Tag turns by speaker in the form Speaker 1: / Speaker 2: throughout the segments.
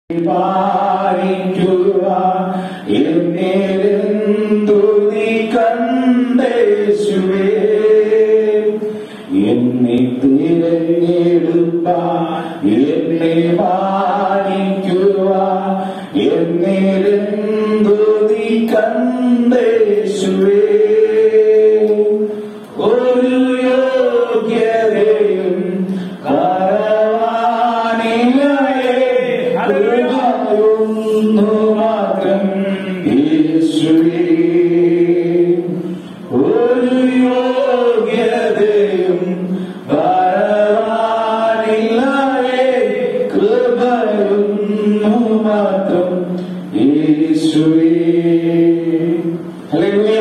Speaker 1: പാലിക്കുക എന്നേരെന്തു നീ കണ്ടേശുവേ എന്നെ തിരഞ്ഞെടുപ്പ എന്നെ മാനിക്കുക എന്നേരെന്തു നീ കണ്ടേശുവേ ഒരു യോഗ്യതയും കരവാനിലയെ കൃപയൊന്നു മാത്രം യേശുവേ ഒരു യോഗ്യതയും കരവാനിലയെ കൃപയൊന്നു മാത്രം യേശുവേ ഹല്ലേലൂയ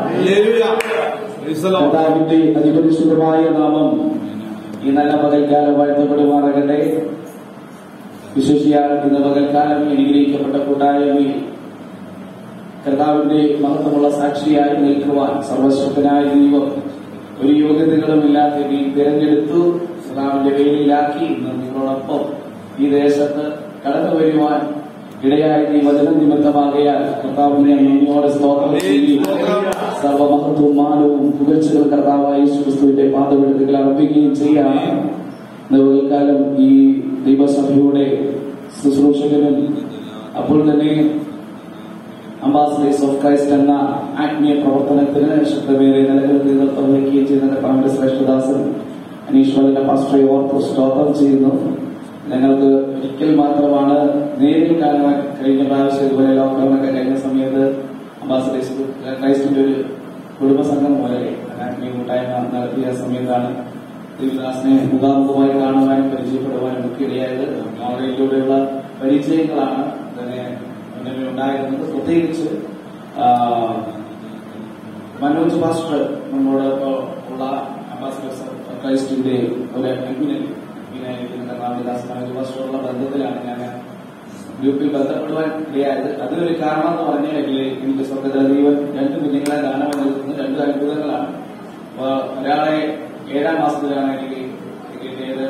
Speaker 1: കർത്താവിന്റെ അതിപരിശുദ്ധമായ നാമം ഈ നല്ല പകൽക്കാലം വാഴ്ത്തപ്പെടുമാറാകട്ടെ വിശേഷിയാൽ ഇന്ന് പകൽക്കാലം അനുഗ്രഹിക്കപ്പെട്ട കൂട്ടായ്മയിൽ കർത്താവിന്റെ മഹത്വമുള്ള സാക്ഷിയായി നിൽക്കുവാൻ സർവശക്തനായ ദൈവം ഒരു യോഗ്യതകളും ഇല്ലാത്ത നീ തിരഞ്ഞെടുത്തു കർത്താവിന്റെ വേലിയിലാക്കി ഇന്ന് നിങ്ങളോടൊപ്പം ഈ ദേശത്ത് കടന്നു വരുവാൻ ഇടയായ ഈ വചന നിമിത്തമാകയാൽ കർത്താവിനെ നന്ദിയോടെ സ്തോത്രം ചെയ്യുകയും സർവമഹത്വവും മാനവും പുകഴ്ചകളും കർത്താവായ യേശുക്രിസ്തുവിന്റെ പാദപീഠത്തിൽ അർപ്പിക്കുകയും ചെയ്യാം കാലം ഈ ദൈവസഭയുടെ ശുശ്രൂഷകനും അപ്പോൾ തന്നെ അംബാസഡേഴ്സ് ഓഫ് ക്രൈസ്റ്റ് എന്ന ആത്മീയ പ്രവർത്തനത്തിന് ശക്തമേറിയ നിലകൾ നേതൃത്വം വഹിക്കുകയും ചെയ്യുന്ന കർത്താവിന്റെ ശ്രേഷ്ഠദാസൻ അനീശ്വരന്റെ പാസ്റ്ററെ ഓർത്ത് സ്തോത്രം ചെയ്യുന്നു ഞങ്ങൾക്ക് ഒരിക്കൽ മാത്രമാണ് നേരിൽ കാണുവാൻ കഴിഞ്ഞ പ്രാവശ്യം ഇതുപോലെ ലോക്ക്ഡൌണൊക്കെ കഴിഞ്ഞ സമയത്ത് അംബാസഡേഴ്സ് ക്രൈസ്റ്റിന്റെ ഒരു കുടുംബസംഘം പോലെ ആത്മീയ കൂട്ടായ്മ നടത്തിയ സമയത്താണ് ദേവദാസിനെ മുഖാമുഖമായി കാണുവാനും പരിചയപ്പെടുവാനും ഒക്കെ ഇടയായത് ഓൺലൈനിലൂടെയുള്ള പരിചയങ്ങളാണ് തന്നെ മുന്നിൽ ഉണ്ടായിരുന്നത് പ്രത്യേകിച്ച് ആ, മനോജ് മാസ്റ്റർ നമ്മളോട് ഇപ്പോ ഉള്ള അംബാസിഡേഴ്സ് ഓഫ് ക്രൈസ്റ്റിന്റെ ഒരു അഡ്മിനൽ അഡ്മിനായിരിക്കുന്ന രാമദാസ് മനോജ് മാസ്റ്ററുള്ള ബന്ധത്തിലാണ് ഞാൻ ഗ്രൂപ്പിൽ ബന്ധപ്പെടുവാൻ ഇടയായത് അതിനൊരു കാരണം എന്ന് പറഞ്ഞില്ലെങ്കിൽ എനിക്ക് സ്വർഗത്തിലെ ദൈവം രണ്ട് കുഞ്ഞുങ്ങളെ ദാനം നൽകുന്നത് രണ്ട് അത്ഭുതങ്ങളാണ് അപ്പൊ ഒരാളെ ഏഴാം മാസത്തിലാണ് എനിക്ക് കിട്ടിയത്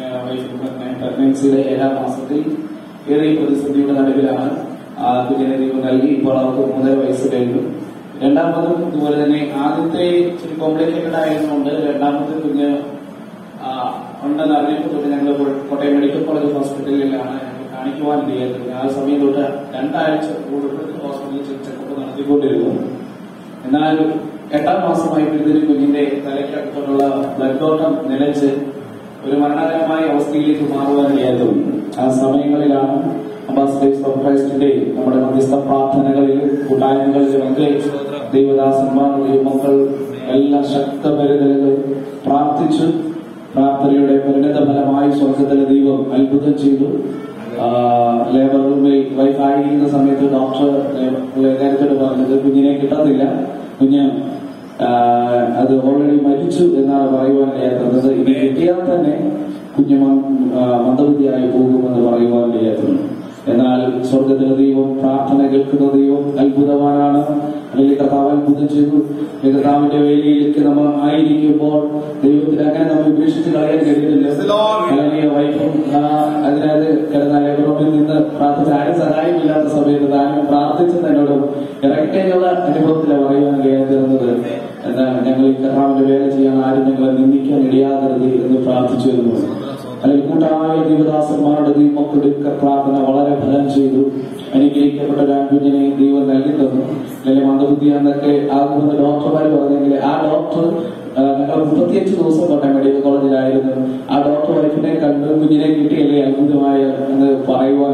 Speaker 1: പ്രഗ്നൻസിയുടെ ഏഴാം മാസത്തിൽ ഏറെ പ്രതിസന്ധിയുടെ നടുവിലാണ് ആ കുഞ്ഞിനെ ദൈവം നൽകി ഇപ്പോൾ അവർക്ക് മൂന്നര വയസ്സ് കഴിഞ്ഞു രണ്ടാമതും ഇതുപോലെ തന്നെ ആദ്യത്തെ ഇച്ചിരി കോംപ്ലിക്കേറ്റഡ് ആയതുകൊണ്ട് രണ്ടാമത്തെ കുഞ്ഞ് ആ, ഉണ്ടെന്ന് അറിഞ്ഞപ്പോൾ തൊട്ട് ഞങ്ങൾ കോട്ടയം മെഡിക്കൽ കോളേജ് ഹോസ്പിറ്റലിലാണ് ഞങ്ങൾ കാണിക്കുവാൻ ഇടയായത് ആ സമയം തൊട്ട് രണ്ടാഴ്ച കൂടുതൽ ഹോസ്പിറ്റലിൽ ചെക്കപ്പ് നടത്തിക്കൊണ്ടിരുന്നു എന്നാൽ എട്ടാം മാസമായപ്പോഴത്തേനും കുഞ്ഞിന്റെ തലയ്ക്കകത്തോടുള്ള ബ്ലഡ് ഓട്ടം നിലച്ച് ഒരു മരണകരമായ അവസ്ഥയിലേക്ക് മാറുവാനിടയായിരുന്നു ആ സമയങ്ങളിലാണ് അംബാസിഡേഴ്സ് ഓഫ് ക്രൈസ്റ്റിന്റെ നമ്മുടെ മധ്യസ്ഥ പ്രാർത്ഥനകളിലും കൂട്ടായ്മകളിലും ഒക്കെ ദൈവദാസന്മാർ ദൈവമക്കൾ എല്ലാ ശക്തപരിതലുകൾ പ്രാർത്ഥിച്ചു പ്രാർത്ഥനയുടെ പരിണിത ഫലമായി സ്വർഗത്തിലെ ദൈവം അത്ഭുതം ചെയ്തു ആ, ലേബർ റൂമിൽ വൈഫ് ആയിരിക്കുന്ന സമയത്ത് ഡോക്ടർ കാര്യത്തോട് പറഞ്ഞത് കുഞ്ഞിനെ കിട്ടത്തില്ല കുഞ്ഞ് ആ, അത് ഓൾറെഡി മരിച്ചു എന്നാണ് പറയുവാൻ ഇടയാക്കുന്നത് ഇനി കിട്ടിയാൽ തന്നെ കുഞ്ഞ് മ- ആ, മന്ദബുദ്ധിയായി പോകുമെന്ന് പറയുവാൻ ഇടയാക്കുന്നു എന്നാൽ സ്വർഗത്തിലെ ദൈവം പ്രാർത്ഥന കേൾക്കുന്ന ദൈവം അത്ഭുതവാനാണ് അല്ലെങ്കിൽ കർത്താവ് അത്ഭുതം ചെയ്തു ഈ കർത്താവിന്റെ വേലിയിലേക്ക് നമ്മൾ ആയിരിക്കുമ്പോൾ ദൈവത്തിന് അങ്ങനെ നമ്മൾ ഉപേക്ഷിച്ച് കളയാൻ കഴിയുന്നില്ല അല്ലെങ്കിൽ വൈഫും ആ, അതിനകത്ത് കിടന്ന ലേബറോമിൽ നിന്ന് പ്രാർത്ഥിച്ച ആരും സഹായമില്ലാത്ത സമയത്ത് താനും പ്രാർത്ഥിച്ച് തന്നോടും ഇറക്കേനുള്ള അനുഭവത്തിലാണ് പറയുവാൻ കഴിയാതിരുന്നത് എന്താണ് ഞങ്ങൾ ഈ കർത്താവിന്റെ വേല ചെയ്യാൻ ആരും ഞങ്ങളെ നിന്ദിക്കാൻ ഇടയാകരുത് എന്ന് പ്രാർത്ഥിച്ചിരുന്നു അല്ലെങ്കിൽ കൂട്ടായ ദൈവദാസന്മാരുടെ ദൈവമക്കളുടെ പ്രാർത്ഥന വളരെ ഫലം ചെയ്തു അനുഗ്രഹിക്കപ്പെട്ട ഒരു ആൺകുഞ്ഞിനെ ദൈവം നൽകി തന്നു അല്ലെങ്കിൽ മന്ദബുദ്ധിയാന്നൊക്കെ ആകുമെന്ന് ഡോക്ടർമാർ പറഞ്ഞെങ്കിൽ ആ ഡോക്ടർ ആ, ഞങ്ങൾ മുപ്പത്തിയഞ്ച് ദിവസം തൊട്ടേ മെഡിക്കൽ കോളേജിലായിരുന്നു ആ ഡോക്ടർ വൈഫിനെ കണ്ട് കുഞ്ഞിനെ കിട്ടിയല്ലേ അത്ഭുതമായ എന്ന് പറയുവാൻ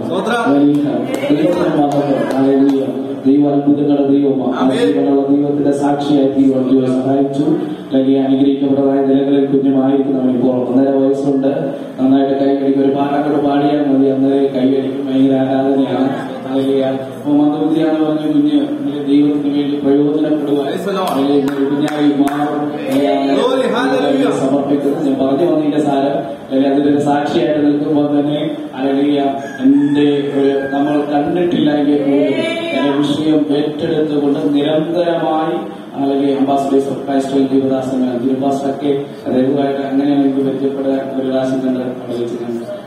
Speaker 1: ദൈവം അത്ഭുതങ്ങളുടെ ദൈവമാണ് ആ ജീവനുള്ള ദൈവത്തിന്റെ സാക്ഷിയായി ദൈവം ദൈവം സഹായിച്ചു അല്ലെങ്കിൽ അനുഗ്രഹിക്കപ്പെട്ടതായ നിലകളിൽ കുഞ്ഞുമായിരിക്കുന്നവൻ ഇപ്പോൾ ഒന്നര വയസ്സുണ്ട് നന്നായിട്ട് കൈകടിക്കും ഒരു പാട്ടൊക്കെ പാടിയാൽ മതി അന്നേരം കൈകടിക്കും ഭയങ്കര ആരാധനയാണ് അല്ലെങ്കിൽ മന്ദബുദ്ധിയാണ് പറഞ്ഞ കുഞ്ഞ് അല്ലെങ്കിൽ ദൈവത്തിന് വേണ്ടി പ്രയോജനപ്പെടുവാൻ അല്ലെങ്കിൽ ഒരു കുഞ്ഞായി മാറും
Speaker 2: Glory, hallelujah.
Speaker 1: സമർപ്പിക്കുന്നത് ഞാൻ പറഞ്ഞു വന്നതിന്റെ സാരം അല്ലെങ്കിൽ അതിലൊരു സാക്ഷിയായിട്ട് നിൽക്കുമ്പോൾ തന്നെ അല്ലെങ്കിൽ എന്റെ ഒരു നമ്മൾ കണ്ടിട്ടില്ലെങ്കിൽ പോലും എന്റെ വിഷയം ഏറ്റെടുത്തുകൊണ്ട് നിരന്തരമായി അല്ലെങ്കിൽ അംബാസിഡേഴ്സ് ഓഫ് ക്രൈസ്റ്റ് ദൈവദാസങ്ങൾ തിരുവാസൊക്കെ ദൈവമായിട്ട് അങ്ങനെയാണ് എനിക്ക് പരിചയപ്പെടാൻ ഒരു പ്രാവശ്യം കണ്ട് അവിടെ വെച്ച് ഞാൻ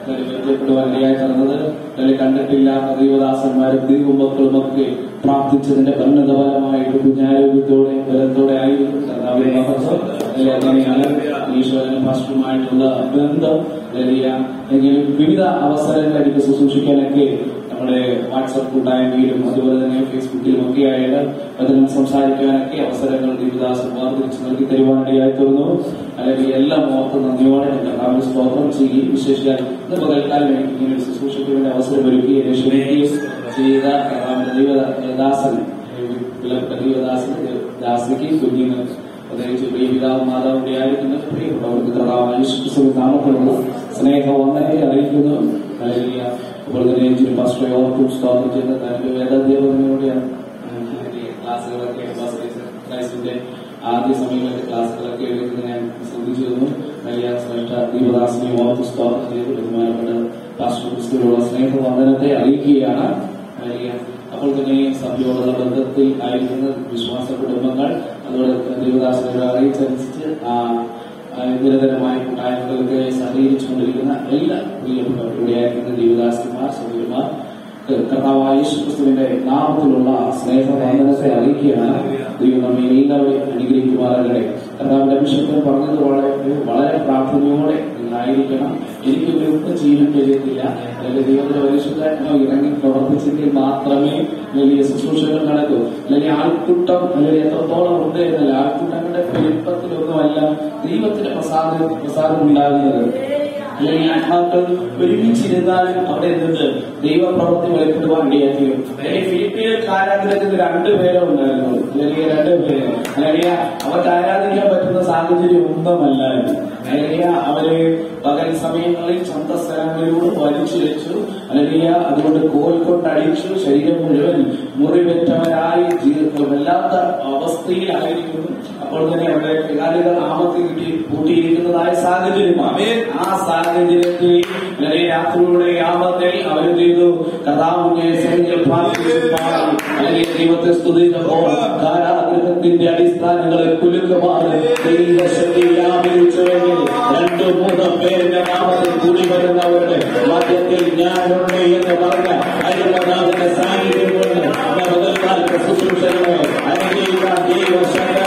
Speaker 1: പരിചയപ്പെടുവാൻ ഇടയായി തന്നത് അല്ലെങ്കിൽ കണ്ടിട്ടില്ലാത്ത ദൈവദാസന്മാരും ദൈവമക്കളും ഒക്കെ പ്രാർത്ഥിച്ചതിന്റെ പരിണതഫലമായിട്ട് കുഞ്ഞാരോഗ്യത്തോടെ ബലത്തോടെ ആയിരിക്കും കർത്താവിന്റെ മഹത്വം അല്ലെങ്കിൽ അങ്ങനെയാണ് ഈശ്വരനും പാസ്റ്ററുമായിട്ടുള്ള ബന്ധം വലിയ എങ്കിലും വിവിധ അവസരങ്ങൾ എനിക്ക് ശുശ്രൂഷിക്കാനൊക്കെ നമ്മുടെ വാട്സപ്പ് കൂട്ടായ്മയിലും അതുപോലെ തന്നെ ഫേസ്ബുക്കിലും ഒക്കെ ആയിട്ട് വചനം സംസാരിക്കാനൊക്കെ അവസരങ്ങൾ ദൈവദാസൻ വേർതിരിച്ച് നൽകി തരുവാനിടയായി തീർന്നു അല്ലെങ്കിൽ എല്ലാം ഓർത്ത് നന്ദിയോടെ ഞാൻ കർത്താവിന് സ്തോത്രം ചെയ്യുകയും വിശേഷിച്ചാൽ ഇന്ന് പകൽക്കാലം എനിക്ക് ഇങ്ങനെ ഒരു ശുശ്രൂഷയ്ക്ക് വേണ്ടി അവസരം ഒരുക്കുകയും എന്നെ ക്ഷണിക്കുകയും ചെയ്ത കർത്താവിന്റെ ദൈവദാസൻ വിലപ്പെട്ട ദൈവദാസന് ദാസിക്ക് കുഞ്ഞുങ്ങൾ പ്രത്യേകിച്ച് പ്രിയ പിതാവ് മാതാവ് ഇവിടെ ആയിരിക്കുന്ന പ്രിയപ്പെട്ടവർക്ക് കർത്താവ് യേശുക്രിസ്തു നാമത്തിലുള്ള സ്നേഹവന്ദനത്തെ അറിയിക്കുന്നു ഹല്ലേലൂയ. അപ്പോൾ തന്നെ ഇച്ചിരി പാസ്റ്ററെ ഓർക്കും സ്തോത്രം ചെയ്ത് തന്റെ വേദദേവതയോടെയാണ് ക്ലാസ്സുകളൊക്കെ പാസ്റ്റർ ക്രൈസ്റ്റിന്റെ ആദ്യ സമയങ്ങളിലെ ക്ലാസ്സുകളൊക്കെ എടുക്കുന്നത് ഞാൻ ശ്രദ്ധിച്ചിരുന്നു വലിയ ശ്രേഷ്ഠ ദീപദാസിനെ ഓർത്ത് സ്തോത്രം ചെയ്ത് ബഹുമാനപ്പെട്ട പാസ്റ്റർ ക്രിസ്തുവിനുള്ള സ്നേഹവന്ദനത്തെ അറിയിക്കുകയാണ് വലിയ അപ്പോൾ തന്നെ സഭയോടുള്ള ബന്ധത്തിൽ ആയിരിക്കുന്ന വിശ്വാസ കുടുംബങ്ങൾ അതുപോലെ ദേവദാസനോട് അറിയിച്ചനുസരിച്ച് ആ ആ, നിരന്തരമായ കൂട്ടായ്മകൾക്ക് സഹകരിച്ചുകൊണ്ടിരിക്കുന്ന എല്ലാ പ്രിയപ്പെട്ടവർ ഇവിടെയായിരിക്കുന്ന ദേവദാസന്മാർ സഹോദരന്മാർ കർത്താവായ യേശുക്രിസ്തുവിന്റെ നാമത്തിലുള്ള സ്നേഹവന്ദനത്തെ അറിയിക്കുകയാണ് ദൈവം നമ്മെ എല്ലാവരെയും അനുഗ്രഹിക്കുമാറാകട്ടെ കർത്താവിന്റെ അഭിഷേകം പറഞ്ഞത് വളരെ വളരെ പ്രാർത്ഥനയോടെ നിങ്ങളായിരിക്കണം എനിക്ക് ഒന്നും ചെയ്യാൻ കഴിയത്തില്ല അല്ലെങ്കിൽ ദൈവത്തിന്റെ പരിശുദ്ധാത്മാ ഇറങ്ങി പ്രവർത്തിച്ചെങ്കിൽ മാത്രമേ വലിയ ശുശ്രൂഷകൾ നടക്കൂ അല്ലെങ്കിൽ ആൾക്കൂട്ടം അല്ലെങ്കിൽ എത്രത്തോളം ഉണ്ട് എന്നല്ല ആൾക്കൂട്ടങ്ങളുടെ പെരുപ്പത്തിലൊന്നുമല്ല ദൈവത്തിന്റെ പ്രസാദം പ്രസാദം ഉണ്ടാകുന്നത് അല്ലെങ്കിൽ ആത്മാക്കൾ ഒരുമിച്ചിരുന്നാലും അവിടെ എന്തുണ്ട് ദൈവപ്രവൃത്തി വെളിപ്പെടുവാൻ ഇടയാക്കിയും അല്ലെങ്കിൽ ഫിലിപ്പിയൻ ആരാധനത്തിന് രണ്ടുപേരോ ഉണ്ടായിരുന്നു അല്ലെങ്കിൽ രണ്ടുപേര് അല്ലെങ്കിൽ അവർക്ക് ആരാധിക്കാൻ പറ്റുന്ന സാഹചര്യം ഒന്നുമല്ലായിരുന്നു അല്ലെങ്കിൽ അവര് പകൽ സമയങ്ങളിൽ സ്വന്തം സ്ഥലങ്ങളിലൂടെ വലിച്ചു വെച്ചു അല്ലെങ്കിൽ അതുകൊണ്ട് കോൽ കൊണ്ട് അടിച്ചു ശരീരം മുഴുവൻ മുറിവെറ്റവരായി ജീവിതത്തിൽ വല്ലാത്ത അവസ്ഥയിലായിരിക്കുന്നു അപ്പോൾ തന്നെ അവരുടെ പിതാലികൾ ആമത്തിൽ കിട്ടി കൂട്ടിയിരിക്കുന്നതായ സാഹചര്യമാണ് ആ സാഹചര്യത്തിൽ വളരെ രാത്രിയുടെ ആപത്തിൽ അവർ ചെയ്തു കഥാവിനെ സൈന്യം പ്രാർത്ഥിച്ചു പാടി അല്ലെങ്കിൽ ദൈവത്തെ സ്തുതിച്ചപ്പോൾ കാരാഗ്രഹത്തിന്റെ അടിസ്ഥാനങ്ങളെ കുലുക്കുമാണ് ദൈവശക്തി വ്യാപരിച്ചുവെങ്കിൽ രണ്ടു മൂന്ന് പേരുടെ നാമത്തിൽ കൂടി വരുന്നവരുടെ മധ്യത്തിൽ ഞാനുണ്ട് എന്ന് പറഞ്ഞ അരുമനാഥന്റെ സാന്നിധ്യം കൊണ്ട് ബദൽക്കാലത്തെ ശുശ്രൂഷകളെ അനുഗ്രഹിക്കാൻ ദൈവശക്ത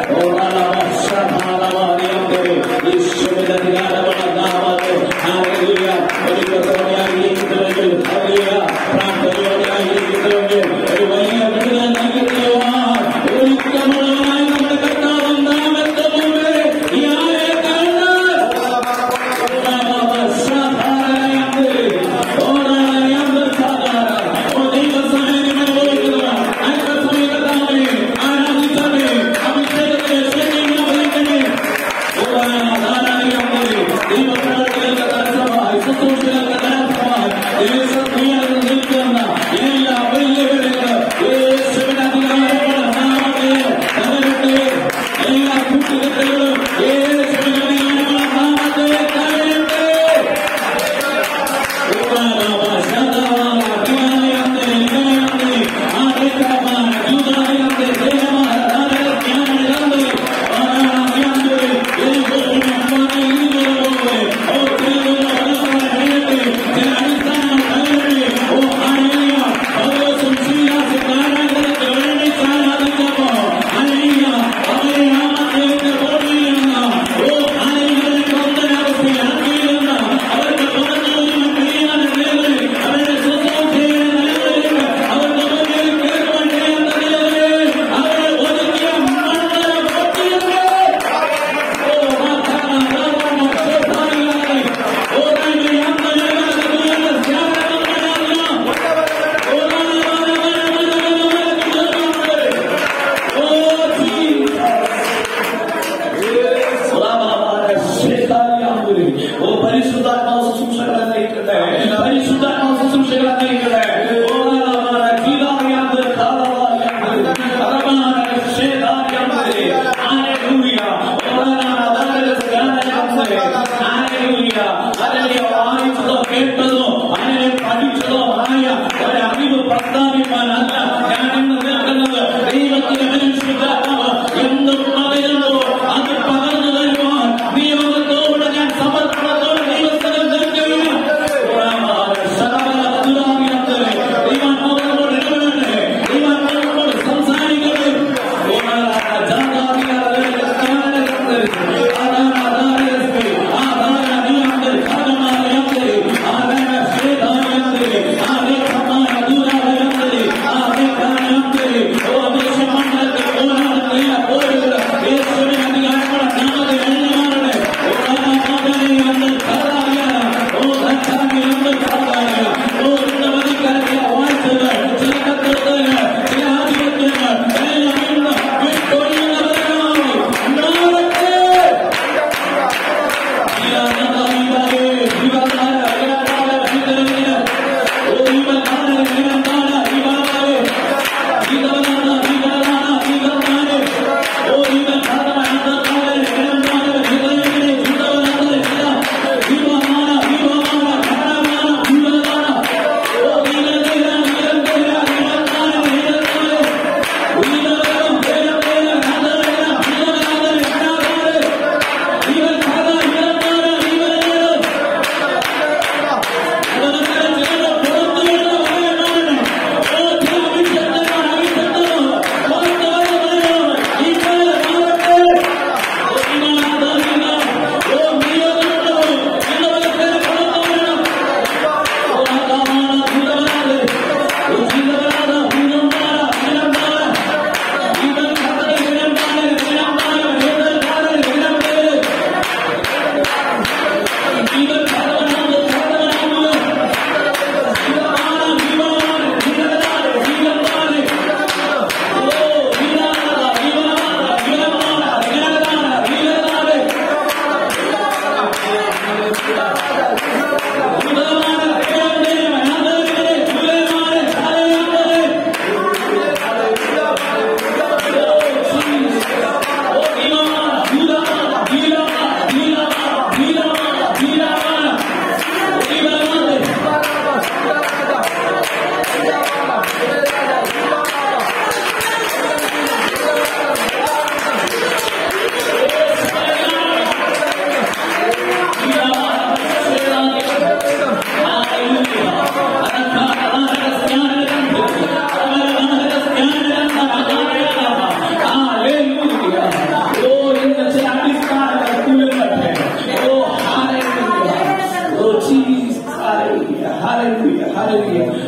Speaker 1: ഈശ്വരന്റെ അധികാരമുള്ള നാമത്തിൽ ഹല്ലേലൂയ. ഒരു ദിവസമായിരിക്കുന്നുവെങ്കിൽ ഹല്ലേലൂയ. പ്രാർത്ഥനയോടെ ആയിരിക്കുന്നുവെങ്കിൽ ഒരു വലിയ വിടുതൽ നൽകുവാൻ ഒരുക്കമുള്ളവനായി നമ്മുടെ കർത്താവ് നാമത്തെ മുമ്പേ ഈ ആലയക്കാരന് ദൈവപ്രവർത്തകർക്ക് തടസ്സമായി ശുശ്രൂഷകർക്ക് തടസ്സമായി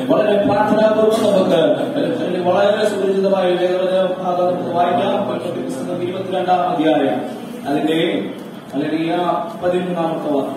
Speaker 1: വളരെ പ്രാർത്ഥനാപൂർവ്വം നമുക്ക് വളരെ സുപരിചിതമായ ലേഖന ഭാഗം നമുക്ക് വായിക്കാം പുസ്തകം ഇരുപത്തിരണ്ടാം അധ്യായം അതിന്റെ അല്ലെങ്കിൽ പതിമൂന്നാമത്തെ വാക്യം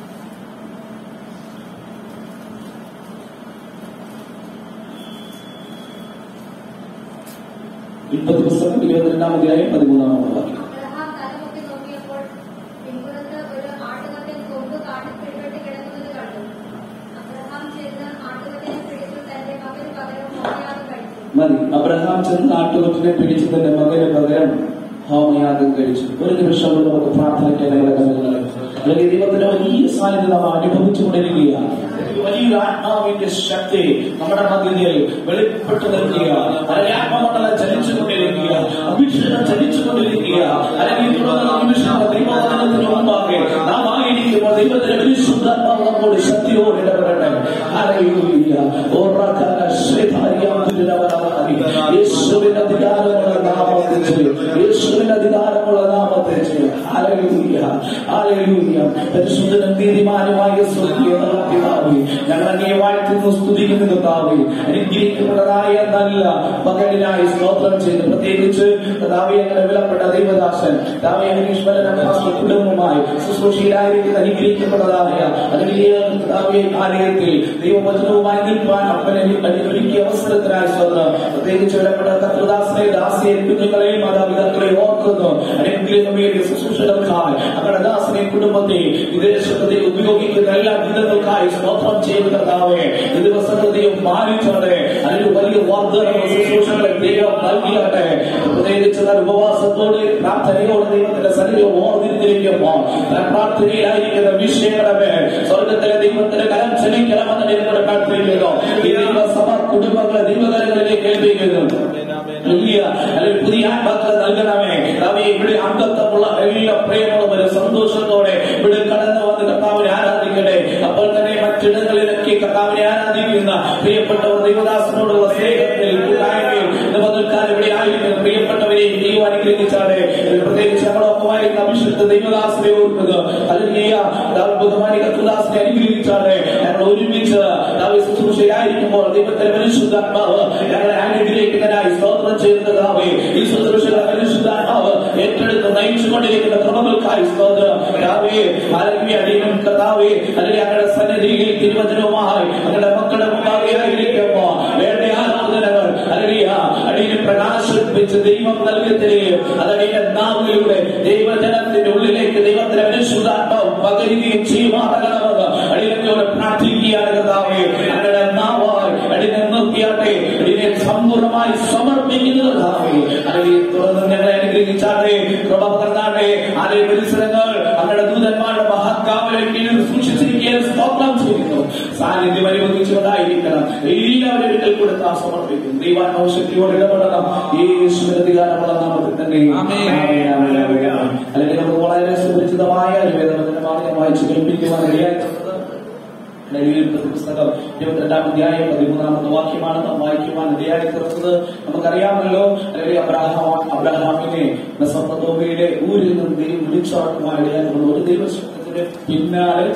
Speaker 1: ഇപ്പത്തി പുസ്തകം ഇരുപത്തിരണ്ടാം അധ്യായം പതിമൂന്നാമത്തെ വാക്യം
Speaker 3: അബ്രഹാം തലമുക്കി നോക്കിയപ്പോൾ പിൻപുറത്ത് ഒരു ആട്ടുകൊറ്റൻ കൊമ്പ് കാട്ടിൽ പിടിപെട്ട് കിടക്കുന്നത് കണ്ടു അബ്രഹാം ചെന്ന് ആട്ടുകൊറ്റനെ പിടിച്ചു തന്റെ മകന് പകരം മോഹയാഗം കഴിച്ചു
Speaker 1: മതി അബ്രഹാം ചെന്ന് നാട്ടുകൊറ്റിനെ പിടിച്ച് തന്റെ മകന് പകരം ഹോമയാഗം കഴിച്ചു ഒരു നിമിഷം കൊണ്ട് നമുക്ക് പ്രാർത്ഥനയ്ക്ക് ഞങ്ങളെ കണ്ടുകളെ അല്ലെങ്കിൽ ദൈവത്തിന്റെ വലിയ സാന്നിധ്യം നാം അനുഭവിച്ചുകൊണ്ടിരിക്കുകയാണ് വലിയൊരു ആത്മാവിന്റെ ശക്തി നമ്മുടെ മധ്യത്തിൽ വെളിപ്പെട്ടു നിൽക്കുക അല്ലെങ്കിൽ ആത്മാമണ്ഡലം ചലിച്ചുകൊണ്ടിരിക്കുക അഭിഷേകം ചലിച്ചുകൊണ്ടിരിക്കുക അല്ലെങ്കിൽ തുടർന്ന നിമിഷം ദൈവവചനത്തിന് മുമ്പാകെ നാം ആയിരിക്കുമ്പോൾ ദൈവത്തിന്റെ പരിശുദ്ധാത്മാവ് നമ്മോട് ശക്തിയോട് ഇടപെടട്ടെ ഹല്ലേലൂയ. ഓറക്കല ശ്രീധാരിയാം തിരുനവരാമി. യേശുവിന്റെ അധികാരമുള്ള നാമത്തിൽ ചെയ്യും യേശുവിന്റെ അധികാരമുള്ള നാമത്തിൽ ചെയ്യും ഹല്ലേലൂയ. ഹല്ലേലൂയ. പരിശുദ്ധനും നീതിമാനുമായ സ്വർഗീയ പിതാവേ ഞങ്ങൾ അങ്ങേ വാഴ്ത്തുന്നു സ്തുതിക്കുന്നു കർത്താവേ അനുഗ്രഹിക്കപ്പെട്ടതായ നല്ല മകനായി സ്തോത്രം ചെയ്ത് പ്രത്യേകിച്ച് കർത്താവേ ഞങ്ങളുടെ വിലപ്പെട്ട ദൈവദാസൻ കർത്താവേ അനീശ്വരൻ കുടുംബമായി ശുശ്രൂഷയിലായിരിക്കുന്ന അനുഗ്രഹിക്കപ്പെട്ടതായ അല്ലെങ്കിൽ കർത്താവേ കാര്യത്തിൽ ദൈവവചനവുമായി നിൽക്കാൻ അപ്പനെ ഒരുക്കിയ അവസരത്തിനായി സ്തോത്രം പ്രത്യേകിച്ച് വിലപ്പെട്ട കർത്തദാസനെ ദാസിയെ കുഞ്ഞുങ്ങളെയും മാതാപിതാക്കളെയും ഓർക്കുന്നു അനുഗ്രഹമേറിയ ശുശ്രൂഷകൾക്കായി അവരുടെ ദാസനെ കുടുംബത്തെ വിദേശത്തെ ഉപയോഗിക്കുന്ന എല്ലാ വിധങ്ങൾക്കായി സ്തോത്രം ചെയ്യുന്ന കർത്താവേ ഈ ദിവസത്തെ ദൈവം മാനിച്ചോടെ അതിന് വലിയ വാഗ്ദാന ശുശ്രൂഷകളെ ദൈവം നൽകിയാട്ടെ പ്രത്യേകിച്ച് താൻ ഉപവാസത്തോട് പ്രാർത്ഥനയോട് ദൈവത്തിന്റെ സന്നിധിയെ ഓർത്തിരിക്കുമ്പോൾ താൻ പ്രാർത്ഥനയിലായിരിക്കുന്ന വിഷയങ്ങളുടെ മേൽ സ്വർഗത്തിലെ ദൈവത്തിന്റെ കരം ചലിക്കണമെന്ന് നിങ്ങളോട് പ്രാർത്ഥിക്കുന്നു ഈ ദൈവസഭ കുടുംബങ്ങളെ ദൈവകരങ്ങളിലേക്ക് ഏൽപ്പിക്കുന്നു വലിയ അല്ലെങ്കിൽ പുതിയ ആത്മാക്കളെ നൽകണമേ കർത്താവേ ഇവിടെ അംഗത്വമുള്ള എല്ലാ പ്രിയമുള്ളവരും സന്തോഷത്തോടെ ഇവിടെ കടന്നു വന്ന് കർത്താവിനെ ആരാധിക്കട്ടെ അപ്പോൾ തന്നെ മറ്റിടങ്ങളിലൊക്കെ കർത്താവിനെ ആരാധിക്കുന്ന പ്രിയപ്പെട്ടവർ ദൈവദാസനോടുള്ള സ്നേഹത്തിൽ കൂട്ടായ്മയിൽ നിലനിൽക്കാൻ ഇവിടെ ആയിരിക്കുന്ന പ്രിയപ്പെട്ടവരെയും ദൈവം അനുഗ്രഹിച്ചാടെ പ്രത്യേകിച്ച് നമ്മളൊപ്പമായിരുന്ന അഭിഷിക്ത ദൈവദാസനെ ഓർക്കുക അല്ലെങ്കിൽ ബഹുമാനി കത്തുദാസനെ അനുഗ്രഹിച്ചാടെ ഞങ്ങൾ ഒരുമിച്ച് ദൈവ ശുശ്രൂഷയായിരിക്കുമ്പോൾ ദൈവത്തിന്റെ പരിശുദ്ധാത്മാവ് ഞങ്ങളെ അനുഗ്രഹിക്കുന്നതിനായി സ്തോത്രം ചെയ്യുന്നതാവേ ഈ ശുശ്രൂഷകളെ പരിശുദ്ധാത്മാവ് ഏറ്റെടുത്ത് നയിച്ചുകൊണ്ടിരിക്കുന്ന ക്രമങ്ങൾക്കായി സ്തോത്രം കർത്താവേ ആരോഗ്യ അടിയനും കർത്താവേ അല്ലെങ്കിൽ ഞങ്ങളുടെ സന്നിധിയിൽ തിരുവചനവുമായി ഞങ്ങളുടെ മക്കളുടെ മുമ്പാകെ ആയിരിക്കുമ്പോൾ വേണ്ട ആരാധനകൾ അല്ലെങ്കിൽ അടിയനെ പ്രകാശിപ്പിച്ച് ദൈവം നൽകത്തിലെയും അതടിയുടെ നാവിലൂടെ ദൈവജനത്തിന്റെ ഉള്ളിലേക്ക് ദൈവത്തിന്റെ പരിശുദ്ധാത്മാവ് പകരുകയും ചെയ്യുമാറണമെന്ന് അടിയനോട് പ്രാർത്ഥിക്കുകയാണ് കർത്താവേ ഞങ്ങളുടെ നാവായി അടിനെ നിർത്തിയാട്ടെ അടിനെ സമ്പൂർണ്ണമായി സമർപ്പിക്കുന്നത് കർത്താവേ അല്ലെങ്കിൽ തുടർന്ന് ഞങ്ങളെ അനുഗ്രഹിച്ചാട്ടെ കൃപ പകർന്നാട്ടെ അതേ പരിസരങ്ങൾ അവരുടെ ദൂതന്മാരുടെ മഹാത്മാവിനെ കീഴിൽ സൂക്ഷിച്ചിരിക്കാൻ സ്തോത്രം ചെയ്യുന്നു സാന്നിധ്യം അനുഭവിച്ചുകൊണ്ടായിരിക്കണം എല്ലാവരും ഒരിക്കൽ കൊടുത്താൽ സമർപ്പിക്കും ദൈവാത്മാവ് ശക്തിയോട് ഇടപെടണം യേശുവിന്റെ അധികാരമുള്ള നാമത്തിൽ തന്നെ
Speaker 2: ആമേൻ.
Speaker 1: ആമേൻ, ആമേൻ, ആമേൻ. അല്ലെങ്കിൽ നമുക്ക് വളരെ സുപരിചിതമായ ഒരു വേദവചനമാണ് ഞാൻ വായിച്ചു കേൾപ്പിക്കുവാൻ ഇടയായിട്ടുള്ളത് ഡൽഹിയിൽ പുസ്തകം ഇരുപത്തിരണ്ടാം അധ്യായം പതിമൂന്നാമത്തെ വാക്യമാണ് നാം വായിക്കുവാൻ ഇടയായി തീർന്നത് നമുക്കറിയാമല്ലോ അല്ലെങ്കിൽ അബ്രഹാം അബ്രഹാമിനെ മെസ്സപ്പൊത്തോമിയയുടെ ഊരിൽ നിന്ന് ദൈവം വിളിച്ചോട്ടുവാൻ ഇടയായിട്ടുള്ള ഒരു ദൈവശബ്ദത്തിന്റെ പിന്നാലെ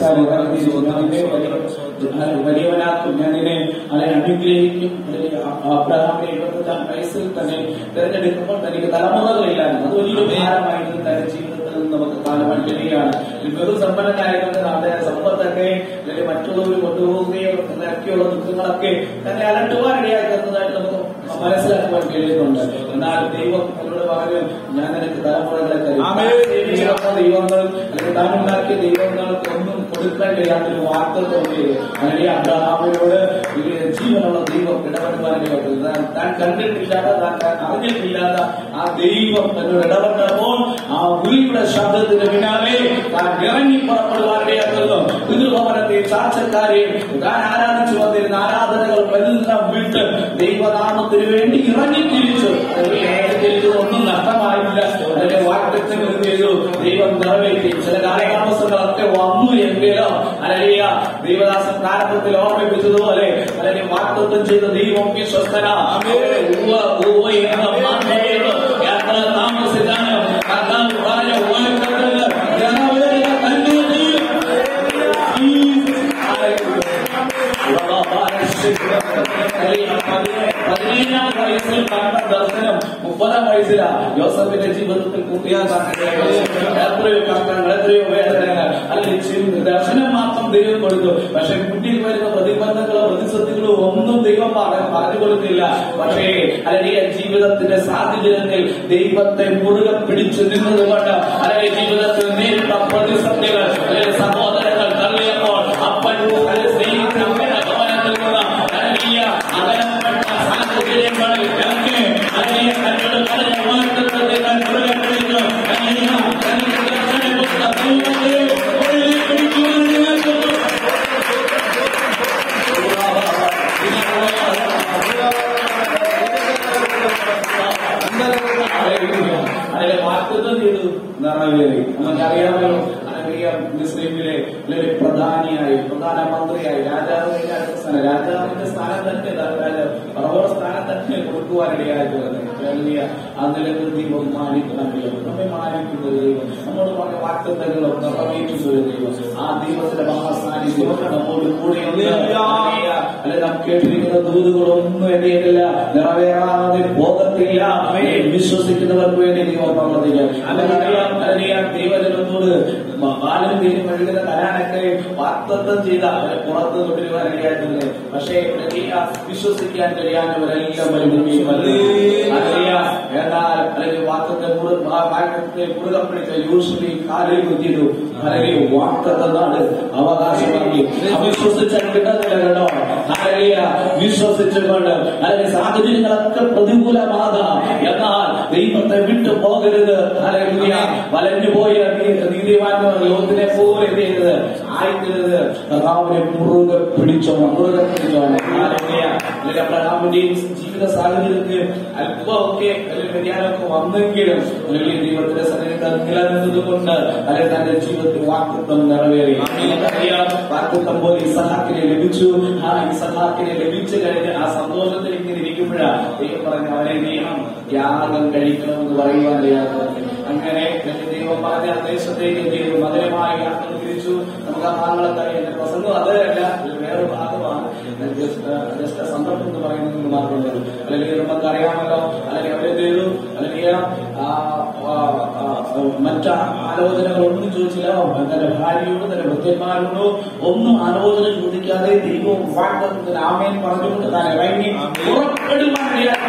Speaker 1: അതിനെ വലിയ- വലിയവനാക്കും ഞാനിനെ അവനെ അനുഗ്രഹിക്കും അല്ലെങ്കിൽ അ- അബ്രഹാമിനെ എഴുപത്തഞ്ചാം വയസ്സിൽ തന്നെ തിരഞ്ഞെടുക്കുമ്പോൾ തനിക്ക് തലമുറകളില്ലായിരുന്നു അത് വലിയൊരു ഭാരമായിരുന്നു തന്റെ ജീവിതത്തിൽ നിന്ന് നമുക്ക് കാണുവാൻ കഴിയുകയാണ് ഈ വെറും സമ്പന്നനായതുകൊണ്ട് അദ്ദേഹം സമ്പത്തൊക്കെ അല്ലെങ്കിൽ മറ്റുള്ളവർ കൊണ്ടുപോവുകയോ എന്നൊക്കെയുള്ള ദുഃഖങ്ങളൊക്കെ തന്നെ അലട്ടുവാൻ ഇടയായി തീർന്നതായിട്ട് നമുക്ക് മനസ്സിലാക്കുവാൻ കഴിയുന്നുണ്ട് എന്നാൽ ദൈവം എന്നോട് പറഞ്ഞു ഞാൻ നിനക്ക് തലമുറകളെ തരും
Speaker 2: ആമേൻ.
Speaker 1: ജീവിക്കുന്ന ദൈവങ്ങൾ അല്ലെങ്കിൽ താൻ ഉണ്ടാക്കിയ ദൈവങ്ങൾക്ക് ഒന്നും കൊടുക്കാൻ കഴിയാത്തൊരു വാർത്ത തോന്നിയത് അല്ലെങ്കിൽ അബ്രഹാമിനോട് ഈ ജീവനുള്ള ദൈവം ഇടപെടുവാനായിട്ട് താൻ- താൻ കണ്ടിട്ടില്ലാത്ത താൻ താൻ അറിഞ്ഞിട്ടില്ലാത്ത ആ ദൈവം എന്നോട് ഇടപെട്ടപ്പോൾ ആ വിളിയുടെ ശബ്ദത്തിന് പിന്നാലെ താൻ ഇറങ്ങി പുറപ്പെടുവാനിടയാക്കുന്നു പിതൃഭവനത്തെ ചാച്ചക്കാരെയും താൻ ആരാധിച്ചു വന്നിരുന്ന ആരാധനകൾ എല്ലാം വിട്ട് ദൈവനാമത്തിന് വേണ്ടി ഇറങ്ങി തിരിച്ചു ഒന്നും നഷ്ടമായില്ല അതിന്റെ വാക്തത്തിന് ചെയ്തു ദൈവം നിറവേറ്റി ചില കാലതാമസങ്ങളൊക്കെ വന്നു എങ്കിലും അലലിയ ദൈവദാസൻ പ്രാരംഭത്തിൽ ഓർമ്മിപ്പിച്ചതുപോലെ അല്ലെങ്കിൽ വാക്തത്വം ചെയ്ത ദൈവം വിശ്വസ്തന ഉവ്വ ഉവ്വ എന്ന മാന്യതയോട് യാത്ര താമസിച്ചാണ് കർത്താവ് പറഞ്ഞ വാക്തത്വങ്ങൾ നിറവേറുക തന്നെ ചെയ്യും. Jesus. Hallelujah. പതിനേഴാം വയസ്സിൽ കണ്ട ദർശനം മുപ്പതാം വയസ്സിലാ ജോസഫിന്റെ ജീവിതത്തിൽ കൂട്ടിയാൽ എത്രയോ കഷ്ടങ്ങൾ എത്രയോ വേദനകൾ അല്ലെങ്കിൽ ദർശനം മാത്രം ദൈവം കൊടുത്തു പക്ഷെ മുന്നിൽ വരുന്ന പ്രതിബന്ധങ്ങളോ പ്രതിസന്ധികളോ ഒന്നും ദൈവം പറ- പറഞ്ഞു കൊടുക്കില്ല പക്ഷേ അല്ലെങ്കിൽ ജീവിതത്തിന്റെ സാഹചര്യത്തിൽ ദൈവത്തെ മുറുകെ പിടിച്ചു നിന്നതുകൊണ്ട് അല്ലെങ്കിൽ ജീവിതത്തിൽ നേരിട്ട പ്രതിസന്ധികൾ അല്ലെങ്കിൽ സഹോദരങ്ങൾ തള്ളിയപ്പോൾ അപ്പൻ അല്ലെങ്കിൽ സ്നേഹിച്ച അമ്മയുടെ ഭവനത്തിൽ നിന്ന് അല്ലെങ്കിൽ അകലപ്പെട്ട സാഹചര്യങ്ങളിൽ എനിക്ക് അല്ലെങ്കിൽ തന്നോട് പറഞ്ഞ വാഗ്ദത്തത്തെ ഞാൻ മുറുകെ പിടിച്ചു അല്ലെങ്കിൽ തനിക്ക് ദർശനം കൊടുത്ത ദൈവത്തെ മുറുകെ പിടിക്കുവാൻ നിങ്ങൾക്ക് അതിലെ വാക്തത്വം ചെയ്തു നിറവേറി നമുക്കറിയാമല്ലോ അറിയാം മുസ്ലിമിലെ അല്ലെങ്കിൽ പ്രധാനിയായി പ്രധാനമന്ത്രിയായി രാജാവിന്റെ അടുത്ത സ്ഥാനം രാജാവിന്റെ സ്ഥാനം തന്നെ പറവോടെ സ്ഥാനം തന്നെ കൊടുക്കുവാനിടയായി തീർന്നത് വലിയ അതിലേക്ക് ദൈവം മാനിക്കുന്ന ദൈവം നമ്മെ മാനിക്കുന്ന ദൈവം നമ്മോട് പറഞ്ഞ വാക്തത്വങ്ങളും നിറവേറ്റുന്ന ഒരു ദൈവം ആ ദൈവത്തിന്റെ മഹാസാന്നിധ്യം നമ്മോട് കൂടെയുണ്ട് അല്ലെ നാം കേട്ടിരിക്കുന്ന ദൂതുകളൊന്നും എന്തെയ്യുന്നില്ല നിറവേറാതെ പോകത്തില്ല അവയെ വിശ്വസിക്കുന്നവർക്ക് വേണ്ടി ദൈവം പ്രവർത്തിക്കാം അല്ലെങ്കിൽ അറിയാം ദൈവജനത്തോട് ബാലം തീരും കഴുകുന്ന കലാനൊക്കെ വാക്തത്വം ചെയ്ത അവരെ പുറത്ത് കൊണ്ടുവരുവാൻ ഇടയായിട്ടുണ്ട് പക്ഷേ അറിയാം വിശ്വസിക്കാൻ കഴിയാത്തവരെല്ലാം വരുകയും അറിയാം എന്നാൽ അല്ലെങ്കിൽ വാക്തത്തെ വാക്തത്തെ മുറുകെ പിടിച്ച യൂഷ്വലി കാലിൽ കുത്തിയിട്ടു അല്ലെങ്കിൽ വാക്തത്താണ് അവകാശമാക്കി അവിശ്വസിച്ചാൽ കിട്ടത്തില്ല കേട്ടോ അറിയ വിശ്വസിച്ചുകൊണ്ട് അല്ലെങ്കിൽ സാഹചര്യങ്ങളൊക്കെ പ്രതികൂലമാകാം എന്നാൽ ദൈവത്തെ വിട്ടു പോകരുത് അല്ലെങ്കിൽ വലഞ്ഞു പോയ നീതിമാന്മാർ ലോകത്തിനെ പോലെ എന്ത് ചെയ്തത് ആയിത്തരുത് കർത്താവിനെ മുറുകെ പിടിച്ചോണം മുറുകെ പിടിച്ചോണം അല്ലെങ്കിൽ അബ്രഹാമിന്റെയും ജീവിത സാഹചര്യത്തിൽ അല്പമൊക്കെ അല്ലെങ്കിൽ വ്യതിയാനമൊക്കെ വന്നെങ്കിലും അല്ലെങ്കിൽ ദൈവത്തിന്റെ സന്നിധിയിൽ നിലനിന്നത് കൊണ്ട് അല്ലെങ്കിൽ തന്റെ ജീവിതത്തിൽ വാക്തത്വം നിറവേറി നമുക്കറിയാം വാക്തത്വം പോലെ ഇസഹാക്കിനെ ലഭിച്ചു ആ ഇസഹാക്കിനെ ലഭിച്ചു കഴിഞ്ഞ് ആ സന്തോഷത്തിൽ ഇങ്ങനെ ഇരിക്കുമ്പോഴാണ് ദൈവം പറഞ്ഞു അവനെ നിയമം യാഗം കഴിക്കണമെന്ന് പറയുവാനിടയാക്കുന്നത് അങ്ങനെ ദൈവം പറഞ്ഞ ആ ദേശത്തേക്ക് ദൈവം മധുരമായ യാത്ര തിരിച്ചു നമുക്ക് ആ ഭാഗങ്ങളൊക്കെ അറിയാം എന്റെ പ്രസംഗം അതല്ല ഇത് വേറെ ഭാഗമാണ് ജസ്റ്റ് സന്ദർഭം എന്ന് പറയുന്നത് മാത്രമേ ഉള്ളൂ അല്ലെങ്കിൽ നമുക്ക് അറിയാമല്ലോ അല്ലെങ്കിൽ അവരെ ചെയ്തു അല്ലെങ്കിൽ ആ, ആ, ആ, മറ്റ് ആലോചനകളൊന്നും ചോദിച്ചില്ല തന്റെ ഭാര്യയോട് തന്റെ ഭൃത്യന്മാരോടോ ഒന്നും ആലോചന ചോദിക്കാതെ ദൈവം വാഗ്ദത്തത്തിന് ആമേൻ പറഞ്ഞുകൊണ്ട് താൻ ഇറങ്ങി പുറപ്പെടുവാൻ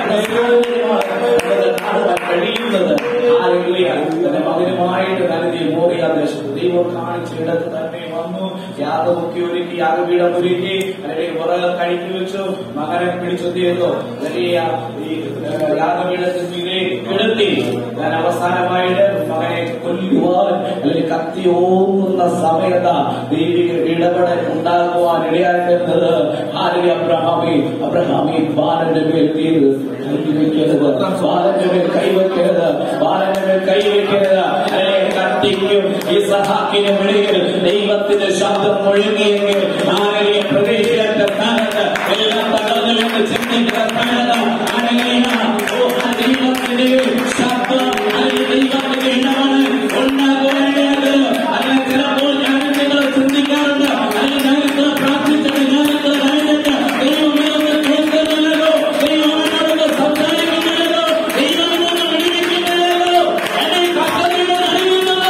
Speaker 1: കാണുവാൻ കഴിയുന്നത് ഹല്ലേലൂയ. തന്റെ മകനുമായിട്ട് നൽകി മോറിയ ദേശത്ത് ദൈവം കാണിച്ചിടത്ത് തന്നെ വന്നു യാഗമൊക്കെ ഒരുക്കി യാഗപീഠം ഒരുക്കി അല്ലെങ്കിൽ വിറക് കഴുകി വെച്ചു മകനെ പിടിച്ചെന്ത് ചെയ്തു അല്ലെങ്കിൽ ഈ ഏഹ്, യാഗപീഠത്തിൽ മീതെ കിടത്തി ഞാൻ അവസാനമായിട്ട് മകനെ കൊല്ലുവാൻ അല്ലെങ്കിൽ കത്തി ഓങ്ങുന്ന സമയത്ത് ദൈവിക ഇടപെടൽ ഉണ്ടാകുവാൻ ഇടയാക്കുന്നത് ആരുടെ അബ്രഹാമി അബ്രഹാമി ബാലന്റെ മേൽ തീര് കൈവയ്ക്കരുത് ബാലന്റെ മേൽ കൈവയ്ക്കരുത് ബാലന്റെ മേൽ കൈവയ്ക്കരുത് അല്ലെങ്കിൽ കത്തിക്കും ഈ സഹാക്കിനും ഇടയിൽ ദൈവത്തിന്റെ ശബ്ദം ഒഴുകിയെങ്കിൽ ആരെയ പ്രതീക്ഷയുടെ സ്ഥാനത്ത് എല്ലാം തകർന്നു എന്ന് ചിന്തിക്കുന്ന സ്ഥാനത്ത് ആരെയും ഓ ആ ദൈവത്തിന്റെ ശബ്ദം അല്ലെങ്കിൽ ദൈവത്തിന്റെ ഇടമാണ് ഉണ്ടാകുവാനായത് അല്ലെങ്കിൽ ചിലപ്പോൾ ഞാൻ നിങ്ങൾ ചിന്തിക്കാറുണ്ട് അല്ലെങ്കിൽ ഞാൻ ഇത്ര പ്രാർത്ഥിച്ചിട്ട് ഞാൻ ഇത്ര കഴിഞ്ഞിട്ട് ദൈവം എന്നോട് കേൾക്കുന്നില്ലല്ലോ ദൈവം എന്നോട് സംസാരിക്കുന്നില്ലല്ലോ ദൈവം എന്നോട് വിളിക്കുന്നില്ലല്ലോ എന്നെ കത്തലിയുടെ അറിയുന്നത്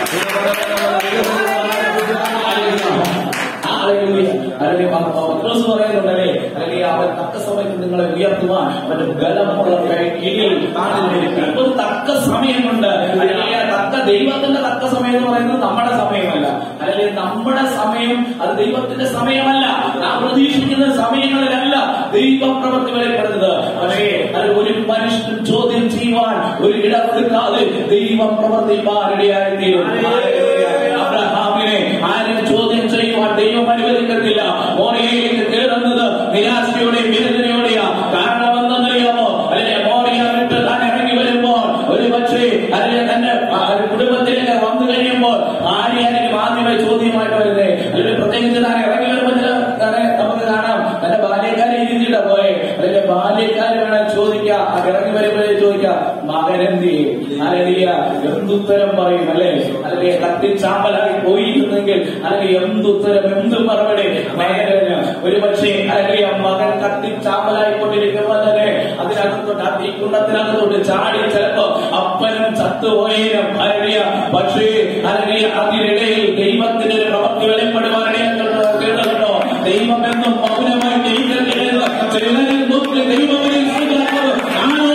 Speaker 1: അല്ലെങ്കിൽ പത്രോസ് പറയുന്നുണ്ടല്ലേ അല്ലെങ്കിൽ അവൻ തക്ക സമയത്ത് നിങ്ങളെ ഉയർത്തുവാൻ അവന്റെ ബലമുള്ള കൈ കീഴിൽ കാണില്ല ഇപ്പൊ തക്ക സമയമുണ്ട് അല്ലെങ്കിൽ തക്ക ദൈവത്തിന്റെ തക്ക സമയം എന്ന് പറയുന്നത് നമ്മുടെ സമയമല്ല അല്ലെങ്കിൽ നമ്മുടെ സമയം അത് ദൈവത്തിന്റെ സമയമല്ല നാം പ്രതീക്ഷിക്കുന്ന സമയങ്ങളിലല്ല ദൈവപ്രവൃത്തി വരപ്പെടുന്നത് പക്ഷേ അത് ഒരു മനുഷ്യൻ ചോദ്യം ചെയ്യുവാൻ ഒരു ഇടപെടുക്കാതെ ദൈവം പ്രവർത്തിപ്പാൻ ഇടയായിത്തീരും അബ്രഹാമിനെ ആരും ചോദ്യം ചെയ്യുവാൻ ദൈവം അനുവദിക്കത്തില്ല മോറിയയിലേക്ക് കയറുന്നത് നിരാശയോടെയും വേദനയോടെയാ കാരണം എന്തെന്നറിയാമോ അല്ലെങ്കിൽ മോറിയ വിട്ട് താൻ ഇറങ്ങി വരുമ്പോൾ ഒരു പക്ഷേ അല്ലെങ്കിൽ തന്റെ ആ, കുടുംബത്തിലേക്ക് വന്നു കഴിയുമ്പോൾ ആരെയായിരിക്കും ആദ്യമായി ചോദ്യമായിട്ട് വരുന്നത് അല്ലെങ്കിൽ പ്രത്യേകിച്ച് താൻ ഇറങ്ങി വരുമ്പോൾ ചില തന്നെ നമുക്ക് കാണാം തന്റെ ബാല്യക്കാരെ ഇരുത്തിയിട്ട് പോയെ അല്ലെങ്കിൽ ബാല്യക്കാര് വേണം ചോദിക്കാം ആ ഇറങ്ങി വരുമ്പോഴേ ചോദിക്കാം മകനെന്തി അലലിയ എന്തുത്തരം പറയും അല്ലെ അല്ലെ കത്തിച്ചാമ്പലായി പോയിരുന്നെങ്കിൽ അല്ലെങ്കിൽ എന്തുത്തരം എന്ത് മറുപടി മകന് ഒരു പക്ഷേ അലലിയ മകൻ കത്തിച്ചാമ്പലായി കൊണ്ടിരിക്കുമ്പോൾ തന്നെ അതിനകത്തോട്ട് ആ തീക്കുണ്ടത്തിനകത്തോട്ട് ചാടി ചിലപ്പോ അപ്പനും ചത്തുപോയേനും അലലിയ പക്ഷേ അലലിയ അതിനിടയിൽ ദൈവത്തിന്റെ ഒരു പ്രവൃത്തി വെളിപ്പെടുവാനിടയുണ്ടോ കേട്ടോ ദൈവം എന്നും മൗനമായി ജയിക്കരുത് ചിലരിൽ നോക്കി ദൈവമേ ആണോ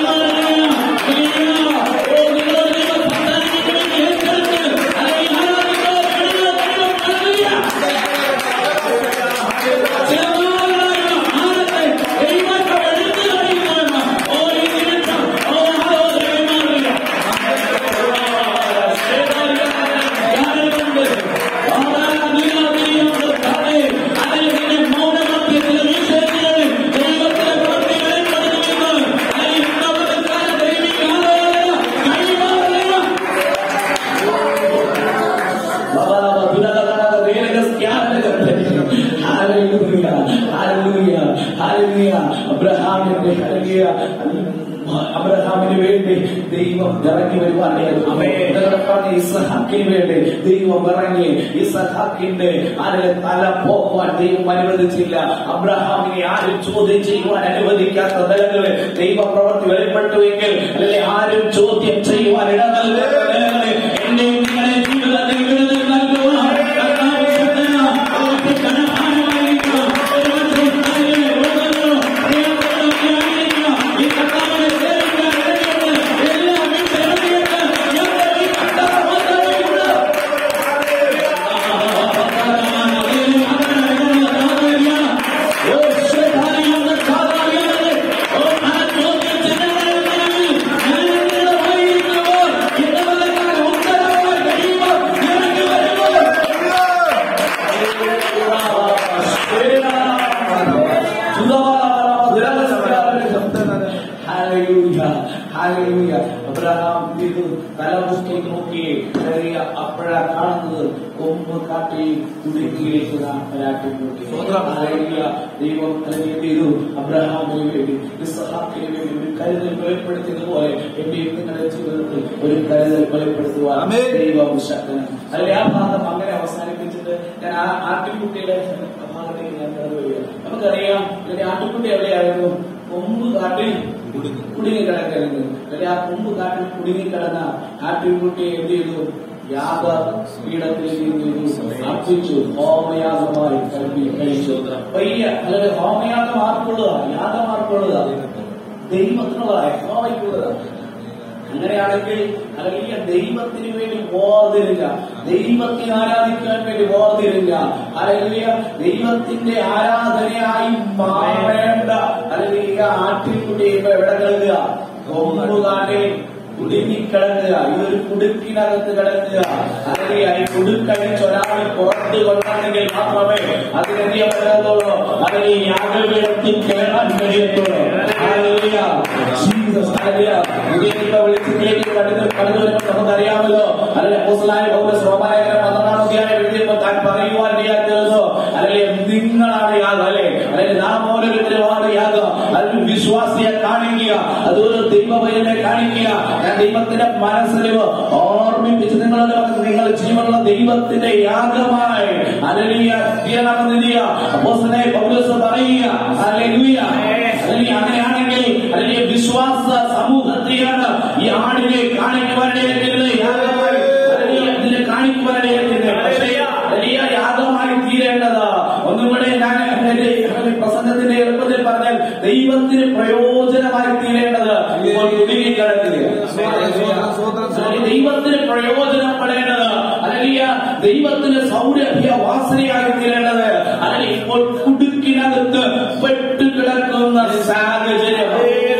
Speaker 1: അബ്രഹാമിന്റെ ഹല്ലേലൂയ. അബ്രഹാമിന് വേണ്ടി ദൈവം ഇറങ്ങി വരുവാനായിരുന്നു ഇസഹാക്കിന് വേണ്ടി ദൈവം ഇറങ്ങി ഇസഹാക്കിന്റെ ആരുടെ തല പോകാൻ ദൈവം അനുവദിച്ചില്ല അബ്രഹാമിനെ ആരും ചോദ്യം ചെയ്യുവാൻ അനുവദിക്കാത്ത നിലകളെ ദൈവ പ്രവൃത്തി വെളിപ്പെട്ടുവെങ്കിൽ അല്ലെങ്കിൽ ആരും ചോദ്യം ചെയ്യുവാൻ ഇട നൽകുന്ന നിലകളെ എന്റെ നിങ്ങളെ ജീവിതത്തിൽ വിടുതൽ നൽകുവാൻ കർത്താവ് ശക്തനാ. അവർക്ക് ധനഭാരമായിരിക്കാം. ഒരു വർഷം കാലിലെ രോഗങ്ങളോ പ്രിയപ്പെട്ടവരൊക്കെ ആയിരിക്കാം. ഈ കർത്താവിനെ സേവിക്കാൻ ഇടയുണ്ട്. എല്ലാം വിട്ട് ഇറങ്ങിയിട്ട് ഞങ്ങൾ ഈ കർത്താവ് മാത്രമേയുള്ളൂ. അബ്രഹാം ഇത് തലമുക്കി നോക്കി അപ്പോഴാ കാണുന്നത് കൊമ്പ് കാട്ടി കുടുക്കിയിരിക്കുന്ന ഒരാട്ടിൻകുട്ടി ഹല്ലേലൂയ. ദൈവം അല്ലെങ്കിൽ എന്ത് ചെയ്തു അബ്രഹാമിന് വേണ്ടി ഇസ്ഹാക്കിന് വേണ്ടി ഒരു കരുതൽ വെളിപ്പെടുത്തിയതുപോലെ എന്റെ നിങ്ങളുടെ ജീവിതത്തിൽ ഒരു കരുതൽ വെളിപ്പെടുത്തുവാൻ
Speaker 2: ആമേൻ.
Speaker 1: ദൈവം ശക്തൻ അല്ലെ ആ ഭാഗം അങ്ങനെ അവസാനിപ്പിച്ചിട്ട് ഞാൻ ആ ആട്ടിൻകുട്ടിയുടെ ഭാഗത്തേക്ക് ഞാൻ കടന്നു വരിക നമുക്കറിയാം ഇതിന്റെ ആട്ടിൻകുട്ടി എവിടെയായിരുന്നു കൊമ്പ് കാട്ടിൽ
Speaker 2: കുടുങ്ങി.
Speaker 1: കുടുങ്ങി കിടക്കരുത് അല്ലെങ്കിൽ ആ കൊമ്പ് കാട്ടിൽ കുടുങ്ങി കിടന്ന ആട്ടിൻകുട്ടിയെ എന്ത് ചെയ്തു യാഗ പീഠത്തിലേക്ക് എന്ത് ചെയ്തു അർപ്പിച്ചു ഹോമയാഗമായി കൽപ്പി കഴിച്ചു പയ്യ അല്ലെങ്കിൽ ഹോമയാഗം ആർക്കുള്ളതാ യാഗം ആർക്കുള്ളതാ ദൈവത്തിനുള്ളതായ ഹോമയ്ക്കുള്ളതാ അങ്ങനെയാണെങ്കിൽ അല്ലെങ്കിൽ ദൈവത്തിന് വേണ്ടി ബോധിരില്ല ദൈവത്തിന് ആരാധിക്കാൻ വേണ്ടി ബോധിരില്ല അല്ലെങ്കിൽ ദൈവത്തിന്റെ ആരാധനയായി മാറേണ്ട അല്ലെങ്കിൽ ആട്ടിൻകുട്ടി ഇപ്പൊ എവിടെ കിടക്കുക കൊമ്പുകാട്ടിൽ കുടുങ്ങിക്കിടക്കുക ഇതൊരു കുടുക്കിനകത്ത് കിടക്കുക അല്ലെങ്കിൽ ഈ കുടുക്കഴിച്ച് ഒരാൾ പുറത്ത് കൊള്ളാണെങ്കിൽ മാത്രമേ അതിനെന്ത് പറ്റത്തുള്ളൂ അതിന് ഈ യാഗപീഠത്തിൽ കയറാൻ കഴിയത്തുള്ളൂ ഹല്ലേലൂയ. Jesus hallelujah. ഉദയത്തിലെ വെളിച്ചത്തിലേക്ക് കടന്നു കടന്നു വരുമ്പോൾ നമുക്കറിയാമല്ലോ അല്ലെങ്കിൽ അപ്പോസ്തലനായ പൗലോസ് റോമാലേഖനം പന്ത്രണ്ടാം അധ്യായം എഴുതിയപ്പോൾ താൻ പറയുവാൻ ഇടയാക്കിയതോ അല്ലെങ്കിൽ നിങ്ങളാണ് യാഗം അല്ലെ അല്ലെങ്കിൽ നാം ഓരോരുത്തരുമാണ് യാഗം അതിൽ വിശ്വാസിയെ കാണിക്കുക അതുപോലെ ദൈവഭയനെ കാണിക്കുക ഞാൻ ദൈവത്തിന്റെ മനസ്സിലിവ് ഓർമ്മിപ്പിച്ച് നിങ്ങളുടെ നിങ്ങൾ ജീവനുള്ള ദൈവത്തിന്റെ യാഗമായി അലലിയ തീരണമെന്നില്ല അപ്പോസ്തലനായ പൗലോസ് പറയുക ഹല്ലേലൂയ അല്ലെങ്കിൽ അങ്ങനെയാണെങ്കിൽ അല്ലെങ്കിൽ വിശ്വാസ സമൂഹത്തെയാണ് ഈ ആടിനെ കാണിക്കുവാനിടയാക്കുന്നത് യാഗമായി അല്ലെങ്കിൽ ഇതിനെ കാണിക്കുവാനിടയാക്കുന്നത് പക്ഷേ വലിയ യാഗമായി തീരേണ്ടത് ഒന്നും കൂടെ ഞാൻ എന്റെ പ്രസംഗത്തിന്റെ എളുപ്പത്തിൽ പറഞ്ഞാൽ ദൈവത്തിന് പ്രയോജനമായി തീരേണ്ടത് ഇപ്പോൾ കുടുങ്ങിക്കിടക്കുക ദൈവത്തിന് പ്രയോജനപ്പെടേണ്ടത് അല്ലെങ്കിൽ ദൈവത്തിന് സൗരഭ്യ വാസനയായി തീരേണ്ടത് അല്ലെങ്കിൽ ഇപ്പോൾ കുടുക്കിനകത്ത് പെട്ടുകിടക്കുന്ന സാഹചര്യം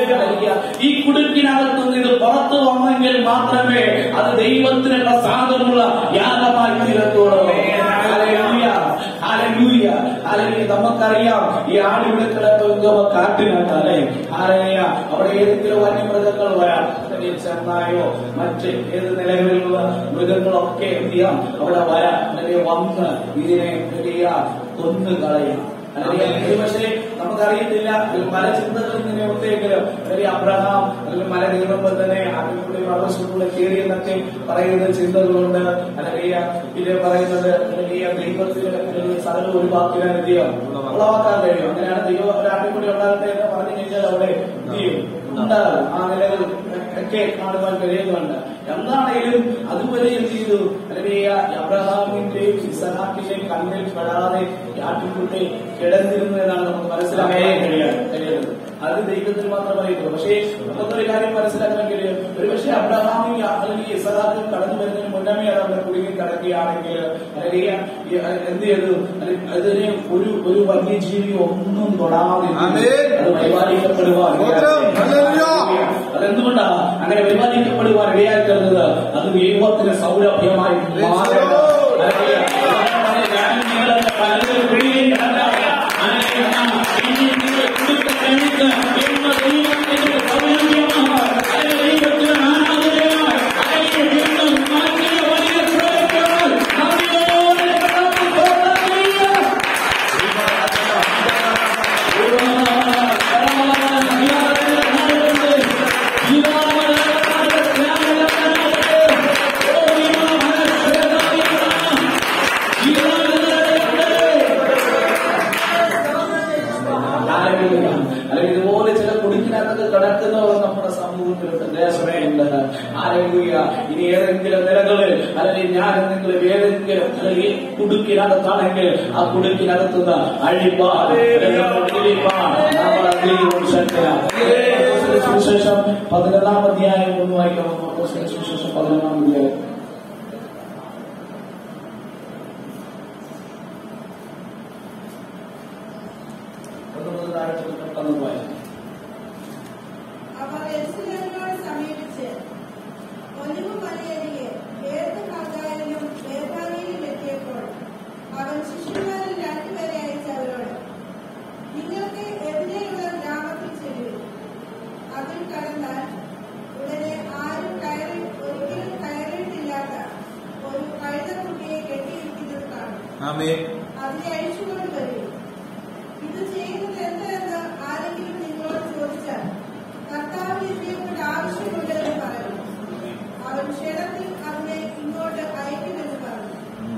Speaker 1: ഈ കുടുക്കിനകത്ത് നിന്ന് ഇത് പുറത്തു വന്നെങ്കിൽ മാത്രമേ അത് ദൈവത്തിന് പ്രസാദമുള്ള യാഗമായി തീരത്തുള്ളൂ ഹല്ലേലൂയ. ഹല്ലേലൂയ. ഹല്ലേലൂയ. നമുക്കറിയാം ഈ ആടിവിടെ കിടക്കുന്ന കാട്ടിനകത്ത് അല്ലെ ആരെയ അവിടെ ഏതെങ്കിലും വന്യമൃഗങ്ങൾ വരാം അല്ലെങ്കിൽ ചെന്നായോ മറ്റ് ഏത് നിലകളിലുള്ള മൃഗങ്ങളൊക്കെ എന്ത് ചെയ്യാം അവിടെ വരാം അല്ലെങ്കിൽ വന്ന് ഇതിനെ എന്ത് ചെയ്യാം കൊന്നു കളയാം അല്ലെങ്കിൽ പക്ഷേ നമുക്കറിയത്തില്ല പല ചിന്തകൾ ഇങ്ങനെ ഉണ്ടെങ്കിലും അല്ലെങ്കിൽ അബ്രഹാം അല്ലെങ്കിൽ മല നീളുമ്പോൾ തന്നെ അതിലൂടെ ആവശ്യമുള്ള കയറിയെന്നൊക്കെ പറയുന്ന ചിന്തകളുണ്ട് അല്ലെങ്കിൽ ഇത് പറയുന്നത് അല്ലെങ്കിൽ ദൈവത്തിന്റെ അല്ലെങ്കിൽ സകല ഒരു വാക്കിലാണ് എന്ത് ചെയ്യാം ഉളവാക്കാൻ കഴിയും അങ്ങനെയാണ് ദൈവം ഒരാട്ടിൽ കൂടി ഉണ്ടാകട്ടെ എന്ന് പറഞ്ഞു കഴിഞ്ഞാൽ അവിടെ എന്ത് ചെയ്യും ഉണ്ടാകും ആ നിലകൾ ഒക്കെ കാണുവാൻ കഴിയുന്നുണ്ട് എന്താണെങ്കിലും അതുവരെ എന്ത് ചെയ്തു അല്ലെങ്കിൽ ഈ അബ്രഹാമിന്റെയും ഇസഹാക്കിന്റെയും കണ്ണിൽ പെടാതെ ഈ ആട്ടിൻകുട്ടി കിടന്നിരുന്നു എന്നാണ് നമുക്ക് മനസ്സിലാക്കാൻ കഴിയാൻ കഴിയുന്നത് അത് ദൈവത്തിന് മാത്രം പറയുന്നത് പക്ഷേ നമുക്കൊരു കാര്യം മനസ്സിലാക്കാൻ കഴിയും ഒരുപക്ഷെ അബ്രഹാമിൽ അല്ലെങ്കിൽ ഇസഹാക്കും കടന്നു വരുന്നതിന് മുന്നമേ അത് അവിടെ കുടുങ്ങി കിടക്കുകയാണെങ്കിൽ അല്ലെങ്കിൽ ഈ എന്ത് ചെയ്തു അല്ലെങ്കിൽ അതിനെ ഒരു ഒരു വന്യജീവി ഒന്നും തൊടാതെ
Speaker 2: ആമേൻ.
Speaker 1: അത് പരിപാലിക്കപ്പെടുവാൻ
Speaker 2: സ്തോത്രം. ഹല്ലേലൂയ.
Speaker 1: അതെന്തുകൊണ്ടാ അങ്ങനെ പരിപാലിക്കപ്പെടുവാൻ ഇടയായി തീർന്നത് അത് ദൈവത്തിന് സൗരഭ്യമായി മാറണം. ഹല്ലേലൂയ. ഞാൻ നിങ്ങളെ പലരും വെളിയിൽ കിടന്നാണ്. അങ്ങനെ ഇനി നിങ്ങൾ കൊടുത്ത കരുത്ത് എന്ന ദൈവത്തിന്റെ സൗരഭ്യമാണ്. അത് ദൈവത്തിന് ആരാധനയാണ്. അതിന്റെ ദൈവം മാറ്റിയ വലിയ പ്രവൃത്തിയാണ്. നന്ദിയോടെ കടന്നു പോകുകയാണ്. അല്ലെങ്കിൽ ഇതുപോലെ ചില കുടുക്കിനകത്ത് കിടക്കുന്നവർ നമ്മുടെ സമൂഹത്തിലുണ്ട് ദേശമേയുണ്ട് ആരെങ്കിലും ഇനി ഏതെങ്കിലും നിലകളിൽ അല്ലെങ്കിൽ ഞാൻ എന്തെങ്കിലും ഏതെങ്കിലും അല്ലെങ്കിൽ കുടുക്കിനകത്താണെങ്കിൽ ആ കുടുക്കിനകത്തുനിന്ന് അഴിപ്പാൻ അല്ലെങ്കിൽ ഇടിപ്പാൻ നമ്മൾ അഗ്നിയോട് ശക്തരാണ്. അപ്പോസ്തലരുടെ സുവിശേഷം പതിനൊന്നാം അധ്യായം ഒന്ന് വായിക്കാം അപ്പോസ്തലരുടെ സുവിശേഷം പതിനൊന്നാം അധ്യായം ഒന്ന് മുതൽ താഴോട്ട് പെട്ടെന്ന് വായിക്കാം
Speaker 4: അവർ യെരൂശലേമിനോട് സമീപിച്ച് ഒലിവ് മലയരികെ ഏത് ഹഗായിലും ബേഥാനിയിലും എത്തിയപ്പോൾ അവൻ ശിഷ്യന്മാരിൽ രണ്ടുപേരെ അയച്ച് അവരോട് നിങ്ങൾക്ക് എതിരെയുള്ള ഗ്രാമത്തിൽ ചെല്ലുവിൻ അതിൽ കടന്നാൽ ഉടനെ ആരും കയറി ഒരിക്കലും കയറിയിട്ടില്ലാത്ത ഒരു കഴുതക്കുട്ടിയെ കെട്ടിയിരിക്കുന്നത് കാണും
Speaker 2: ആമേൻ
Speaker 4: അതിനെ അഴിച്ചുകൊണ്ട് വരും ഇത് ചെയ്യുന്നത് എന്തെന്ന് ആരെങ്കിലും നിങ്ങളോട് ചോദിച്ചാൽ കർത്താവിന് ഇതിനെക്കൊണ്ട് ആവശ്യമുണ്ടെന്ന് പറയും അവൻ ക്ഷണത്തിൽ അതിനെ ഇങ്ങോട്ട് അയക്കുമെന്ന് പറഞ്ഞു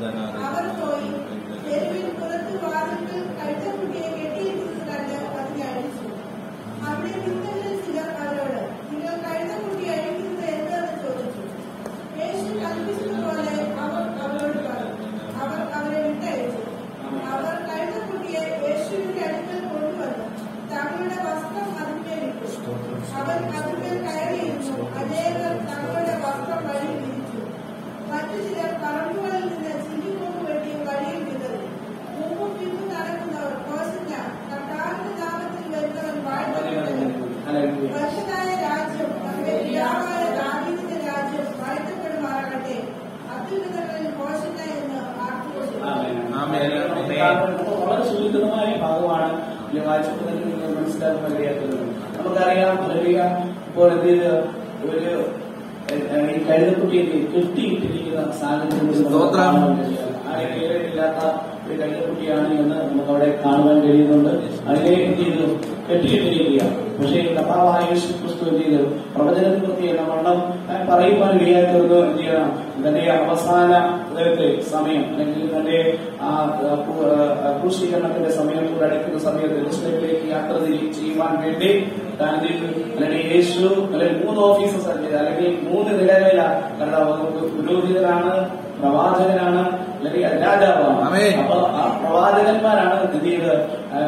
Speaker 4: അവർ പോയി തെരുവിൽ പുറത്ത് വാതിൽക്കൽ കഴുത്തക്കുട്ടിയെ കെട്ടിയിരിക്കുന്നത് കണ്ട് അതിനെ അഴിച്ചു അവിടെ നിന്നവരിൽ ചിലർ അവരോട് നിങ്ങൾ കഴുത്തക്കുട്ടി അഴിക്കുന്നത് എന്തെന്ന് ചോദിച്ചു യേശു കൽപ്പിച്ചതുപോലെ അവർ അവരോട് പറഞ്ഞു അവർ അവരെ വിട്ടയച്ചു അവർ കഴുത്തക്കുട്ടിയെ യേശുവിന്റെ അടുക്കൽ കൊണ്ടുവന്നു തങ്ങളുടെ വസ്ത്രം അതിന്റെ വിട്ടു അവൻ അതിന്മേൽ കയറിയിരുന്നു അനേകർ തങ്ങളുടെ വസ്ത്രം വഴി വിരിച്ചു മറ്റു ചിലർ പറമ്പുകളിൽ നിന്ന് ചില്ലിക്കൊമ്പ് വെട്ടി വഴിയിൽ വിതറി മുമ്പും പിന്നും നടക്കുന്നവർ കോശില്ല കർത്താവിന്റെ നാമത്തിൽ വരുന്നവൻ വാഴ്ത്തപ്പെട്ടവൻ
Speaker 1: ഹല്ലേലൂയ.
Speaker 4: വർഷനായ രാജ്യം നമ്മുടെ പിതാവായ ദാവീദിന്റെ രാജ്യം വാഴ്ത്തപ്പെടുമാറാകട്ടെ അത്യുന്നതങ്ങളിൽ കോശില്ല എന്ന് ആർക്കും
Speaker 1: ആമേൻ.
Speaker 2: ആമേൻ.
Speaker 1: നമുക്ക് വളരെ സുരക്ഷിതമായ ഭാഗമാണ് ഇതിൽ വായിച്ചപ്പോൾ തന്നെ നിങ്ങൾ മനസ്സിലാക്കാൻ കഴിയാത്തത് നമുക്കറിയാം അറിയാം ഇപ്പോൾ ഇത് ഒരു ഏഹ്, ഈ കഴുതക്കുട്ടിയെ കെട്ടിയിട്ടിരിക്കുന്ന സാഹചര്യം നമുക്ക്
Speaker 2: സ്തോത്രം.
Speaker 1: കാണാൻ കഴിയും. ആരെയും കേറിയിട്ടില്ലാത്ത ഒരു കഴുതക്കുട്ടിയാണ് എന്ന് നമുക്ക് അവിടെ കാണുവാൻ കഴിയുന്നുണ്ട് അതിനെ എന്ത് ചെയ്തു കെട്ടിയിട്ടിരിക്കുക പക്ഷേ കഥാവായ യേശു ക്രിസ്തു എന്ത് ചെയ്തു പ്രവചനത്തിൽ പ്രതി എന്ന വണ്ണം ഞാൻ പറയുവാൻ കഴിയാത്തത് എന്ത് ചെയ്യണം തന്റെ അവസാന ഇന്നത്തെ സമയം അല്ലെങ്കിൽ തന്റെ ആ ആ, കു- ആ, ക്രൂശീകരണത്തിന്റെ സമയം കൂടെ അടുക്കുന്ന സമയത്ത് ജെറുസലേമിലേക്ക് യാത്ര ചെയ്യ- ചെയ്യുവാൻ വേണ്ടി താൻ എന്ത് ചെയ്തു? അല്ലെങ്കിൽ യേശു അല്ലെങ്കിൽ മൂന്ന് ഓഫീസേഴ്സ് അല്ലെങ്കിൽ മൂന്ന് നിലകളിലാണ് കാരണം നമുക്ക് പുരോഹിതനാണ് പ്രവാചകനാണ് അല്ലെങ്കിൽ രാജാവാണ്
Speaker 2: ആമേൻ.
Speaker 1: അപ്പൊ ആ പ്രവാചകന്മാരാണ് എന്ത് ചെയ്ത് ആ,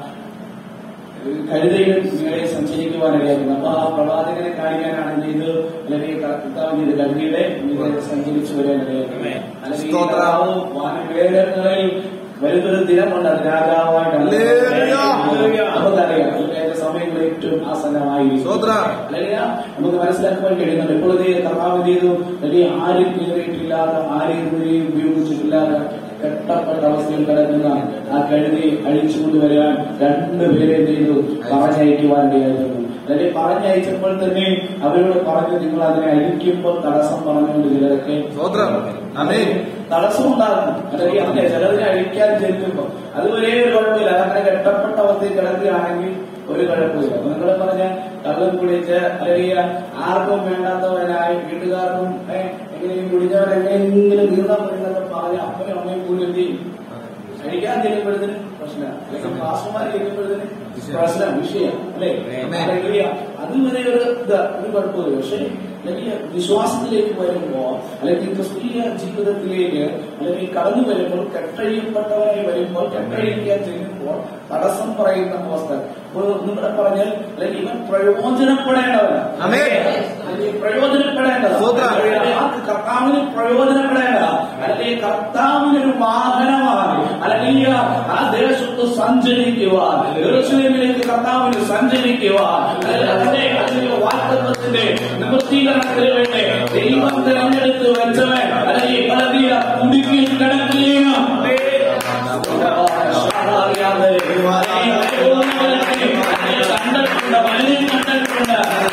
Speaker 1: കഴുതയിൽ നിങ്ങളെ സഞ്ചരിക്കുവാനിടയാക്കുന്നത് അപ്പൊ ആ പ്രവാചകനെ കാണിക്കാനാണ് എന്ത് ചെയ്ത് അല്ലെങ്കിൽ കർത്താവ് ചെയ്ത് കഴുതിയുടെ നിങ്ങളെ സഞ്ചരിച്ചു വരാനിടയാക്കുന്നത് അല്ലെങ്കിൽ ഈ
Speaker 2: സ്തോത്രം.
Speaker 1: കർത്താവ് വാനവേദങ്ങളിൽ വരുന്നൊരു ദിനമുണ്ട് അത് രാജാവായിട്ടാണ്
Speaker 2: ഹല്ലേലൂയ.
Speaker 1: നമുക്കറിയാം ഇതിന്റെ സമയങ്ങൾ ഏറ്റവും ആസന്നമായിരിക്കും
Speaker 2: സ്തോത്രം.
Speaker 1: അല്ലെങ്കിൽ നമുക്ക് മനസ്സിലാക്കുവാൻ കഴിയുന്നുണ്ട് ഇപ്പോൾ ഇത് കർത്താവ് എന്ത് ചെയ്തു അല്ലെങ്കിൽ ആരും കയറിയിട്ടില്ലാതെ ആരെയും ഇതുവരെയും ഉപയോഗിച്ചിട്ടില്ലാതെ കെട്ടപ്പെട്ട അവസ്ഥയിൽ കിടക്കുന്ന ആ കഴുതി അഴിച്ചുകൊണ്ടുവരാൻ രണ്ടുപേരെ എന്ത് ചെയ്തു പറഞ്ഞയക്കുവാൻ ഇടയായിരുന്നു അല്ലെങ്കിൽ പറഞ്ഞയച്ചപ്പോൾ തന്നെ അവരോട് പറഞ്ഞു നിങ്ങൾ അതിനെ അഴിക്കുമ്പോൾ തടസ്സം പറഞ്ഞുകൊണ്ട് ചിലരൊക്കെ
Speaker 2: സ്തോത്രം. ആമേൻ.
Speaker 1: തടസ്സം ഉണ്ടാകും അല്ലെങ്കിൽ അങ്ങനെ ചിലതിനെ അഴിക്കാൻ ചെല്ലുമ്പോ അത് ഒരേ ഒരു കുഴപ്പമില്ല അതങ്ങനെ കെട്ടപ്പെട്ട അവസ്ഥയിൽ കിടക്കുകയാണെങ്കിൽ ഒരു കുഴപ്പമില്ല അപ്പൊ നിങ്ങൾ പറഞ്ഞ കള്ളും കുടിച്ച് അല്ലെങ്കിൽ ആർക്കും വേണ്ടാത്തവനായി വീട്ടുകാർക്കും ഏഹ്, എങ്ങനെയും കുടിച്ചവൻ എങ്ങനെയെങ്കിലും നീന്താൻ പറ്റുന്നൊക്കെ പറഞ്ഞ് അപ്പനും അമ്മയും കൂടി എന്ത് ചെയ്യും കഴിക്കാൻ ചെല്ലുമ്പോഴത്തേന് പ്രശ്നം അല്ലെങ്കിൽ പാസ്റ്റർമാർ ചെല്ലുമ്പോഴത്തേന് പ്രശ്നം വിഷയം അല്ലേ
Speaker 2: ആമേൻ.
Speaker 1: അല്ലെങ്കിൽ അതുവരെ ഒരു ഇതാ ഒരു കുഴപ്പമില്ല പക്ഷെ അല്ലെങ്കിൽ വിശ്വാസത്തിലേക്ക് വരുമ്പോ അല്ലെങ്കിൽ ക്രിസ്തീയ ജീവിതത്തിലേക്ക് അല്ലെങ്കിൽ കടന്നു വരുമ്പോൾ കെട്ടഴിയപ്പെട്ടവരായി വരുമ്പോൾ കെട്ടഴിക്കാൻ ചെയ്യുമ്പോൾ തടസ്സം പറയുന്ന അവസ്ഥ ഇപ്പോൾ നിങ്ങളുടെ പറഞ്ഞാൽ അല്ലെങ്കിൽ ഇവൻ പ്രയോജനപ്പെടേണ്ടവനാണ്
Speaker 2: ആമേൻ.
Speaker 1: അല്ലെങ്കിൽ പ്രയോജനപ്പെടേണ്ടതാണ്
Speaker 2: സ്തോത്രം.
Speaker 1: ആ കർത്താവിന് പ്രയോജനപ്പെടേണ്ട അല്ലെങ്കിൽ കർത്താവിനൊരു വാഹനമാണ് അല്ലെങ്കിൽ ആ ദേശത്ത് സഞ്ചരിക്കുവാൻ യെരൂശലേമിലേക്ക് കർത്താവിന് സഞ്ചരിക്കുവാൻ അല്ലെങ്കിൽ അതിന്റെ അതിന്റെ വാക്തത്വത്തിന്റെ നിവൃത്തീകരണത്തിന് വേണ്ടി ദൈവം തിരഞ്ഞെടുത്ത് വെച്ചവൻ അല്ലെങ്കിൽ പലതീയ കുടുക്കിൽ കിടക്കുകയും അറിയാതെ കണ്ടിട്ടുണ്ട് പലരും കണ്ടിട്ടുണ്ട്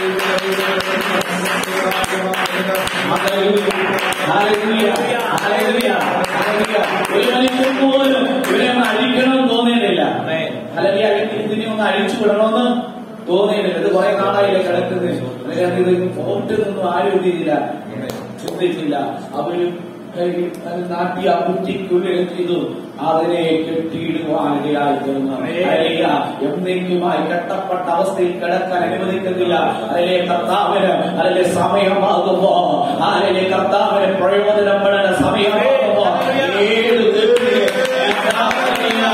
Speaker 1: ഹല്ലേലൂയ. ഹല്ലേലൂയ. ഹല്ലേലൂയ. ഒരു മനുഷ്യൻ പോലും ഇവരെ ഒന്ന് അഴിക്കണമെന്ന് തോന്നിയിട്ടില്ല അല്ലെങ്കിൽ അല്ലെങ്കിൽ ഇതിനെ ഒന്ന് അഴിച്ചു വിടണമെന്ന് തോന്നിയിട്ടില്ല ഇത് കുറെ നാളായില്ലേ കിടക്കുന്നത് അല്ലെങ്കിൽ ഇത് പോയിട്ടൊന്നും ആരും എന്ത് ചെയ്തില്ല ചിന്തിച്ചില്ല അവരും കൈ- അത് നാട്ടി ആ കുറ്റിക്കുള്ളിൽ ചെയ്തു അതിനെ കെട്ടിയിടുവാനിടയായി തീർന്നു ഹല്ലേലൂയ. എന്തെങ്കിലുമായി കെട്ടപ്പെട്ട അവസ്ഥയിൽ കിടക്കാൻ അനുവദിക്കുന്നില്ല അതിലെ കർത്താവിന് അതിലെ സമയമാകുമ്പോ അതിലെ കർത്താവിന് പ്രയോജനപ്പെടേണ്ട സമയമാകുമ്പോ ഏത് വ്യക്തിയെ ഹല്ലേലൂയ.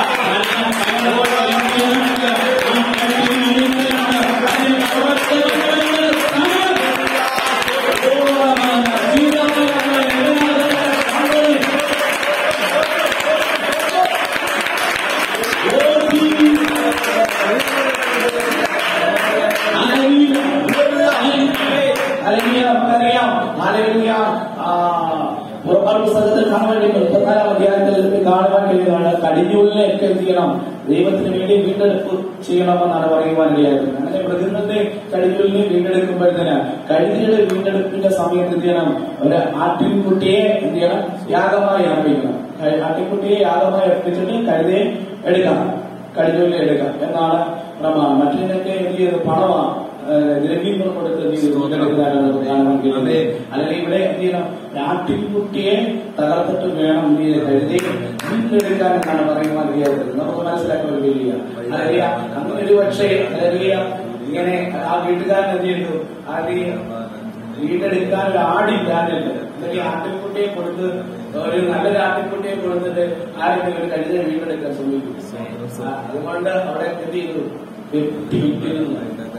Speaker 1: ഹല്ലേലൂയ. നമുക്കറിയാം ഹല്ലേലൂയ. ആ, പുറപ്പാട് പുസ്തകത്തിൽ കാണാൻ വേണ്ടി മുപ്പത്തിനാലാം അധ്യായത്തിൽ നമുക്ക് കാണുവാൻ കഴിയുന്നതാണ് കടിഞ്ഞൂലിനെയൊക്കെ എന്ത് ചെയ്യണം ദൈവത്തിന് വേണ്ടി വീണ്ടെടുപ്പ് ചെയ്യണമെന്നാണ് പറയുവാൻ ഇടയായത് അങ്ങനെ മൃഗങ്ങളുടെ കടിഞ്ഞൂലിനെ വീണ്ടെടുക്കുമ്പോഴത്തേന് കഴുതിയുടെ വീണ്ടെടുപ്പിന്റെ സമയത്ത് എന്ത് ചെയ്യണം ഒരു ആട്ടിൻകുട്ടിയെ എന്ത് ചെയ്യണം യാഗമായി അർപ്പിക്കണം ക- ആട്ടിൻകുട്ടിയെ യാഗമായി അർപ്പിച്ചിട്ട് കഴുതയെ എടുക്കണം കടിഞ്ഞൂലിനെ എടുക്കാം എന്നാണ് പ്രമാണം മറ്റതിനൊക്കെ എന്ത് ചെയ്ത് പണമാണ് ഏഹ് ദ്രവ്യങ്ങൾ കൊടുത്ത് എന്ത് ചെയ്തു വീണ്ടെടുക്കാനാണ് കാണാൻ കഴിയുന്നത് അല്ലെങ്കിൽ ഇവിടെ എന്ത് ചെയ്യണം ആട്ടിൻകുട്ടിയെ തകർത്തിട്ട് വേണം എന്ത് ചെയ്ത് കരുതി വീണ്ടെടുക്കാൻ എന്നാണ് പറയുവാൻ കഴിയാത്തത് നമുക്ക് മനസ്സിലാക്കാൻ ഒരു വലിയ അല്ലെങ്കിൽ അങ്ങനെ ഒരു പക്ഷേ അല്ലെങ്കിൽ ഇങ്ങനെ ആ വീട്ടുകാരൻ എന്ത് ചെയ്തു ആദ്യം വീണ്ടെടുക്കാൻ ഒരു ആടില്ലാഞ്ഞിട്ട് അല്ലെങ്കിൽ ആട്ടിൻകുട്ടിയെ കൊടുത്ത് ഒരു നല്ലൊരു ആട്ടിൻകുട്ടിയെ കൊടുത്തിട്ട് ആരെങ്കിലും ഒരു കഴുത വീണ്ടെടുക്കാൻ ശ്രമിക്കും ആ, അതുകൊണ്ട് അവിടെ എന്ത് ചെയ്തു വെട്ടി വിട്ടിരുന്നു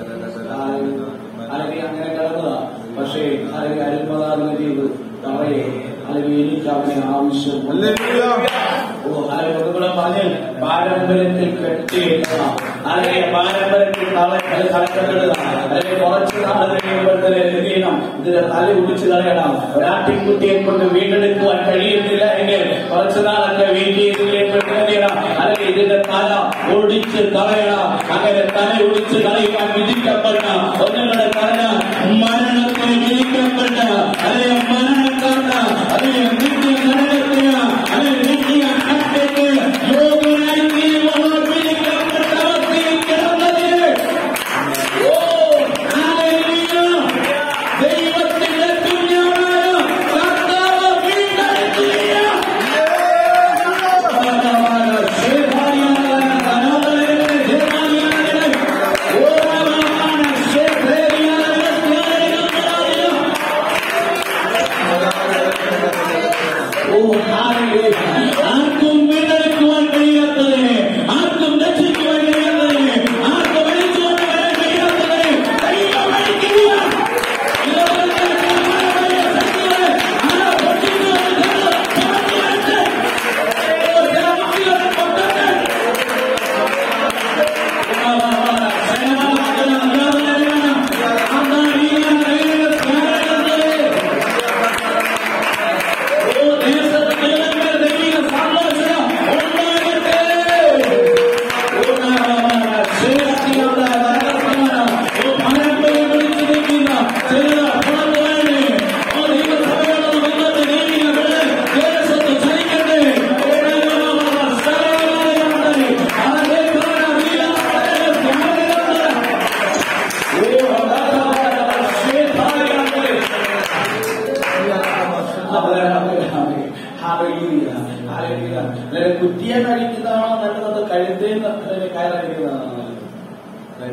Speaker 1: അല്ലെങ്കിൽ അങ്ങനെ കിടന്നതാ പക്ഷേ അല്ലെങ്കിൽ അരുമതാന്ന് ചെയ്തു തവയെ അല്ലെങ്കിൽ എനിക്ക് അവനെ ആവശ്യം
Speaker 2: ഹല്ലേലൂയ.
Speaker 1: ഓ അല്ലെങ്കിൽ ഒന്നുകൂടെ പറഞ്ഞ് പാരമ്പര്യത്തിൽ കെട്ടിയിട്ടതാ അല്ലെങ്കിൽ പാരമ്പര്യത്തിൽ തല- അത് കളക്കപ്പെടുക അല്ലെങ്കിൽ കുറച്ച് നാൾ കഴിയുമ്പോഴത്തേന് എന്ത് ചെയ്യണം ഇതിന്റെ തല ഒടിച്ചു കളയണം ഒരാട്ടിൻകുട്ടിയെ കൊണ്ട് വീണ്ടെടുക്കുവാൻ കഴിയുന്നില്ല എങ്കിൽ കുറച്ച് നാളൊക്കെ വീട്ടിൽ ഇതിലേക്ക് എന്ത് ചെയ്യണം അല്ലെങ്കിൽ ഇതിന്റെ തല ഒടിച്ച് കളയണം അങ്ങനെ തല ഒടിച്ച് കളയുവാൻ വിധിക്കപ്പെട്ട ഒന്നുകൂടെ പറഞ്ഞ മരണത്തിന് വിധിക്കപ്പെട്ട അല്ലെങ്കിൽ മരണക്കാരന അല്ലെങ്കിൽ നിത്യ നരകത്തിന് അല്ലെങ്കിൽ നിത്യ കട്ടയ്ക്ക് യോഗ്യനായി തീരുവാൻ വിധിക്കപ്പെട്ട അവസ്ഥയിൽ കിടന്നതിന് ഓ ഹല്ലേലൂയ ദൈവത്തിന്റെ തുല്യമായ കർത്താവ് വീണ്ടെടുക്കുകയാണ്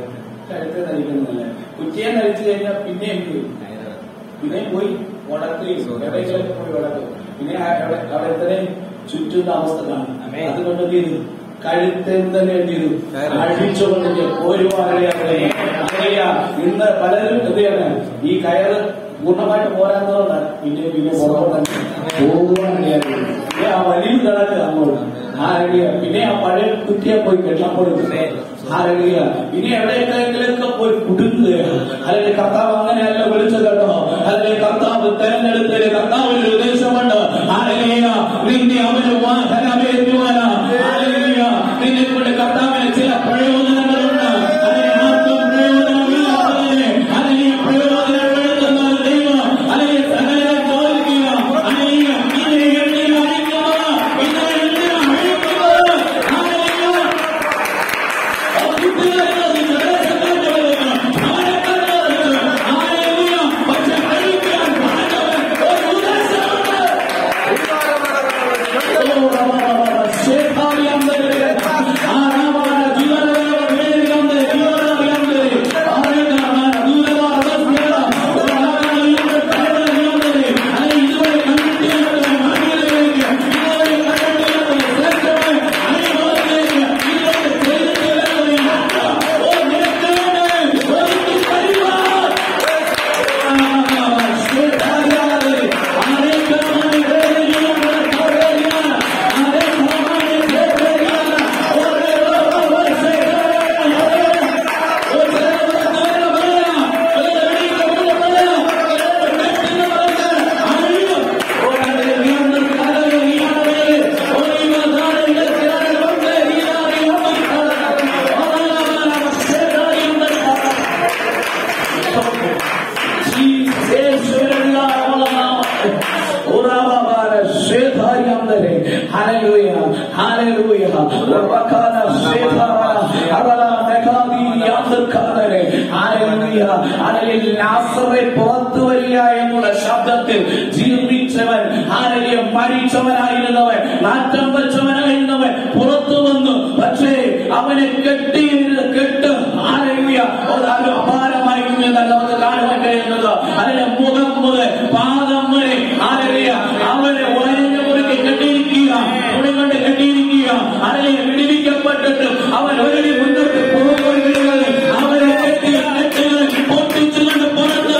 Speaker 1: കഴുത്ത് ധരിക്കുന്നില്ല കുറ്റിയെ ധരിച്ചു കഴിഞ്ഞാൽ പിന്നെ എന്ത് ചെയ്യും? പിന്നെ പോയി ഉടക്കി എവിടെയെങ്കിലും പോയി ഉടക്കും പിന്നെ ആ അവിടെ അവിടെ എത്രയും ചുറ്റുന്ന അവസ്ഥ കാണും
Speaker 2: ആമേൻ.
Speaker 1: അതുകൊണ്ട് എന്ത് ചെയ്തു കഴുത്തിൽ തന്നെ എന്ത് ചെയ്തു
Speaker 2: കയറ്.
Speaker 1: അഴിച്ചുകൊണ്ട് ഒരുപാട് ഇന്ന് പലരും എന്ത് ചെയ്യണം ഈ കയറ് പൂർണ്ണമായിട്ട് പോരാത്തതുകൊണ്ടാണ് പിന്നെ പിന്നെ പുറകോട്ട് പോകുവാനിടയാകും പിന്നെ ആ വലിയ കിടക്കുക അങ്ങോട്ട് ആരടിയ പിന്നെ ആ പഴയ കുറ്റിയെ പോയി കെട്ടാൻ കൊടുക്കുന്നേ ആരടിയ പിന്നെ എവിടെയെങ്കിലൊക്കെ പോയി കുടുങ്ങുകയാണ് അല്ലെങ്കിൽ കർത്താവ് അങ്ങനെയല്ല വിളിച്ചത് കേട്ടോ അല്ലെങ്കിൽ കർത്താവ് തെരഞ്ഞെടുത്തതിന് കർത്താവിന്റെ ഉദ്ദേശമുണ്ട് ആരടിയ നിന്നെ അവന് വാഹനമേറ്റുവാനാ ആരടിയ നിന്നെ കൊണ്ട് കർത്താവിന് ചില പ്രയോജനങ്ങളുണ്ട് അതിന് ആർക്കും പ്രയോജനമില്ലാത്തതിന് അതിനെ പ്രയോജനപ്പെടുത്തുന്ന ഒരു ദൈവം അതിനെ സകലരെ തോൽക്കുക അതിനെ ഇതിനെ എണ്ണി അഴിക്കുക ഇതിനെ എണ്ണി അഴിക്കുക ആരടിയ പുറത്തു വരിക എന്നുള്ള ശബ്ദത്തിൽ ജീവിച്ചവൻ ആരെയും മരിച്ചവനായിരുന്നവൻ നാറ്റം വെച്ചവനായിരുന്നവൻ പുറത്തു വന്നു പക്ഷേ അവനെ കെട്ടി കെട്ട് ആരെയ ഒരു അപാരമായിരുന്നു എന്നല്ല നമുക്ക് കാണുവാൻ കഴിയുന്നത് അതിന്റെ മുഖം മുതൽ പാദം വരെ ആരെയ അവനെ വരഞ്ഞു കൊടുക്കി കെട്ടിയിരിക്കുക തുണി കൊണ്ട് കെട്ടിയിരിക്കുക അതിനെ വിടിവിക്കപ്പെട്ടിട്ട് അവൻ ഒരടി മുന്നോട്ട് പോകുകയാണ് അവനെ കെട്ടി കെട്ടുകൾ പൊട്ടിച്ചുകൊണ്ട് പുറത്ത്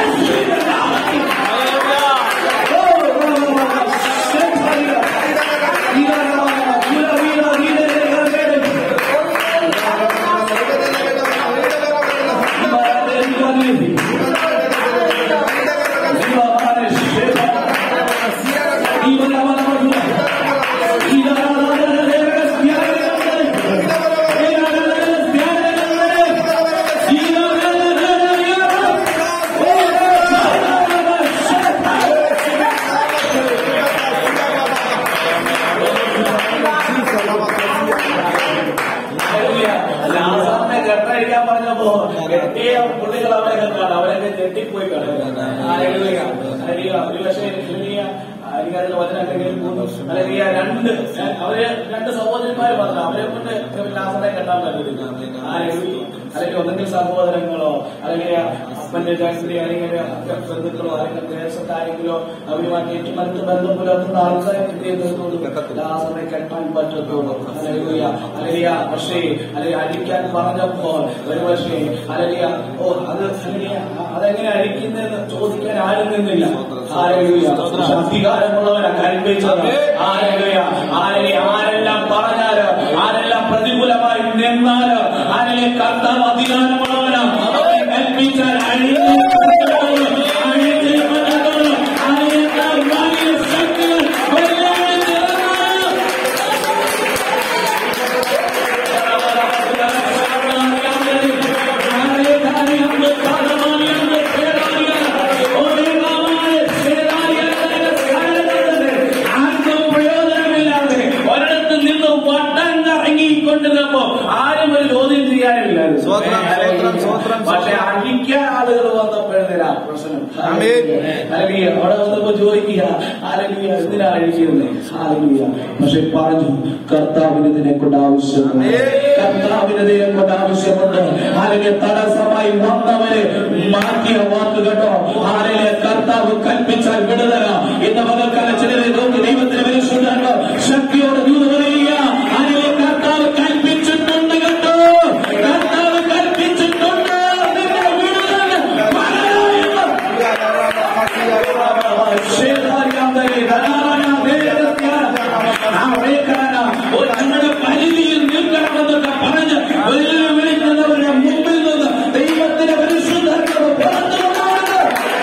Speaker 1: ലാസാറിനെ കെട്ടഴിക്കാൻ പറഞ്ഞപ്പോ കെട്ടിയ പുള്ളികൾ അവരെ കണ്ടാണ് അവരൊക്കെ ഞെട്ടിപ്പോയി ഒരുപക്ഷെ അരികാതിൽ വചനക്കെങ്കിലും കൂടും അല്ലെങ്കിൽ രണ്ട് അവര് രണ്ട് സഹോദരന്മാർ പറഞ്ഞു അവരെ കൊണ്ട് ലാസറെ കെട്ടാൻ പറ്റില്ല അല്ലെങ്കിൽ ഒന്നെങ്കിൽ സഹോദരങ്ങളോ അല്ലെങ്കിൽ ഹസ്ബൻഡ് ഫാമിലി അല്ലെങ്കിൽ ബന്ധുക്കളോ അല്ലെങ്കിൽ ദേശത്തെ ആരെങ്കിലോ അവരുമായിട്ട് ഏറ്റുമറ്റ് ബന്ധം പുലർത്തുന്ന ആൾക്കാരെ കിട്ടിയതോട് ലാസറെ കെട്ടാൻ പറ്റത്തുള്ളൂ അല്ലെങ്കിൽ അല്ലെങ്കിൽ പക്ഷേ അല്ലെങ്കിൽ അടിക്കാൻ പറഞ്ഞപ്പോൾ ഒരു പക്ഷേ അല്ലെങ്കിൽ ഓ അത് അല്ലെങ്കിൽ അതെങ്ങനെ അടിക്കുന്നതെന്ന് ചോദിക്കാൻ ആരും നിന്നില്ല ആരെങ്കിലും അധികാരമുള്ളവരാ കൽപ്പിച്ചത് ആരെങ്കിലും ആരെങ്കിലും ആരെല്ലാം പറഞ്ഞാല് ആരെല്ലാം പ്രതികൂലമായി നിന്നാല് ആരെങ്കിലും കർത്താവ് അധികാരമുള്ളവരാ അവരെ കൽപ്പിച്ചാൽ അഴിഞ്ഞു അഴിഞ്ഞു അതിനേക്കാൾ വലിയ ശക്തികൾ വെല്ലുവിളി നിറഞ്ഞാലും ഒരിടത്ത് നിന്ന് വട്ടം കറങ്ങിക്കൊണ്ടിരുന്നപ്പോ ആരും ഒരു ചോദ്യം ചെയ്യാനില്ല
Speaker 2: സ്വോത്രം, സ്വോത്രം, സ്വോത്രം.
Speaker 1: പക്ഷെ അടിക്കാൻ ആളുകൾ വന്നപ്പോഴത്തേരാ പ്രശ്നം
Speaker 2: ആമേൻ.
Speaker 1: അല്ലെങ്കിൽ അവിടെ വന്നപ്പോ ചോദിക്കുക ആരെങ്കിലും എന്തിനാ അഴിക്കുന്നത് ആരെങ്കിലും പക്ഷെ പറഞ്ഞു കർത്താവിന് ഇതിനെ കൊണ്ട് ആവശ്യമുണ്ട് കർത്താവിന് ഇതിനെ കൊണ്ട് ആവശ്യമുണ്ട് ആരെങ്കിലും തടസ്സമായി വന്നവരെ മാറ്റിയ വാക്ക് കേട്ടോ ആരെങ്കിലും കർത്താവ് കൽപ്പിച്ചാൽ വിടുതല ഇന്ന് മകൾക്കല്ല ചിലരെ നോക്കി ദൈവത്തിന് പരിശുദ്ധ ശക്തിയോട് ദൂത് പറയുക ആരെങ്കിലും കർത്താവ് കൽപ്പിച്ചിട്ടുണ്ട് കേട്ടോ കർത്താവ് കൽപ്പിച്ചിട്ടുണ്ട് നിന്റെ വിടുതല മകനായ ഞങ്ങളുടെ പരിധിയിൽ നിൽക്കണമെന്നൊക്കെ പറഞ്ഞ് വെല്ലുവിളിക്കുന്നവരുടെ മുമ്പിൽ നിന്ന് ദൈവത്തിന്റെ പരിശുദ്ധർക്കത് പുറത്തുകൊണ്ടാണ്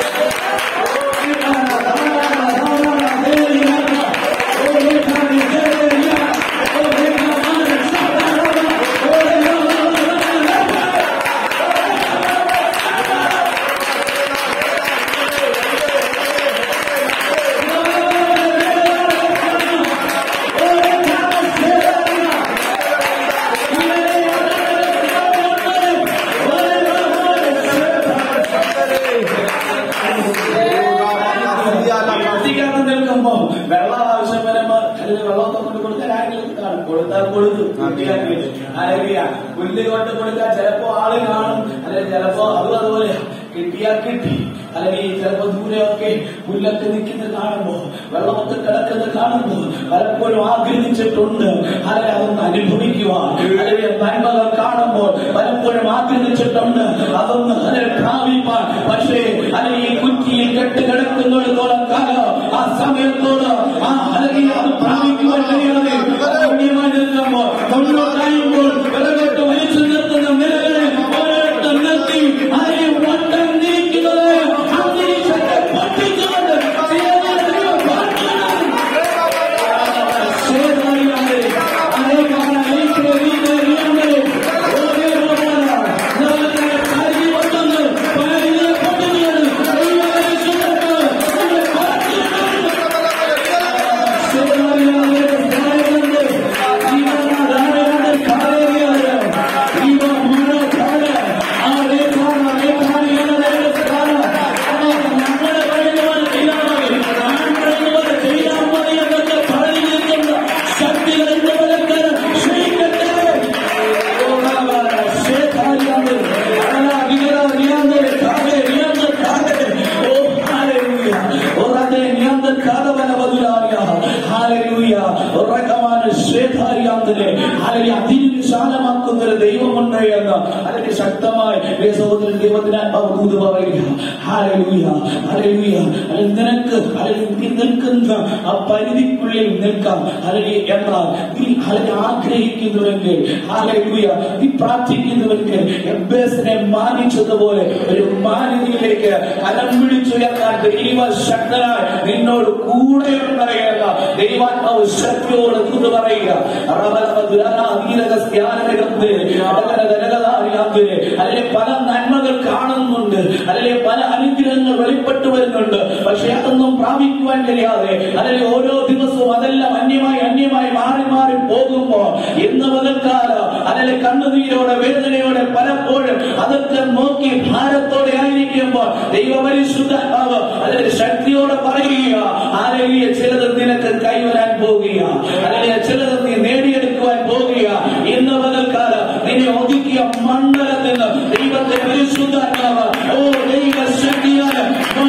Speaker 1: എത്തിക്കാതെ നിൽക്കുമ്പോ വെള്ളം ആവശ്യം വരുമ്പോ അല്ലെങ്കിൽ വെള്ളമൊക്കെ കൊണ്ട് കൊടുക്കാൻ ആരെങ്കിലും കാണും കൊടുത്താൽ കൊടുത്തു കുട്ടിയാക്കി അല്ലെങ്കിൽ പുല്ല് കൊണ്ട് കൊടുക്കാൻ ചിലപ്പോ ആള് കാണും അല്ലെങ്കിൽ ചിലപ്പോ അതും അതുപോലെ കിട്ടിയാൽ കിട്ടി അല്ലെങ്കിൽ ചിലപ്പോ ദൂരെയൊക്കെ പുല്ലൊക്കെ നിൽക്കുന്നത് കാണുമ്പോ വെള്ളമൊക്കെ കിടക്കുന്നത് കാണുമ്പോ പലപ്പോഴും ആഗ്രഹിച്ചിട്ടുണ്ട് അല്ലെങ്കിൽ അതൊന്ന് അനുഭവിക്കുവാൻ അല്ലെങ്കിൽ നന്മകൾ കാണുമ്പോൾ പലപ്പോഴും ആഗ്രഹിച്ചിട്ടുണ്ട് അതൊന്ന് അതിനെ പ്രാപിപ്പാൻ പക്ഷേ അല്ലെങ്കിൽ ഈ കുറ്റിയിൽ കെട്ട് കിടക്കുന്നിടത്തോളം കാലം ആ സമയത്തോട് ആ അല്ലെങ്കിൽ അത് പ്രാപിക്കുവാൻ കഴിയാതെ പുണ്യമായി നിൽക്കുമ്പോൾ മുന്നോട്ടായുമ്പോൾ വിറകോട്ട് വലിച്ചു നിർത്തുന്ന നിലകളെ ഓരോരുത്തർ നിർത്തി അതിനെ വട്ടം തിരിക്കുന്നത് അന്തരീക്ഷത്തെ പൊട്ടിച്ചുകൊണ്ട് ദൈവം പാർക്കണം. ശേതായിയാതെ അനേകാല ഐക്യരീതി അറിയാതെ ഓരോ ലോകത്തെ കരുതി കൊണ്ടുവന്ന് പഴയ പൊട്ടുന്നത് ദൈവപരിശുദ്ധർക്ക് നമ്മുടെ പാർട്ടിയാണ്. ശേതായിയാതെ ന്യായങ്ങൾ ശേഖാരിയാന്തരെ അല്ലെങ്കിൽ അതിന് വിശാലമാക്കുന്ന ഒരു ദൈവമുണ്ട് എന്ന് അതിന് ശക്തമായി പ്രിയ സഹോദരൻ ദൈവത്തിന് ആത്മാവ് ദൂത് പറയുക ഹാലലൂയ ഹാലലൂയ അല്ലെങ്കിൽ നിനക്ക് അല്ലെങ്കിൽ നീ നിൽക്കുന്ന ആ പരിധിക്കുള്ളിൽ നിൽക്കാം അല്ലെങ്കിൽ എന്നാൽ നീ അല്ലെങ്കിൽ ആഗ്രഹിക്കുന്നുവെങ്കിൽ ഹാലലൂയ നീ പ്രാർത്ഥിക്കുന്നുവെങ്കിൽ എബേസിനെ മാനിച്ചതുപോലെ ഒരു മാനിതിയിലേക്ക് കലം പിടിച്ചുയർത്താൻ ദൈവ ശക്തനായി നിന്നോട് കൂടെ ഉണ്ടാകുക ദൈവാത്മാവ് ശക്തിയോട് ദൂത് പറയുക അല്ലെങ്കിൽ പല നന്മകൾ കാണുന്നുണ്ട് അല്ലെങ്കിൽ പല അനുഗ്രഹങ്ങൾ വെളിപ്പെട്ടു വരുന്നുണ്ട് പക്ഷെ അതൊന്നും പ്രാപിക്കുവാൻ കഴിയാതെ അല്ലെങ്കിൽ ഓരോ ദിവസവും അതെല്ലാം അന്യമായി അന്യമായി മാറി മാറി പോകുമ്പോ ഇന്ന് മുതൽക്കാലം അല്ലെങ്കിൽ കണ്ണുനീരോടെ വേദനയോടെ പലപ്പോഴും അതൊക്കെ നോക്കി ഭാരത്തോടെ ആയിരിക്കുമ്പോൾ ദൈവപരിശുദ്ധാത്മാവ് അതിന്റെ ശക്തിയോടെ പറയുക ആരെങ്കിലും ചിലത് നിനക്ക് കൈവരാൻ പോകുക അല്ലെങ്കിൽ ചിലത് നീ നേടിയെടുക്കുവാൻ പോകുക ഇന്ന് മുതൽക്കാലം നിന്നെ ഒതുക്കിയ മണ്ഡലത്തിൽ നിന്ന് ദൈവത്തെ പരിശുദ്ധാത്മാവ് ഓ ദൈവ ശക്തിയാണ്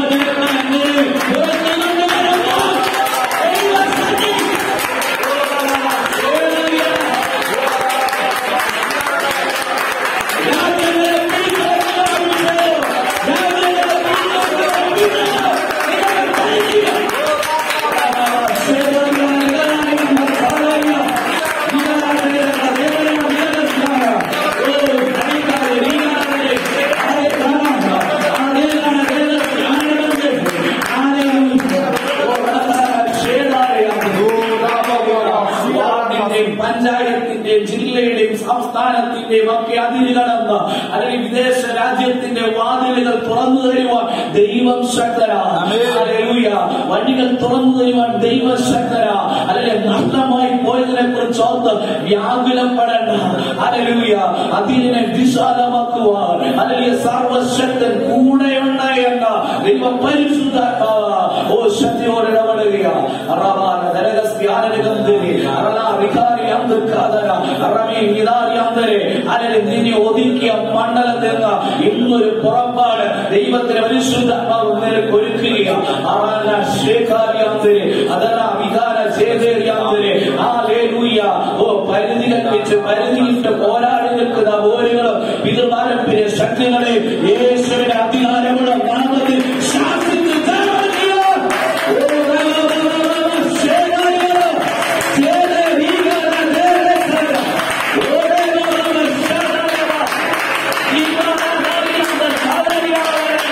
Speaker 1: വാർഡിന്റെയും പഞ്ചായത്തിന്റെയും ജില്ലയുടെയും സംസ്ഥാനത്തിന്റെയും ഒക്കെ അതിര് കടന്ന് അല്ലെങ്കിൽ വിദേശ രാജ്യത്തിന്റെ വാതിലുകൾ തുറന്നു തരുവാൻ ദൈവം ശക്തരാ ഹല്ലേലൂയ. വഴികൾ തുറന്നു തരുവാൻ ദൈവം ശക്തരാ അല്ലെങ്കിൽ നഷ്ടമായി പോയതിനെ കുറിച്ച് ഓർത്ത് വ്യാകുലപ്പെടേണ്ട അലലൂയ അതിനെ വിശാലമാക്കുവാൻ അല്ലെങ്കിൽ സർവശക്തൻ കൂടെയുണ്ട് എന്ന ദൈവ പരിശുദ്ധാത്മാവ് ഓ ശക്തിയോടെ ഇടപെടുക അറവാന നരകസ്യാനരകന്തരി അറല വികാരി അന്തക്കാതര അറമേ നിദാരി അന്തരെ അല്ലെങ്കിൽ നിന്നെ ഒതുക്കിയ മണ്ഡലത്തിൽ നിന്ന് ഇന്നൊരു പുറപ്പാട് ദൈവത്തിന്റെ പരിശുദ്ധാത്മാവ് നിനക്ക് ഒരുക്കുക അറല ശേഖാരി അന്തരെ അതര വികാര ചേതേരി അന്തരെ ഹാലേലൂയ ഓ പരിധികൾ വെച്ച് പരിധിയിട്ട് പോരാടി നിൽക്കുന്ന ഓരോകളും പിതൃപാരമ്പര്യ ശക്തികളെ യേശുവിന്റെ അധികാരമുള്ള നാമത്തിൽ ശാസിച്ച് ജയമെടുക്കുക. ഓ, റമ, റമ, റമ, ശേഖാരിയ, ചേതേരീകര, ചേതേസര. ഓ, റമ, റമ, ശേഖാരിയ, ഈമാനാരിയ, സാധനീയ,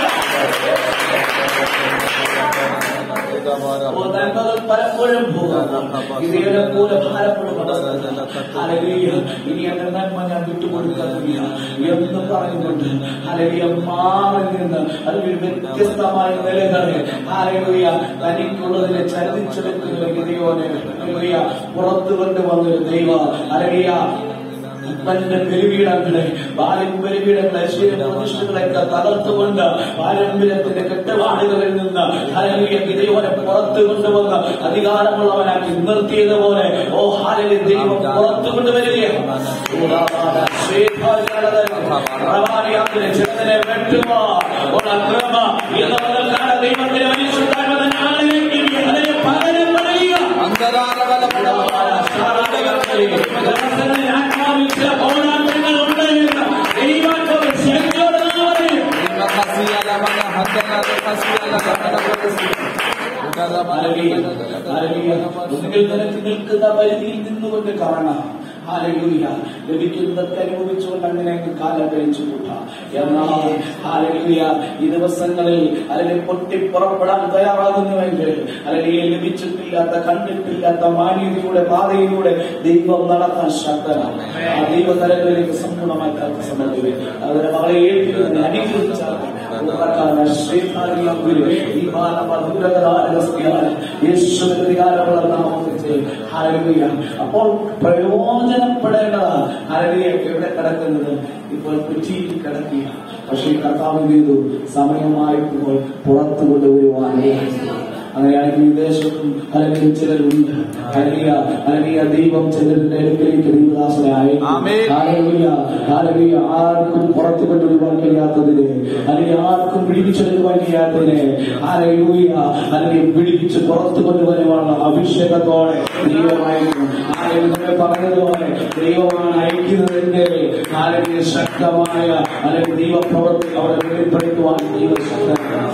Speaker 1: ഓ, നന്മകൾ പലപ്പോഴും പോകാം ഇതേടെ പോലെ ഭാരപ്പെടും ഹല്ലേലൂയ. ഇനി എന്റെ നന്മ ഞാൻ വിട്ടുകൊടുക്കുന്നില്ല എന്ന് പറയുന്നുണ്ട് ഹല്ലേലൂയ മാറി നിന്ന് അല്ലെങ്കിൽ വ്യത്യസ്തമായ നിലകളെ ഹാലലൂയ തനിക്കുള്ളതിനെ ചരിച്ചെടുക്കുന്ന ഗതിയോനെ ഹല്ലേലൂയ പുറത്തു കൊണ്ടുവന്നൊരു ദൈവ ഹല്ലേലൂയ ഉപ്പന്റെ ബലിപീഠങ്ങളെ പാരമ്പര്യപീഠങ്ങളെ ശരീരപ്രതിഷ്ഠകളൊക്കെ തകർത്തുകൊണ്ട് പാരമ്പര്യത്തിന്റെ കെട്ടുപാടുകളിൽ നിന്ന് ഹരലിയ വിധയോനെ പുറത്തു കൊണ്ടുവന്ന് അധികാരമുള്ളവനാക്കി നിർത്തിയതുപോലെ ഓ ഹാലലി ദൈവം പുറത്തു കൊണ്ടുവരികയാണ് ചെറുതിനെ വെട്ടുക ഒരു അക്രമ എന്ന് മുതൽക്കാണ് ദൈവത്തിന്റെ പരിശുദ്ധാത്മ നാളിലേക്ക് അതിനെ പകരം പറയുക ഒന്നുകിൽ നിനക്ക് നിൽക്കുന്ന പരിധിയിൽ നിന്നുകൊണ്ട് കാണാം ഹാലലൂയ ലഭിക്കുന്നതൊക്കെ അനുഭവിച്ചുകൊണ്ട് അങ്ങനെ അങ്ങ് കാലം കഴിച്ചു കൂട്ടാം എന്നാൽ ഹാലലൂയ ഈ ദിവസങ്ങളിൽ അല്ലെങ്കിൽ പൊട്ടി പുറപ്പെടാൻ തയ്യാറാകുന്നുവെങ്കിൽ അല്ലെങ്കിൽ ലഭിച്ചിട്ടില്ലാത്ത കണ്ടിട്ടില്ലാത്ത മാന്യതയുടെ പാതയിലൂടെ ദൈവം നടത്താൻ ശക്തനാണ് ആ ദൈവതലങ്ങളിലേക്ക് സമ്പൂർണ്ണമായി കാലത്ത് സമർപ്പിക്കും അവരുടെ മകളെ ഏൽപ്പിക്കുന്നതിന് അനുഗ്രഹിച്ചാൽ അപ്പോൾ പ്രയോജനപ്പെടേണ്ടതാണ് ഹരവിയെ എവിടെ കിടക്കുന്നത് ഇപ്പോൾ കുറ്റിയിൽ കിടക്കുക പക്ഷേ കർത്താവ് എന്ത് ചെയ്തു സമയമായപ്പോൾ പുറത്തു കൊണ്ടുവരുവാൻ അങ്ങനെയാണെങ്കിൽ വിദേശത്തും അല്ലെങ്കിൽ ചിലരുണ്ട് അല്ലെങ്കിൽ അല്ലെങ്കിൽ ദൈവം ചിലരുടെ അടുക്കലേക്ക് ദൈവദാസനെ അയക്കും
Speaker 2: ആമേൻ.
Speaker 1: ഹല്ലേലൂയ. ഹല്ലേലൂയ. ആർക്കും പുറത്തു കൊണ്ടുവരുവാൻ കഴിയാത്തതിന് അല്ലെങ്കിൽ ആർക്കും പിടിപ്പിച്ചെടുക്കുവാൻ കഴിയാത്തതിന് ഹല്ലേലൂയ. അല്ലെങ്കിൽ പിടിപ്പിച്ച് പുറത്തു കൊണ്ടുവരുവാനുള്ള അഭിഷേകത്തോടെ ദൈവമായിരുന്നു ആരെങ്കിലും നമ്മെ പറഞ്ഞതുപോലെ ദൈവമാണ് അയക്കുന്നതെങ്കിൽ അല്ലെങ്കിൽ ശക്തമായ അല്ലെങ്കിൽ ദൈവപ്രവൃത്തി അവിടെ വെളിപ്പെടുത്തുവാൻ ദൈവശക്തനാണ്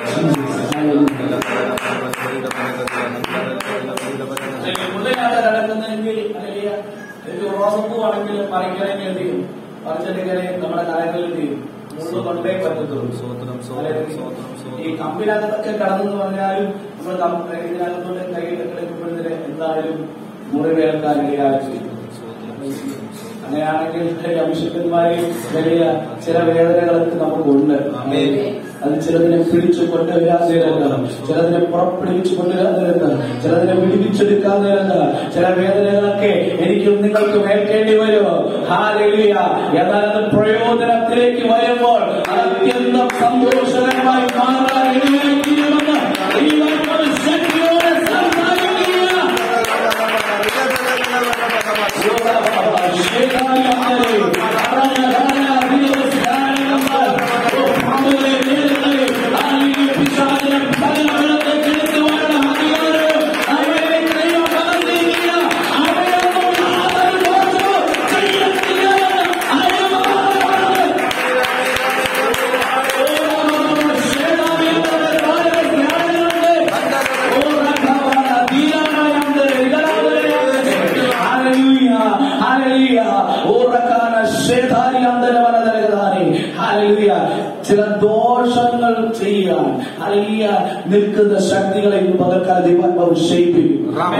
Speaker 1: മുള്ളിനകത്ത് കിടക്കുന്നെങ്കിൽ അല്ലെങ്കിൽ ഒരു റോസപ്പൂ ആണെങ്കിൽ പറിക്കണമെങ്കിൽ എന്ത് ചെയ്യും പറിച്ചെടുക്കണേ നമ്മുടെ കാര്യങ്ങളിൽ എന്ത് ചെയ്യും മുള്ളു കൊണ്ടേ പറ്റത്തുള്ളൂ
Speaker 2: സ്വോത്രം,
Speaker 1: അല്ലെങ്കിൽ
Speaker 2: സ്വോത്രം, സ്വോത്രം.
Speaker 1: ഈ കമ്പിനകത്തൊക്കെ കടന്നു പറഞ്ഞാലും നമ്മൾ കം- ഇതിനകത്തോട്ട് കയ്യിലൊക്കെ എടുക്കുമ്പോഴത്തേന് എന്തായാലും മുറിവേൽക്കാനിടയായ ചെയ്യും അങ്ങനെയാണെങ്കിൽ അഭിഷേകന്മാരെ വലിയ ചില വേദനകളൊക്കെ നമുക്കുണ്ട്
Speaker 2: ആമേൻ.
Speaker 1: അത് ചിലതിനെ പിടിച്ചു കൊണ്ടുവരാൻ നേരത്ത് ചിലതിനെ പുറപ്പെടുവിച്ചു കൊണ്ടുവരാൻ നേരത്ത് ചിലതിനെ വിടിവിച്ചെടുക്കാൻ നേരത്ത് ചില വേദനകളൊക്കെ എനിക്കും നിങ്ങൾക്ക് മേൽക്കേണ്ടി വരും ഹാലലിയ എന്നാൽ അത് പ്രയോജനത്തിലേക്ക് വരുമ്പോൾ അത് അത്യന്തം സന്തോഷകരമായി മാറാൻ ഇടയായിത്തീരുമെന്ന് ദൈവാത്മാവ് ശക്തിയോടെ സംസാരിക്കുക ചില ദോഷങ്ങൾ ചെയ്യാൻ അലിയ നിൽക്കുന്ന ശക്തികളെ ഇന്ന് പകർക്കാൻ ദൈവാത്മാവ് ക്ഷയിപ്പിക്കും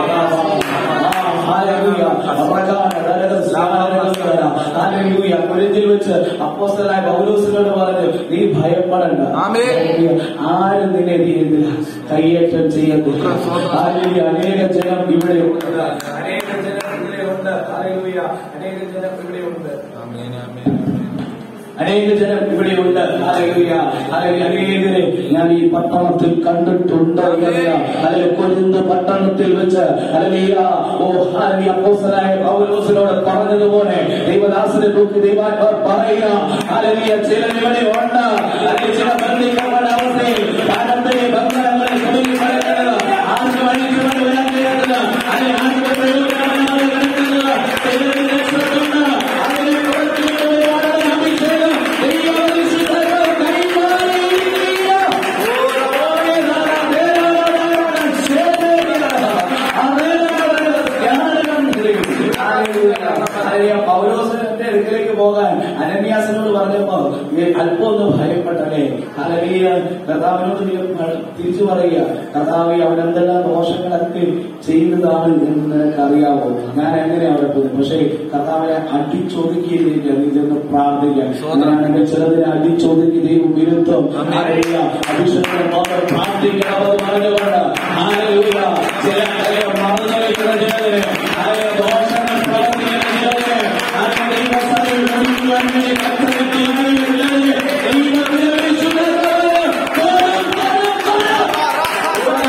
Speaker 1: കൊരിന്തിൽ വെച്ച് അപ്പോസ്തലനായ പൗലോസിനോട് പറഞ്ഞു നീ ഭയപ്പെടണ്ട
Speaker 2: ആമേൻ.
Speaker 1: ആരും നിന്നെ എന്ത് ചെയ്യുന്നില്ല കയ്യേറ്റം ചെയ്യത്തില്ല ഹാലലൂയ. അനേക ജനം ഇവിടെ ഉണ്ട് അനേക ജനം ഇവിടെ ഉണ്ട് ഹാലലൂയ. അനേക ജനം ഇവിടെ ഉണ്ട്
Speaker 2: ആമേൻ, ആമേൻ.
Speaker 1: അനേക ജനം ഇവിടെയുണ്ട് ഹാലലൂയ. ഹാലലൂയ. അനേകരെ ഞാൻ ഈ പട്ടണത്തിൽ കണ്ടിട്ടുണ്ട് എന്ന് അതിൽ കൊരുന്ന് പട്ടണത്തിൽ വെച്ച് ഹല്ലേലൂയ. ഓ ഹാലലൂയ. അപ്പോസ്തലനായ പൗലോസിനോട് പറഞ്ഞതുപോലെ ദൈവദാസനെ നോക്കി ദൈവാത്മാവ് പറയുക ഹാലലൂയ. ചിലർ ഇവിടെ ഉണ്ട് അല്ലെങ്കിൽ ചില ബന്ധിക്കപ്പെട്ട അവസ്ഥയിൽ പാരമ്പര്യ ബന്ധനങ്ങളിൽ കുടുങ്ങി കിടക്കുന്നത് ആർക്കും അഴിച്ചുകൊണ്ട് വരാൻ കഴിയാത്തത് അല്ലെങ്കിൽ ആർക്കും പ്രയോജനമില്ലാതെ കിടക്കുന്നത് ചിലർ രക്ഷപ്പെട്ടുണ്ട് അതിനെ പുറത്തുകൊണ്ട് വരുവാനുള്ള അഭിഷേകം ദൈവവിശുദ്ധர்கள் കൈമാറിയിരിക്കുക. പൗലോസിന്റെ അടുക്കലേക്ക് പോകാൻ അനന്യാസിനോട് പറഞ്ഞപ്പോ ഈ അല്പം ഒന്ന് ഭയപ്പെട്ടല്ലേ അലവിയ കർത്താവിനോട് നീ തിരിച്ചു പറയുക കർത്താവ് അവൻ എന്തെല്ലാം ദോഷങ്ങളൊക്കെ ചെയ്യുന്നതാണ് എന്ന് നിനക്ക് അറിയാവോ ഞാൻ എങ്ങനെ അവിടെ പോകും പക്ഷേ കർത്താവിനെ അടിച്ചൊതുക്കിയില്ല നീ ചെന്ന് പ്രാർത്ഥിക്കാം അങ്ങനെയാണെങ്കിൽ ചിലതിനെ അടിച്ചൊതുക്കി ദൈവം വിരുദ്ധം അഭിഷേകം മാത്രം പ്രാർത്ഥിക്കണമെന്ന് പറഞ്ഞുകൊണ്ട് ഹാലലൂയ ചില ചില മറന്നു വയ്ക്കുന്ന ചിലതിന് ഹാലലൂയ ദോഷങ്ങൾ പ്രവർത്തിക്കുന്ന ചിലതിന് ഹാലലൂയ ദൈവസഭയിൽ ഒതുക്കുവാൻ വേണ്ടി കർത്തവ്യത്തിൽ ഇറങ്ങിയിട്ടില്ലാതെ ദൈവത്തിനെ വിളിച്ചുകൊണ്ടുവന്ന് കോരം, കോരം, കോരം.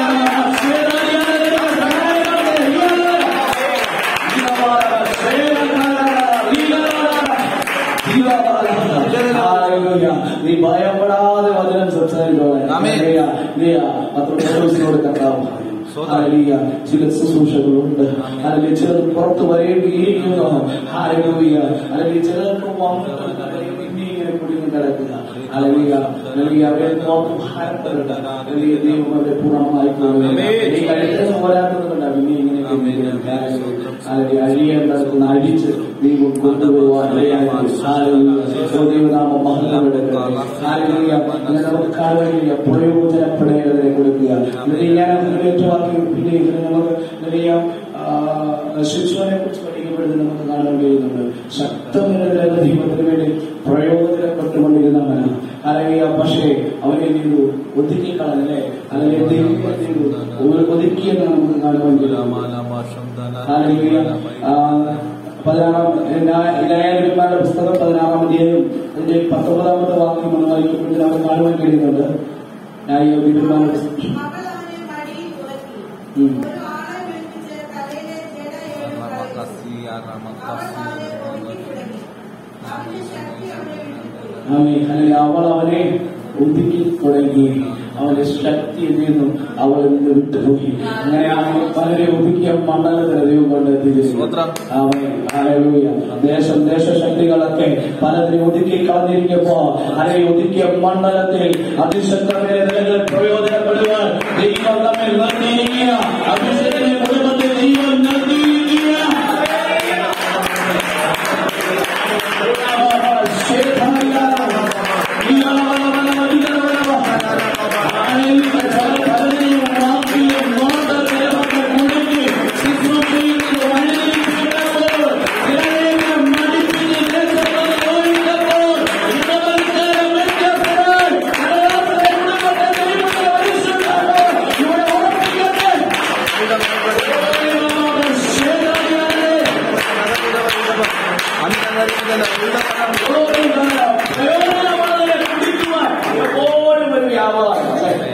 Speaker 1: നീ ഭയപ്പെടാതെ വചനം സംസാരിക്കണം
Speaker 2: ആമേൻ.
Speaker 1: പത്രോസിനോട് കർത്താവ് പറഞ്ഞു. ഹല്ലേലൂയ. ചില ശുശ്രൂഷകളുണ്ട് അല്ലെങ്കിൽ ചിലർ പുറത്തു വരേണ്ടിയിരിക്കുന്നു ഹാലൂയ അല്ലെങ്കിൽ ചിലർക്ക് വന്നിട്ട് പിന്നെ ഇങ്ങനെ കുടുങ്ങി കിടക്കുക അല്ലെങ്കിൽ അല്ലെങ്കിൽ അവരെ നോക്കി ഭാരപ്പെടേണ്ട അല്ലെങ്കിൽ ദൈവം അവരെ പൂർണ്ണമായി
Speaker 2: ആമേൻ.
Speaker 1: ഈ കഴുത്തിന് പോരാത്തതുകൊണ്ട് പിന്നെ ഇങ്ങനെ അല്ലെങ്കിൽ അഴിയാൻ നടക്കുന്ന അഴിച്ച് ദൈവം കൊണ്ടുപോകാൻ ഇടയായി ദൈവനാമം മഹത്വമെടുക്കുക ഹാലൂയ. അങ്ങനെ നമുക്ക് കാണുകയില്ല പ്രയോജനപ്പെടേണ്ടതിനെ കൊടുക്കുക ഇതിനെ ഞാൻ ഏറ്റവാക്കി പിന്നെ ഇതിനെ നമുക്ക് വലിയ ശിശുവിനെ കുറിച്ച് പഠിക്കപ്പെടുന്നത് നമുക്ക് കാണാൻ കഴിയുന്നുണ്ട് ശക്തമായ ദൈവത്തിന് വേണ്ടി പ്രയോജനപ്പെട്ടുകൊണ്ടിരുന്നവനാണ് അല്ലെങ്കിൽ പക്ഷേ അവനെ എന്ത് ചെയ്തു ഒതുക്കിക്കളഞ്ഞല്ലേ അല്ലെങ്കിൽ ദൈവം എന്ത് ചെയ്തു ഒരു ഒതുക്കിയെന്നാണ് നമുക്ക് കാണുവാൻ കഴിയുന്നത് ഹാലൂയ. ആ, പതിനാറാം ന്യായാധിപന്മാരുടെ പുസ്തകം പതിനാറാം അധ്യായം അതിന്റെ പത്തൊമ്പതാമത്തെ വാക്യം നമ്മൾ വായിക്കുമ്പോഴത്തേക്ക് നമുക്ക് കാണുവാൻ കഴിയുന്നുണ്ട് ന്യായാധിപന്മാരുടെ പുസ്തകം
Speaker 4: അവൾ അവനെ മടിയിൽ
Speaker 1: ഉം.
Speaker 4: ഒരു ആളെ വിളിപ്പിച്ച് തലയിലെ ജട ഏഴ് കളഞ്ഞു. അവൾ അവനെ ഒഴുക്കി തുടങ്ങി അവന്റെ ശക്തി അവനെ വിട്ടുപോയി
Speaker 1: ആമേൻ. അല്ലെങ്കിൽ അവൾ അവനെ ഒതുക്കി തുടങ്ങി അവന്റെ ശക്തി നിന്നും അവൾ നിന്ന് വിട്ടുപോയി അങ്ങനെ അവൻ പലരെ ഒതുക്കിയ മണ്ഡലത്തിന് ദൈവം കൊണ്ട് എത്തിച്ചു
Speaker 2: സ്തോത്രം.
Speaker 1: ആമേൻ. ഹല്ലേലൂയ. ദേശം ദേശശക്തികളൊക്കെ പലതിനെ ഒതുക്കി കളഞ്ഞിരിക്കുമ്പോ അവരെ ഒതുക്കിയ മണ്ഡലത്തിൽ അതിശക്തമായ നിലകൾ പ്രയോജനപ്പെടുവാൻ ദൈവം നമ്മെ നിർത്തിയിരിക്കുക അഭിഷേകത്തിന്റെ കുടുംബത്തെ ദൈവം നിർത്തിയിരിക്കുക എപ്പോഴും ഒരു വ്യാപാരം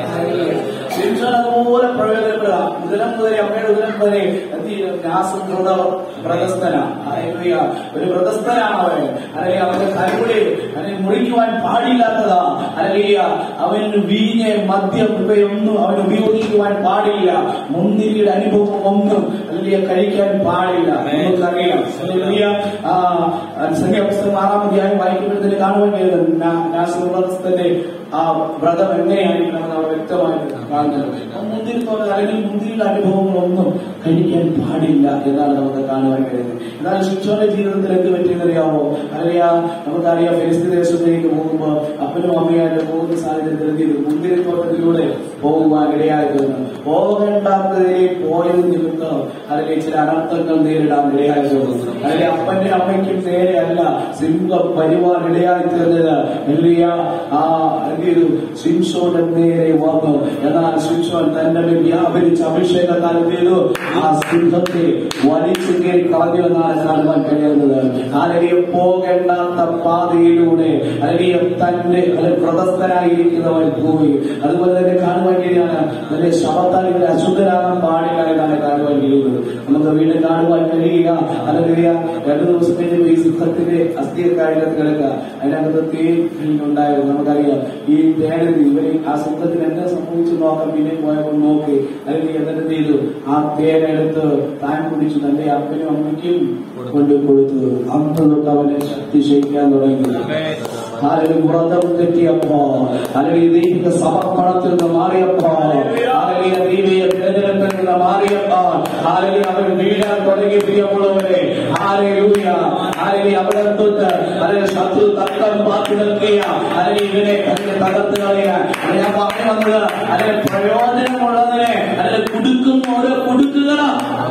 Speaker 1: ശിംഷൻ അതുപോലെ പ്രയോജനപ്പെടുക ഉദരം മുതലേ അമ്മയുടെ ഉദരം വരെ ന്യാസം വ്രതസ്ഥന ഹല്ലേലൂയ. ഒരു വ്രതസ്ഥനാണ് അവൻ അല്ലെങ്കിൽ അവന്റെ കരുവിടെ അല്ലെങ്കിൽ മുറിക്കുവാൻ പാടില്ലാത്തതാ അല്ലെങ്കിൽ അവന് വീഞ്ഞ് മദ്യം ഇവയൊന്നും അവൻ ഉപയോഗിക്കുവാൻ പാടില്ല മുന്തിരിയുടെ അനുഭവം ഒന്നും അല്ലെങ്കിൽ കഴിക്കാൻ പാടില്ല നമുക്കറിയാം ഹല്ലേലൂയ. ആ, സംഖ്യാപുസ്തകം ആറാം അധ്യായം വായിക്കുമ്പോഴത്തേക്ക് കാണുവാൻ കഴിയുന്നത് നാശവ്രതസ്ഥന്റെ ആ വ്രതം എങ്ങനെയായിരിക്കണം അവിടെ വ്യക്തമായിട്ട് കാണുന്നത് ആ മുന്തിരി തോന്നൽ അല്ലെങ്കിൽ മുന്തിരിയുടെ അനുഭവങ്ങളൊന്നും കഴിക്കാൻ പാടില്ല എന്നാണ് നമുക്ക് കാണുവാൻ കഴിയുന്നത് എന്നാൽ ശിക്ഷോന്റെ ജീവിതത്തിൽ എന്ത് പറ്റിയെന്നറിയാമോ അറിയാം നമുക്കറിയാം ഫെലിസ്തീൻ ദേശത്തേക്ക് പോകുമ്പോൾ അപ്പനും അമ്മയായിട്ട് പോകുന്ന സാഹചര്യത്തിൽ എന്ത് ചെയ്തു മുന്തിരി തോട്ടത്തിലൂടെ പോകുവാൻ ഇടയായിരുന്നു പോകേണ്ടാത്തതിനെ പോയത് നിമിത്തം അല്ലെങ്കിൽ ചില അനർത്ഥങ്ങൾ നേരിടാൻ ഇടയായി തീർന്നു അല്ലെങ്കിൽ അപ്പന്റെ അമ്മയ്ക്കും നേരെയല്ല സിംഹം വരുവാൻ ഇടയായി തീർന്നത് എലിയ ആ എന്ത് ചെയ്തു ശിംഷോന്റെ നേരെ വന്നു എന്നാൽ ശിംഷോൻ തന്റെ മേൽ വ്യാപരിച്ച അഭിഷേകത്താൽ എന്ത് ചെയ്തു ആ സിംഹത്തെ വലിച്ചു കയറി കളഞ്ഞു എന്നാണ് കാണുവാൻ കഴിയുന്നത് അല്ലെങ്കിൽ പോകേണ്ടാത്ത പാതയിലൂടെ അല്ലെങ്കിൽ തന്റെ അല്ലെങ്കിൽ വ്രതസ്ഥനായിരിക്കുന്നവൻ പോയി അതുപോലെ തന്നെ കാണുവാൻ കഴിയാണ് തന്റെ ശവത്താൽ ഇവരെ അശുദ്ധരാകാൻ പാടില്ല എന്നാണ് കാണുവാൻ കഴിയുന്നത് നമുക്ക് വീണ്ടും കാണുവാൻ കഴിയുക അല്ലെങ്കിൽ രണ്ടു ദിവസം കഴിഞ്ഞ് ഈ സിംഹത്തിന്റെ അസ്ഥിയക്കായിട്ട് കിടക്കുക അതിനകത്ത് തേൻ ഉണ്ടായിരുന്നു നമുക്കറിയാം ഈ തേനിൽ ഇവര് ആ സിംഹത്തിന് എന്താ സംഭവിച്ചു നോക്കാം പിന്നെ പോയപ്പോൾ നോക്കി അല്ലെങ്കിൽ എന്നിട്ട് എന്ത് ചെയ്തു ആ തേനെടുത്ത് താൻ കുടിച്ചു തന്റെ അപ്പനും അമ്മയ്ക്കും കൊണ്ട് കൊടുത്തു അന്ന് തൊട്ട് അവനെ ശക്തി ക്ഷയിക്കാൻ തുടങ്ങി അല്ലെങ്കിൽ വ്രതം തെറ്റിയപ്പോ അല്ലെങ്കിൽ ദൈവിക സമർപ്പണത്തിൽ നിന്ന് മാറിയപ്പോ അല്ലെങ്കിൽ ദൈവിക വേദനത്തിൽ നിന്ന് മാറിയപ്പോ അല്ലെങ്കിൽ അവൻ വീഴാൻ തുടങ്ങി പ്രിയമുള്ളവരെ ആലയൂയ അല്ലെങ്കിൽ അവിടെ തൊട്ട് അല്ലെങ്കിൽ ശത്രു തക്കം പാത്തി നിൽക്കുക അല്ലെങ്കിൽ ഇവനെ അതിനെ തകർത്ത് കളയുക അല്ലെങ്കിൽ ഞാൻ പറഞ്ഞു വന്നത് അല്ലെങ്കിൽ പ്രയോജനമുള്ളതിനെ അല്ലെങ്കിൽ കൊടുക്കുന്ന ഓരോ കൊടുക്കുകളാ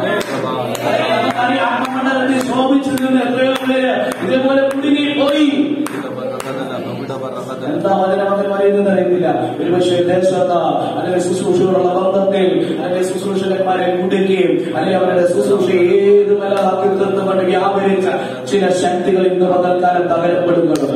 Speaker 1: അറിയാം മണ്ഡലത്തിൽ ശോഭിച്ചു നിന്ന് എത്രയോ പേര് ഇതേപോലെ കുടുങ്ങി പോയി എന്താ അതിനെ നമുക്ക് പറയുന്നത് അറിയത്തില്ല ഒരുപക്ഷെ ദേശത്ത് അല്ലെങ്കിൽ ശുശ്രൂഷകളുള്ള ബന്ധത്തിൽ അല്ലെങ്കിൽ ശുശ്രൂഷകന്മാരെ കുടുക്കുകയും അല്ലെങ്കിൽ അവരുടെ ശുശ്രൂഷ ഏത് മലഹാക്കി തീർന്നുകൊണ്ട് വ്യാപരിച്ച ചില ശക്തികൾ ഇന്ന് പകൽക്കാലം തകരപ്പെടുന്നുണ്ട്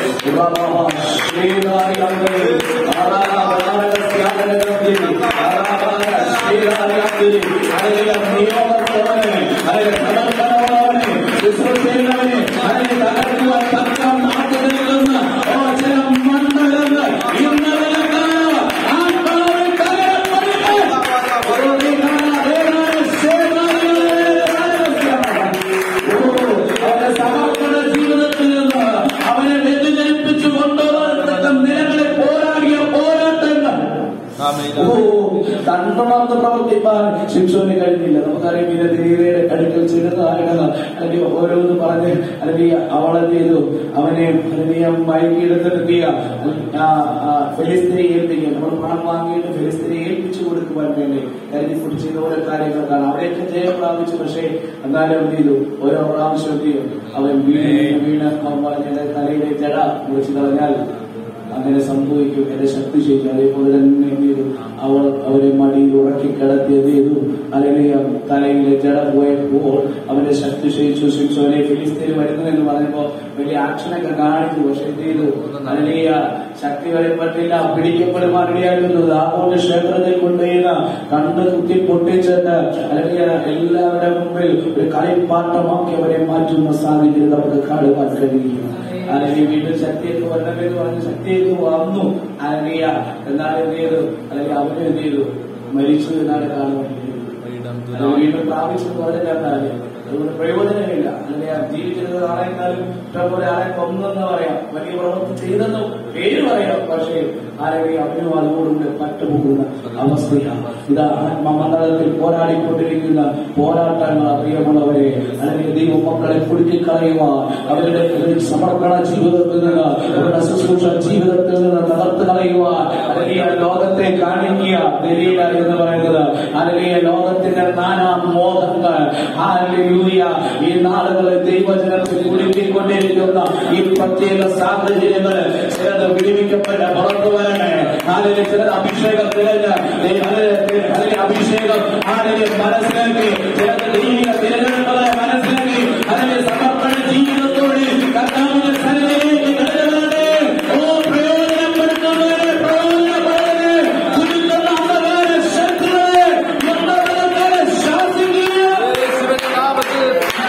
Speaker 1: തകർക്കുവാൻ തക്കം നാട്ടു നിൽക്കുന്ന ഓ ചില മണ്ഡലങ്ങൾ ഇന്നലെ ആത്മാവിൽ തകരപ്പെടുന്നു അവന്റെ സമർപ്പണ ജീവിതത്തിൽ നിന്ന് അവനെ വ്യതിചലിപ്പിച്ചു കൊണ്ടുപോകാൻ നിലകളെ പോരാടിയ പോരാട്ടങ്ങൾ ഓ കണ്ണുണർന്ന് പ്രവർത്തിപ്പാൻ ശിക്ഷോന് കഴിഞ്ഞില്ല നമുക്കറിയാം വിരതീരയുടെ അടുക്കൽ ചെല്ലുന്നതായിരുന്നു അല്ലെങ്കിൽ ഓരോന്ന് പറഞ്ഞ് അല്ലെങ്കിൽ അവളെന്ത് ചെയ്തു അവനെ അല്ലെങ്കിൽ മയക്കിയെടുത്ത് നിർത്തിയ ഫെലിസ്തിനെ ഏൽപ്പിക്കുക നമ്മൾ പണം വാങ്ങിയിട്ട് ഫെലിസ്തിനെ ഏൽപ്പിച്ചു കൊടുക്കുവാൻ വേണ്ടി കരുതി കുറിച്ച് ചെയ്ത ഓരോ കാര്യങ്ങൾക്കാണ് അവിടെയൊക്കെ ജയം പ്രാപിച്ചു പക്ഷേ എന്നാലും എന്ത് ചെയ്തു ഓരോ പ്രാവശ്യം എന്ത് ചെയ്യും അവൻ വീണ് വീണ് അവൻ തലയിലെ ജട മുറിച്ചു കളഞ്ഞാൽ അങ്ങനെ സംഭവിക്കും എന്റെ ശക്തി ചെയ്തു അതേപോലെ തന്നെ എന്ത് ചെയ്തു അവൾ അവരെ മടിയിൽ ഉറക്കി കിടത്തി എന്ത് ചെയ്തു അല്ലെങ്കിൽ തലയിലെ ജട പോയപ്പോൾ അവന്റെ ശക്തി ക്ഷയിച്ചു ശിക്ഷോനെ ഫിലിസ്തീൻ വരുന്നു എന്ന് പറഞ്ഞപ്പോ വലിയ ആക്ഷനൊക്കെ കാണിച്ചു പക്ഷെ എന്ത് ചെയ്തു അല്ലെങ്കിൽ ശക്തി വെളിപ്പെട്ടില്ല പിടിക്കപ്പെടുവാനിടയായിരുന്നു ദാമോന്റെ ക്ഷേത്രത്തിൽ കൊണ്ടുപോയിരുന്ന കണ്ണ് കുത്തി പൊട്ടിച്ചിട്ട് അല്ലെങ്കിൽ എല്ലാവരുടെ മുമ്പിൽ ഒരു കളിപ്പാട്ടമാക്കി അവരെ മാറ്റുന്ന സാഹചര്യം നമുക്ക് കാണുവാൻ കഴിയും അല്ലെങ്കിൽ വീണ്ടും ശക്തിയൊക്കെ വരണമെന്ന് പറഞ്ഞ് ശക്തിയൊക്കെ വന്നു അല്ലെങ്കിൽ എന്നാൽ എന്ത് ചെയ്തു അല്ലെങ്കിൽ അവരും എന്ത് ചെയ്തു മരിച്ചു എന്നാണ് കാണുവാൻ കഴിയുന്നത് അത് വീണ്ടും പ്രാപിച്ചത് വളരെ കാര്യം അതുകൊണ്ട് പ്രയോജനമില്ല അല്ലെങ്കിൽ ജീവിച്ചിരുന്ന ആളെക്കാളും ഇഷ്ടംപോലെ ആളെ കൊന്നെന്ന് പറയാം വലിയ പ്രവൃത്തി ചെയ്തെന്ന് പേര് പറയാം പക്ഷേ ആരെങ്കിലും അവനും അതുകൊണ്ടുണ്ട് പറ്റുപോകുന്ന അവസ്ഥയാണ് ഇതാ ആത്മമണ്ഡലത്തിൽ പോരാടിക്കൊണ്ടിരിക്കുന്ന പോരാട്ടങ്ങൾ അറിയാമുള്ളവരെ അല്ലെങ്കിൽ ദൈവ മക്കളെ കുടുക്കിക്കളയുവാൻ അവരുടെ ഒരു സമർപ്പണ ജീവിതത്തിൽ നിന്ന് അവരുടെ ശുശ്രൂഷ ജീവിതത്തിൽ നിന്ന് തകർത്ത് കളയുവാൻ അല്ലെങ്കിൽ ആ ലോകത്തെ കാണിക്കുക ദലീല എന്ന് പറയുന്നത് അല്ലെങ്കിൽ ലോകത്തിന്റെ നാനാ മോഹങ്ങൾ ഹാലൂയ ഈ നാളുകളെ ദൈവജനത്തിൽ കുടുക്കിക്കൊണ്ടിരിക്കുന്ന ഈ പ്രത്യേക സാഹചര്യങ്ങൾ ചിലത് വിടുവിക്കപ്പെട്ട പുറത്തു വരണേ അതിന് ചിലത് അഭിഷേകം തിരഞ്ഞ് അതിന് അഭിഷേകം അതിന് മനസ്സിലാക്കി ചിലത് ദൈവിക തിരഞ്ഞെടുപ്പുകളെ മനസ്സിലാക്കി അതിന് സമർപ്പണ ജീവിതത്തോടെ കർത്താവിന്റെ സന്നിധിയിലേക്ക് കടന്നുവരട്ടെ. ഓ പ്രയോജനപ്പെടുത്തുന്നവരെ പ്രയോജനപ്പെടുന്നവരെ കുരുക്കുന്ന അന്ധകാര ശക്തികളെ മന്ദബലക്കാരെ ശാസിക്കുക
Speaker 2: യേശുവിന്റെ നാമത്തിൽ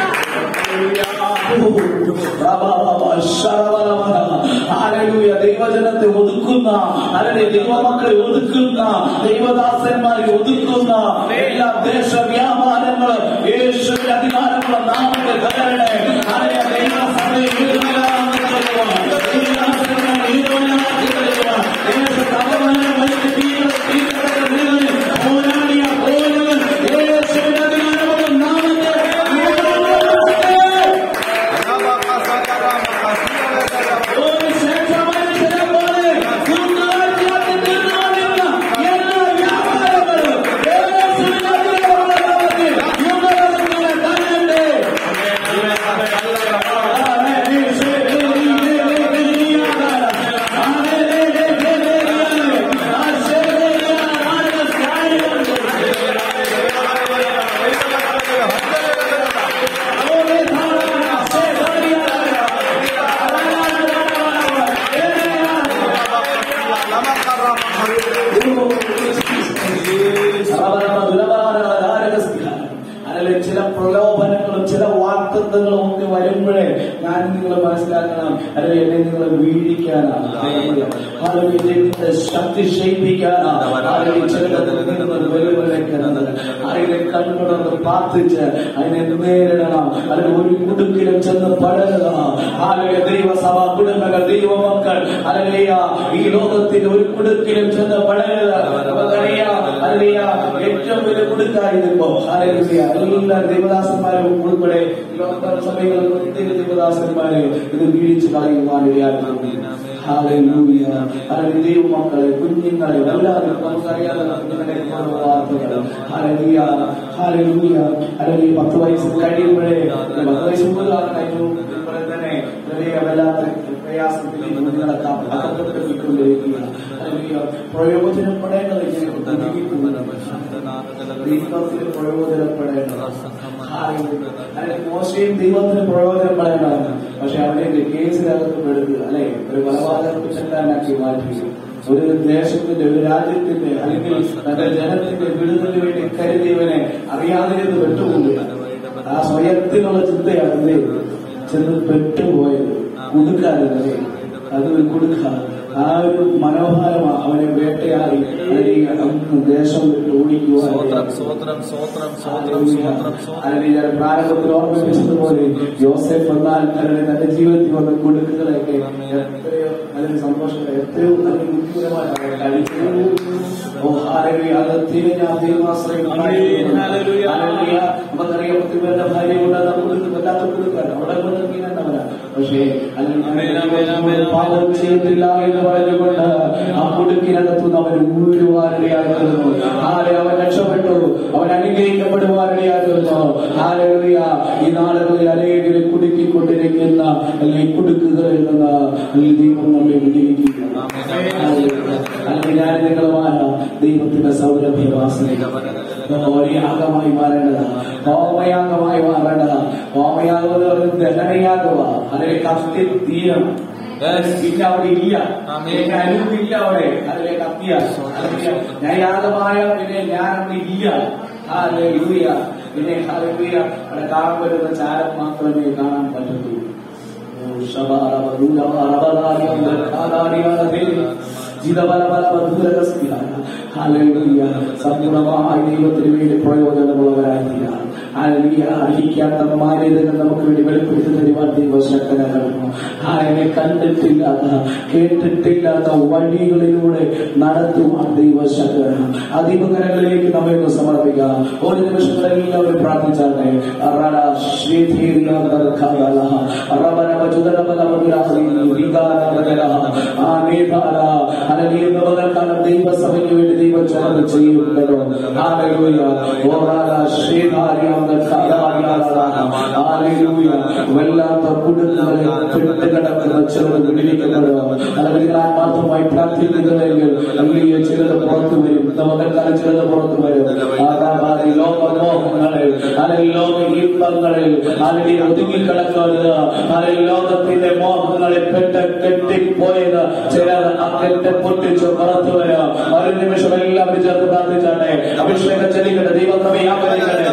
Speaker 1: ഹാലലൂയ ദൈവജനത്തെ ഒതുക്കുന്ന അല്ലെങ്കിൽ ദൈവമക്കളെ ഒതുക്കുന്ന ദൈവദാസന്മാരെ ഒതുക്കുന്ന എല്ലാ ദേശ വ്യാപാരങ്ങളും യേശുവിന്റെ അധികാരമുള്ള നാമത്തെ കരടേ ഹല്ലേലൂയ ദൈവസഭയെ വീടുകളാക്കി കളയുവാൻ ദൈവദാസന്മാരെ വീടുകളാക്കി കളയുവാൻ ദേശത്തെ അപമാനം വലിയ തീവ്ര തീവ്രതകളിൽ പോരാടിയ പോരാളികൾ യേശുവിന്റെ അധികാരമുള്ള നാമത്തെ വീടുകളാക്കി ഒരു ശ്രേഷ്ഠമനുഷ്യനെ പോലെ ദുർഗാഴ്ചയാക്കി തീർന്നുകൊണ്ടിരുന്ന എല്ലാ വ്യാപാരങ്ങളും യേശുവിന്റെ അധികാരമുള്ള നാമത്തിൽ യുഗതലമുറ തന്നണ്ടേ. അല്ലെങ്കിൽ ചില പ്രലോഭനങ്ങളും ചില വാക്തത്വങ്ങളും ഒക്കെ വരുമ്പോഴേ ഞാൻ നിങ്ങൾ മനസ്സിലാക്കണം അല്ലെങ്കിൽ എന്നെ നിങ്ങൾ വീഴിക്കാനാണ് അല്ലെങ്കിൽ നിങ്ങളുടെ ശക്തി ക്ഷയിപ്പിക്കാനാണ് അല്ലെങ്കിൽ ചിലത് വെല്ലുവിളിക്കുന്നത് അതിനെ കണ്ടുകൊണ്ടൊന്ന് പ്രാർത്ഥിച്ച് അതിനെ നേരിടണം അല്ലെങ്കിൽ ഒരു കുടുക്കിലും ചെന്ന് പടരുക അല്ലെങ്കിൽ ദൈവസഭ കുടുംബങ്ങൾ ദൈവമക്കൾ അല്ലെങ്കിൽ ഈ ലോകത്തിന്റെ ഒരു കുടുക്കിലും ചെന്ന് പടരുക നമുക്കറിയാം അല്ലെങ്കിൽ ഏറ്റവും വലിയ കുടുക്കായിരുന്നപ്പോ ഹാലലുയ എല്ലാ ദൈവദാസന്മാരും ഉൾപ്പെടെ ഈ ലോകത്തോടെ സഭകളിൽ പ്രത്യേക ദൈവദാസന്മാരെ ഇത് വീഴിച്ചു കളയുവാനിടയാക്കുന്നു ഹാലലൂയ അല്ലെങ്കിൽ ദൈവമക്കളെ കുഞ്ഞുങ്ങളെ എല്ലാവരും നമുക്കറിയാതെ കുഞ്ഞുങ്ങളെ കുറിച്ചുള്ള വാർത്തകൾ ഹാലലൂയ ഹാലലൂയ അല്ലെങ്കിൽ പത്ത് വയസ്സ് കഴിയുമ്പോഴേ പത്ത് വയസ്സ് മുതലാണ് കഴിഞ്ഞു ഇതുപോലെ തന്നെ വലിയ വല്ലാത്ത പ്രയാസത്തിൽ കുഞ്ഞുങ്ങളെ അകപ്പെട്ടിരിക്കൊണ്ടിരിക്കുകയാണ് അല്ലെങ്കിൽ പ്രയോജനപ്പെടേണ്ടത് ഇങ്ങനെ ഒതുങ്ങിപ്പോകുന്നത് ദൈവത്തിന് പ്രയോജനപ്പെടേണ്ടത് അല്ലെങ്കിൽ മോശയും ദൈവത്തിന് പ്രയോജനപ്പെടേണ്ടതാണ് പക്ഷെ അവനെ കേസിനകത്ത് പെടുത്തുക അല്ലെ ഒരു കൊലപാതക കുറ്റക്കാരനാക്കി മാറ്റി ഒരു ദേശത്തിന്റെ ഒരു രാജ്യത്തിന്റെ അല്ലെങ്കിൽ തന്റെ ജനത്തിന്റെ വിടുതലിന് വേണ്ടി കരുതിയവനെ അറിയാതെ ഇത് പെട്ടുപോകുക ആ സ്വയത്തിനുള്ള ചിന്തയാണ് അല്ലേ ചെന്ന് പെട്ടുപോയത് കുടുക്കാതെ അത് കൊടുക്കുക ആ ഒരു മനോഭാരമാണ് അവനെ വേട്ടയാടി അല്ലെങ്കിൽ അങ്ങ് ദേശം വിട്ട് ഓടിക്കുവാൻ
Speaker 2: സ്വോത്രം സ്വോത്രം സ്വോത്രം സ്വോത്രം സ്വോത്രം
Speaker 1: അല്ലെങ്കിൽ ഞാൻ പ്രാരംഭത്തിൽ ഓർമ്മിപ്പിച്ചതുപോലെ യോസെഫ് എന്നാൽ തന്റെ തന്റെ ജീവിതത്തിൽ വന്ന കൊടുക്കുകളൊക്കെ എത്രയോ അതിന് സന്തോഷം എത്രയോ അതിന് ബുദ്ധിപരമായി അവൻ കഴിച്ചു ഓ ഹാലലൂയ അത് തിരിഞ്ഞ ദൈവാശ്രയം
Speaker 2: ഹല്ലേലൂയ.
Speaker 1: നമുക്കറിയാം പത്തിപ്പേരുടെ ഭാര്യ കൊണ്ട് കൊടുക്ക് വല്ലാത്ത കൊടുക്കാണ് അവിടെ കൊണ്ട് നീങ്ങേണ്ടവരാണ് പക്ഷേ
Speaker 2: ആമേൻ, ആമേൻ, ആമേൻ.
Speaker 1: പാപം ചെയ്തിട്ടില്ല എന്ന് പറഞ്ഞുകൊണ്ട് ആ കുടുക്കിനകത്തുനിന്ന് അവൻ ഊരുവാനിടയായിരുന്നു ആരെ അവൻ രക്ഷപ്പെട്ടു അവൻ അനുഗ്രഹിക്കപ്പെടുവാനിടയായിരുന്നു ആരെറിയ ഈ നാളുകളിൽ അനേകരെ കുടുക്കിക്കൊണ്ടിരിക്കുന്ന അല്ലെങ്കിൽ കുടുക്കുകളിൽ നിന്ന് അല്ലെങ്കിൽ ദൈവം നമ്മെ വിടിയിക്കുക അനുഗ്രഹങ്ങളുമായ ദൈവത്തിന്റെ സൗരഭ്യവാസനകൾ യാഗമായി മാറേണ്ടതാ ഹോമയാഗമായി മാറേണ്ടതാ ഹോമയാഗം എന്ന് പറയുന്നത് ദഹനയാഗവ അതിലെ കത്തി തീരണം
Speaker 2: Yes.
Speaker 1: പിന്നെ അവിടെ ഇല്ല
Speaker 2: ആമേൻ.
Speaker 1: എനിക്ക് അനുവില്ല അവിടെ അതിലെ കത്തിയ ഞാൻ യാഗമായ പിന്നെ ഞാൻ അവിടെ ഇല്ല ഹാലൂയ പിന്നെ ഹാലൂയ അവിടെ കാണാൻ പറ്റുന്ന ചാരം മാത്രമേ കാണാൻ പറ്റത്തുള്ളൂ ഓ, ശബാറബ, ദൂരബാറബ, ദാരിയം, ദാരിയാനതേ. ജിതബലബലബധൂരകസ്മിയായ. ഹല്ലേലൂയ. സമ്പൂർണ്ണമായ ദൈവത്തിന് വേണ്ടി പ്രയോജനമുള്ളവരായിരിക്കുക ഹല്ലേലൂയ. അർഹിക്കാത്ത മാന്യതകൾ നമുക്ക് വേണ്ടി വെളിപ്പെടുത്തി തരുവാൻ ദൈവശക്തനാകുന്നു ആരെ കണ്ടിട്ടില്ലാത്ത കേട്ടിട്ടില്ലാത്ത വഴികളിലൂടെ നടത്തുവാൻ ദൈവശക്തനാണ് അതിപകരങ്ങളിലേക്ക് നമ്മെ ഒന്ന് സമർപ്പിക്കാം ഒരു നിമിഷങ്ങളെല്ലാവരും പ്രാർത്ഥിച്ചാട്ടെ റട ശ്രീധീരിയാന്തർഖാല കാലം ദൈവസഭയ്ക്ക് വേണ്ടി ദൈവം ചേർന്ന് ചെയ്യുന്നുണ്ടല്ലോ ഹാലൂയ വല്ലാത്ത കുടുംബങ്ങളെ പെട്ടുകിടക്കുന്ന ചിലത് വിടിവിക്കുന്നത് അല്ലെങ്കിൽ ആത്മാർത്ഥമായി പ്രാർത്ഥിക്കുന്നുവെങ്കിൽ അല്ലെങ്കിൽ ചിലത് പുറത്തു വരും നമുക്കെല്ലാം ചിലത് പുറത്തു വരും ആകാശാദി ലോകമോഹങ്ങളിൽ അല്ലെങ്കിൽ ലോക ഇമ്പങ്ങളിൽ അല്ലെങ്കിൽ ഒതുങ്ങിക്കിടക്കുന്നത് അല്ലെങ്കിൽ ലോകത്തിന്റെ മോഹങ്ങളിൽ പെട്ട് കെട്ടിപ്പോയത് ചിലർ അകത്തെ പൊട്ടിച്ചു പുറത്തു വരാം ഒരു നിമിഷം എല്ലാവരും ചേർത്ത് പ്രാർത്ഥിച്ചാട്ടെ അഭിഷേകം ചെല്ലിക്കട്ടെ ദൈവക്രമ വ്യാപരിക്കട്ടെ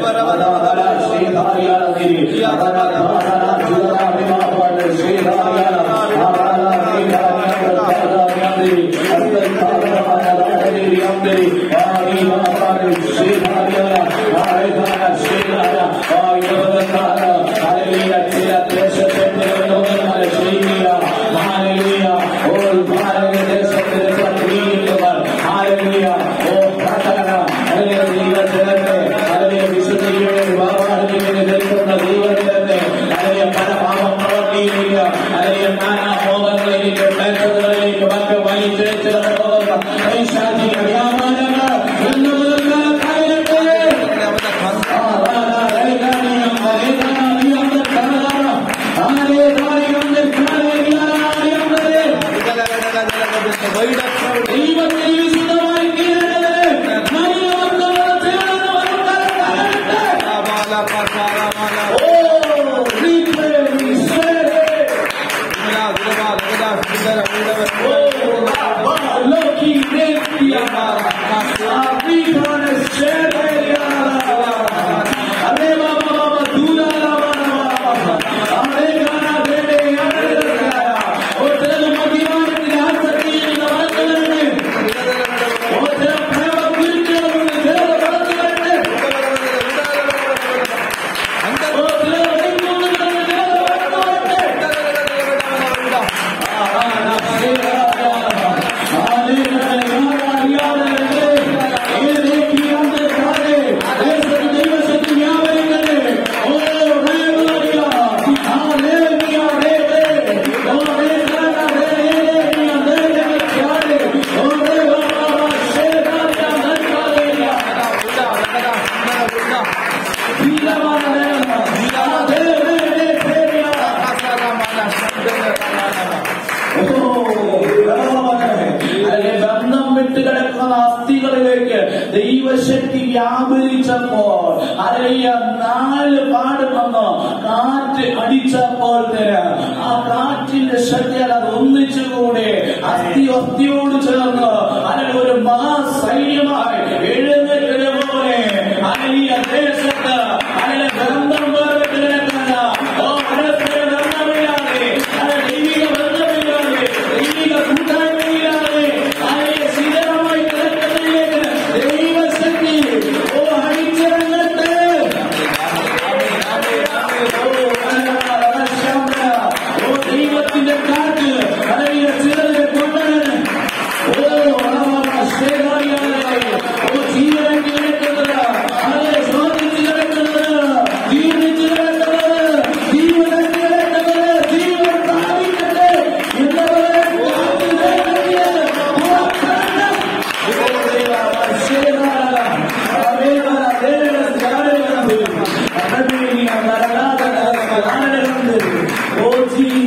Speaker 1: അതിലെ ബന്ധം വിട്ടുകിടക്കുന്ന അസ്ഥികളിലേക്ക് ദൈവശക്തി വ്യാപരിച്ചപ്പോൾ അതിലെയ നാല് പാടുമെന്ന് കാറ്റ് അടിച്ചപ്പോൾ തന്നെ ആ കാറ്റിന്റെ ശക്തിയാൽ അത് ഒന്നിച്ചുകൂടെ അസ്ഥി അസ്ഥിയോട് ചേർന്ന് അതിൽ ഒരു മഹാസൈന്യമായി എഴുന്നേറ്റത് പോലെ അലിയ ദേശത്ത് അതിലെ ബന്ധം വേറിട്ട് കിടക്കുന്ന ഓ പരസ്പര ബന്ധമില്ലാതെ അത് ദൈവിക ബന്ധമില്ലാതെ ദൈവിക കൂട്ടായ്മയില്ലാതെ അതിലെ ശിഥിലമായി കിടക്കുന്നതിലേക്ക് ദൈവശക്തി ഓ അടിച്ചിറങ്ങട്ടെ ഓ ദൈവത്തിന്റെ കാറ്റ് അലറിയ ചിലരെ കൊണ്ടത് ഓ ഓ ജീവനെ കിടക്കുന്നത് അവരെ സ്വാധീനിച്ച് കിടക്കുന്നത് ജീവിച്ച് കിടക്കുന്നത് ജീവനെ കിടക്കുന്നത് ജീവൻ പ്രാപിക്കട്ടെ എന്നവരെ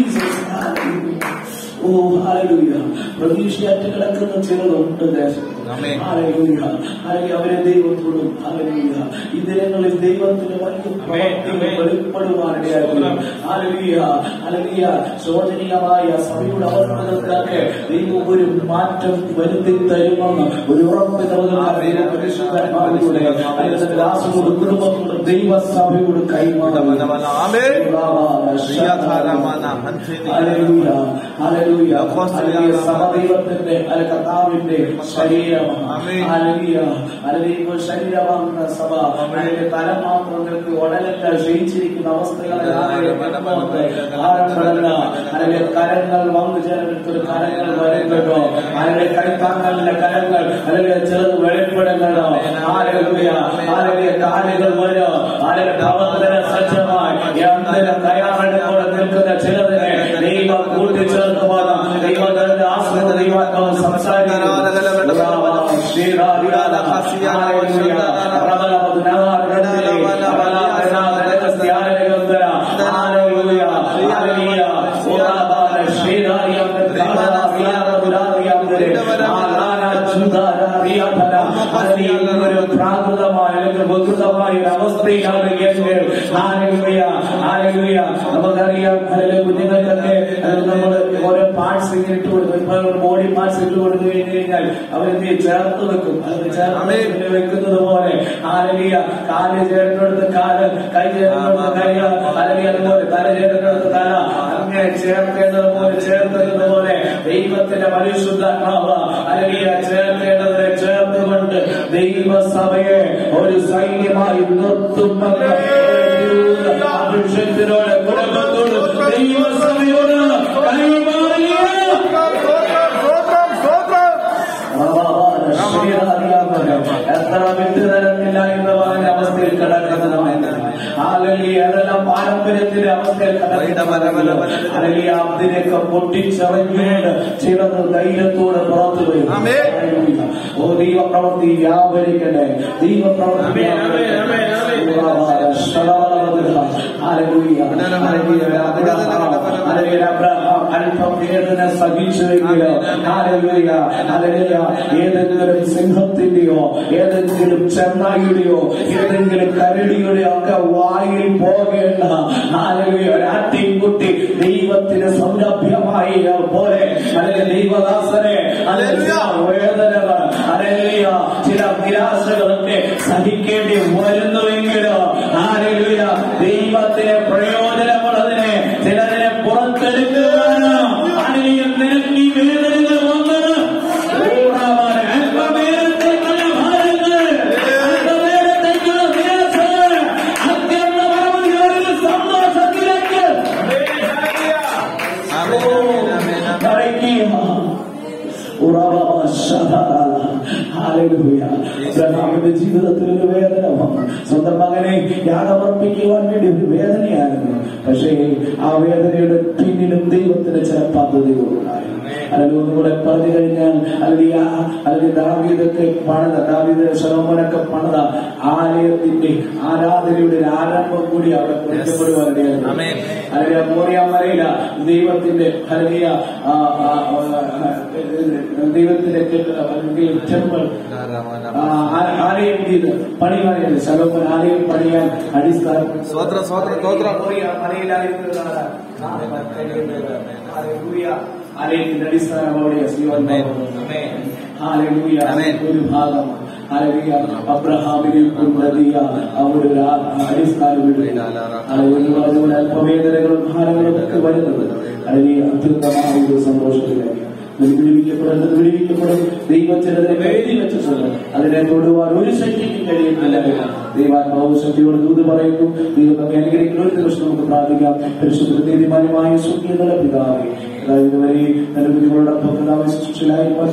Speaker 1: പ്രതീക്ഷയായിട്ട് കിടക്കുന്ന ചിലരുണ്ട് ദേശത്ത്
Speaker 2: ആമേൻ.
Speaker 1: ഹല്ലേലൂയ. ഹല്ലേലൂയ. അവരെ ദൈവത്തോടും ഹല്ലേലൂയ. ഈ ദിനങ്ങളിൽ ദൈവത്തിന്റെ വലിയ പ്രവൃത്തികൾ വെളിപ്പെടുവാനിടയാകുന്നു. ഹല്ലേലൂയ. ഹല്ലേലൂയ. ശോചനീയമായ സഭയുടെ അവസ്ഥകൾക്കൊക്കെ ദൈവം ഒരു മാറ്റം വരുത്തി തരുമെന്ന് ഒരു ഉറപ്പ് നൽകുന്ന പരിശുദ്ധാത്മാവിലൂടെ അതിന്റെ ദാസനോട് കുടുംബത്തോട് ദൈവസഭയോട് കൈമാറുന്നു
Speaker 2: ആമേൻ. പ്രിയധാരമാന ഹൻഫിനി.
Speaker 1: ഹല്ലേലൂയ. ഹല്ലേലൂയ. ഹല്ലേലൂയ. സഭ ദൈവത്തിന്റെ അല്ല കർത്താവിന്റെ ശരീരമാണ്
Speaker 2: ആമേൻ.
Speaker 1: ഹല്ലേലൂയ. ഹല്ലേലൂയ. ഇപ്പോൾ ശരീരമാകുന്ന സഭ അതിന്റെ തലം മാത്രം നിൽക്കി ഉടലല്ല ക്ഷയിച്ചിരിക്കുന്ന അവസ്ഥകളെ ആരംഭമല്ല അതിലെ കരങ്ങൾ വന്നു ചേർന്നിട്ട് കരങ്ങൾ വരുന്നുണ്ടോ അതിലെ കൈത്താങ്കളിലെ കരങ്ങൾ അല്ലെങ്കിൽ ചിലത് വെളിപ്പെടുന്നുണ്ടോ ആരോഗ്യ ആരോഗ്യ കാലുകൾ വരോ ആരോഗ്യ പ്രവർത്തന സജ്ജമായി യന്ത്രം തയ്യാറെടുപ്പോടെ നിൽക്കുന്ന ചിലതിനെ ദൈവം കൂട്ടിച്ചേർത്ത് പോകാം ദൈവത്തിന്റെ ആശ്രിത ദൈവാത്മാവ് ഒരു പ്രാകൃതമായ അല്ലെങ്കിൽ വികൃതമായ ഒരു അവസ്ഥയിലാണ് എങ്കിൽ ആരോഗ്യ ആരോഗ്യ നമുക്കറിയാം അല്ലെങ്കിൽ കുഞ്ഞുങ്ങൾക്കൊക്കെ അത് നമ്മൾ ഓരോ പാർട്സ് ഇങ്ങനെ ഇട്ട് കൊടുക്കും ബോഡി പാർട്സ് ഇട്ട് കൊടുത്തു കഴിഞ്ഞു കഴിഞ്ഞാൽ അവരെന്ത് ചെയ്യും? ചേർത്ത് വെക്കും അത് ചേർത്ത് പിന്നെ വെക്കുന്നത് പോലെ ആരലിയ കാല് ചേർന്നെടുത്ത് കാല് കൈ ചേർന്നെടുത്ത് കൈ അലലിയ അതുപോലെ തല ചേർന്നെടുത്ത് തല അങ്ങനെ ചേർക്കേണ്ടത് പോലെ ചേർത്തത് പോലെ ദൈവത്തിന്റെ പരിശുദ്ധാത്മാവ് അലലിയ ചേർക്കേണ്ടതിനെ ചേർത്തുകൊണ്ട് ദൈവസഭയെ ഒരു സൈന്യമായി നിർത്തുമെന്ന് അഭിഷേകത്തിനോട് കുടുംബത്തോട് ദൈവസഭയോട് കൈമാറിയ എത്ര വിട്ടുതരത്തില്ല എന്ന് പറഞ്ഞ അവസ്ഥയിൽ കിടക്കുന്നതാണ് അല്ലെങ്കിൽ അതെല്ലാം പാരമ്പര്യത്തിന്റെ അവസ്ഥയിൽ കിടക്കുന്നതാണ് അല്ലെങ്കിൽ അതിനൊക്കെ പൊട്ടിച്ചറിഞ്ഞുകൊണ്ട് ചിലത് ധൈര്യത്തോടെ പുറത്തു വരും
Speaker 2: ആമേൻ.
Speaker 1: ഹല്ലേലൂയ. ഓ ദൈവപ്രവൃത്തി വ്യാപരിക്കട്ടെ ദൈവപ്രവൃത്തി
Speaker 2: ആമേൻ, ആമേൻ, ആമേൻ, ആമേൻ.
Speaker 1: ഹല്ലേലൂയ. ഹല്ലേലൂയ. ഹല്ലേലൂയ. അബ്രഹാം അല്പം വേദന സഹിച്ചുവെങ്കിലോ ഹല്ലേലൂയ. ഹല്ലേലൂയ. ഏതെങ്കിലും സിംഹത്തിന്റെയോ ഏതെങ്കിലും ചെന്നായിയുടെയോ ഏതെങ്കിലും കരടിയുടെയോ ഒക്കെ വായിൽ പോകേണ്ട ഹല്ലേലൂയ. ഒരു ആട്ടിൻകുട്ടി ദൈവത്തിന് സൗരഭ്യമായി പോലെ അല്ലെങ്കിൽ ദൈവദാസനെ അല്ലെങ്കിൽ വേദനകൾ അല്ലെങ്കിൽ ചില നിരാശകളൊക്കെ സഹിക്കേണ്ടി വരുന്നുവെങ്കിലോ ആരെങ്കിലും ദൈവത്തിന് പ്രയോജനമുള്ളതിനെ ചിലതിനെ പുറത്തെടുക്കുവാനോ ആരെയും നിനക്ക് ഈ വേദനകൾ വന്നത് ഊറാവാൻ അല്പനേരത്തേക്കുള്ള ഭാരങ്ങൾ, അല്പനേരത്തേക്കുള്ള നിരാശകൾ, അത്യന്തപരമായ ഒരു സന്തോഷത്തിലേക്ക് അബ്രഹാമിന്റെ ജീവിതത്തിൽ ഒരു വേദന വന്നു സ്വന്തം മകനെ യാഗമർപ്പിക്കുവാൻ വേണ്ടി ഒരു വേദനയായിരുന്നു പക്ഷേ ആ വേദനയുടെ പിന്നിലും ദൈവത്തിന് ചില പദ്ധതികളുണ്ടായി അല്ലെങ്കിൽ ഒന്നുകൂടെ പറഞ്ഞു കഴിഞ്ഞാൽ അല്ലെങ്കിൽ ആ അല്ലെങ്കിൽ ദാവീദൊക്കെ പണിത ദാവീദ് ശലോമോനൊക്കെ പണിത ആലയത്തിന്റെ ആരാധനയുടെ ഒരു ആരംഭം കൂടി അവിടെ കുറിക്കപ്പെടുവാനിടയായിരുന്നു
Speaker 2: ആമേൻ.
Speaker 1: അല്ലെങ്കിൽ മോറിയ മലയില ദൈവത്തിന്റെ അല്ലെങ്കിൽ ആ, ആ, ആ, ദൈവത്തിന്റെ കെട്ടിടം അല്ലെങ്കിൽ ടെമ്പിൾ ആ, ആ- ആലയം ചെയ്ത് പണിയാനായിട്ട് ശലോമോൻ ആലയം പണിയാൻ അടിസ്ഥാനം
Speaker 2: സ്വോത്രം, സ്വോത്രം, സ്വോത്രം.
Speaker 1: മോറിയ മലയിലായിരുന്നതാണ് ആ, ഹല്ലേലൂയ. ആലയത്തിന്റെ അടിസ്ഥാനം അവിടെ ശ്രീവൻ ഹാലലൂയ
Speaker 2: ആമേൻ.
Speaker 1: ഒരു ഭാഗം ഹാലലൂയ അബ്രഹാമിനെ കൊണ്ടെത്തിയ അവിടെ ഒരു ആ- അടിസ്ഥാനം ഇടുക. ഹല്ലേലൂയ. അതുപോലെ അല്പവേദനകളും ഭാരങ്ങളും ഒക്കെ വരുന്നത് അല്ലെങ്കിൽ അത്യുത്തമായ ഒരു സന്തോഷത്തിലേക്ക് വിടുവിക്കപ്പെടുന്നത് വിടുവിക്കപ്പെടും ദൈവത്തിനെ എഴുതി വെച്ചിട്ടുണ്ട് അതിനെ തൊടുവാൻ ഒരു ശക്തിക്കും കഴിയുന്നില്ല ദൈവാത്മാവ് ശക്തിയോട് ദൂത് പറയുന്നു ദൈവം നമ്മെ അനുഗ്രഹിക്കുന്ന ഒരു ദിവസം നമുക്ക് പ്രാർത്ഥിക്കാം പരിശുദ്ധ നീതിമാന്യമായ സുഖ്യതല പിതാവേ അതായത് ഇതുവരെ നിങ്ങളുടെ ഭക്തനായ ശുശ്രൂഷയിലായി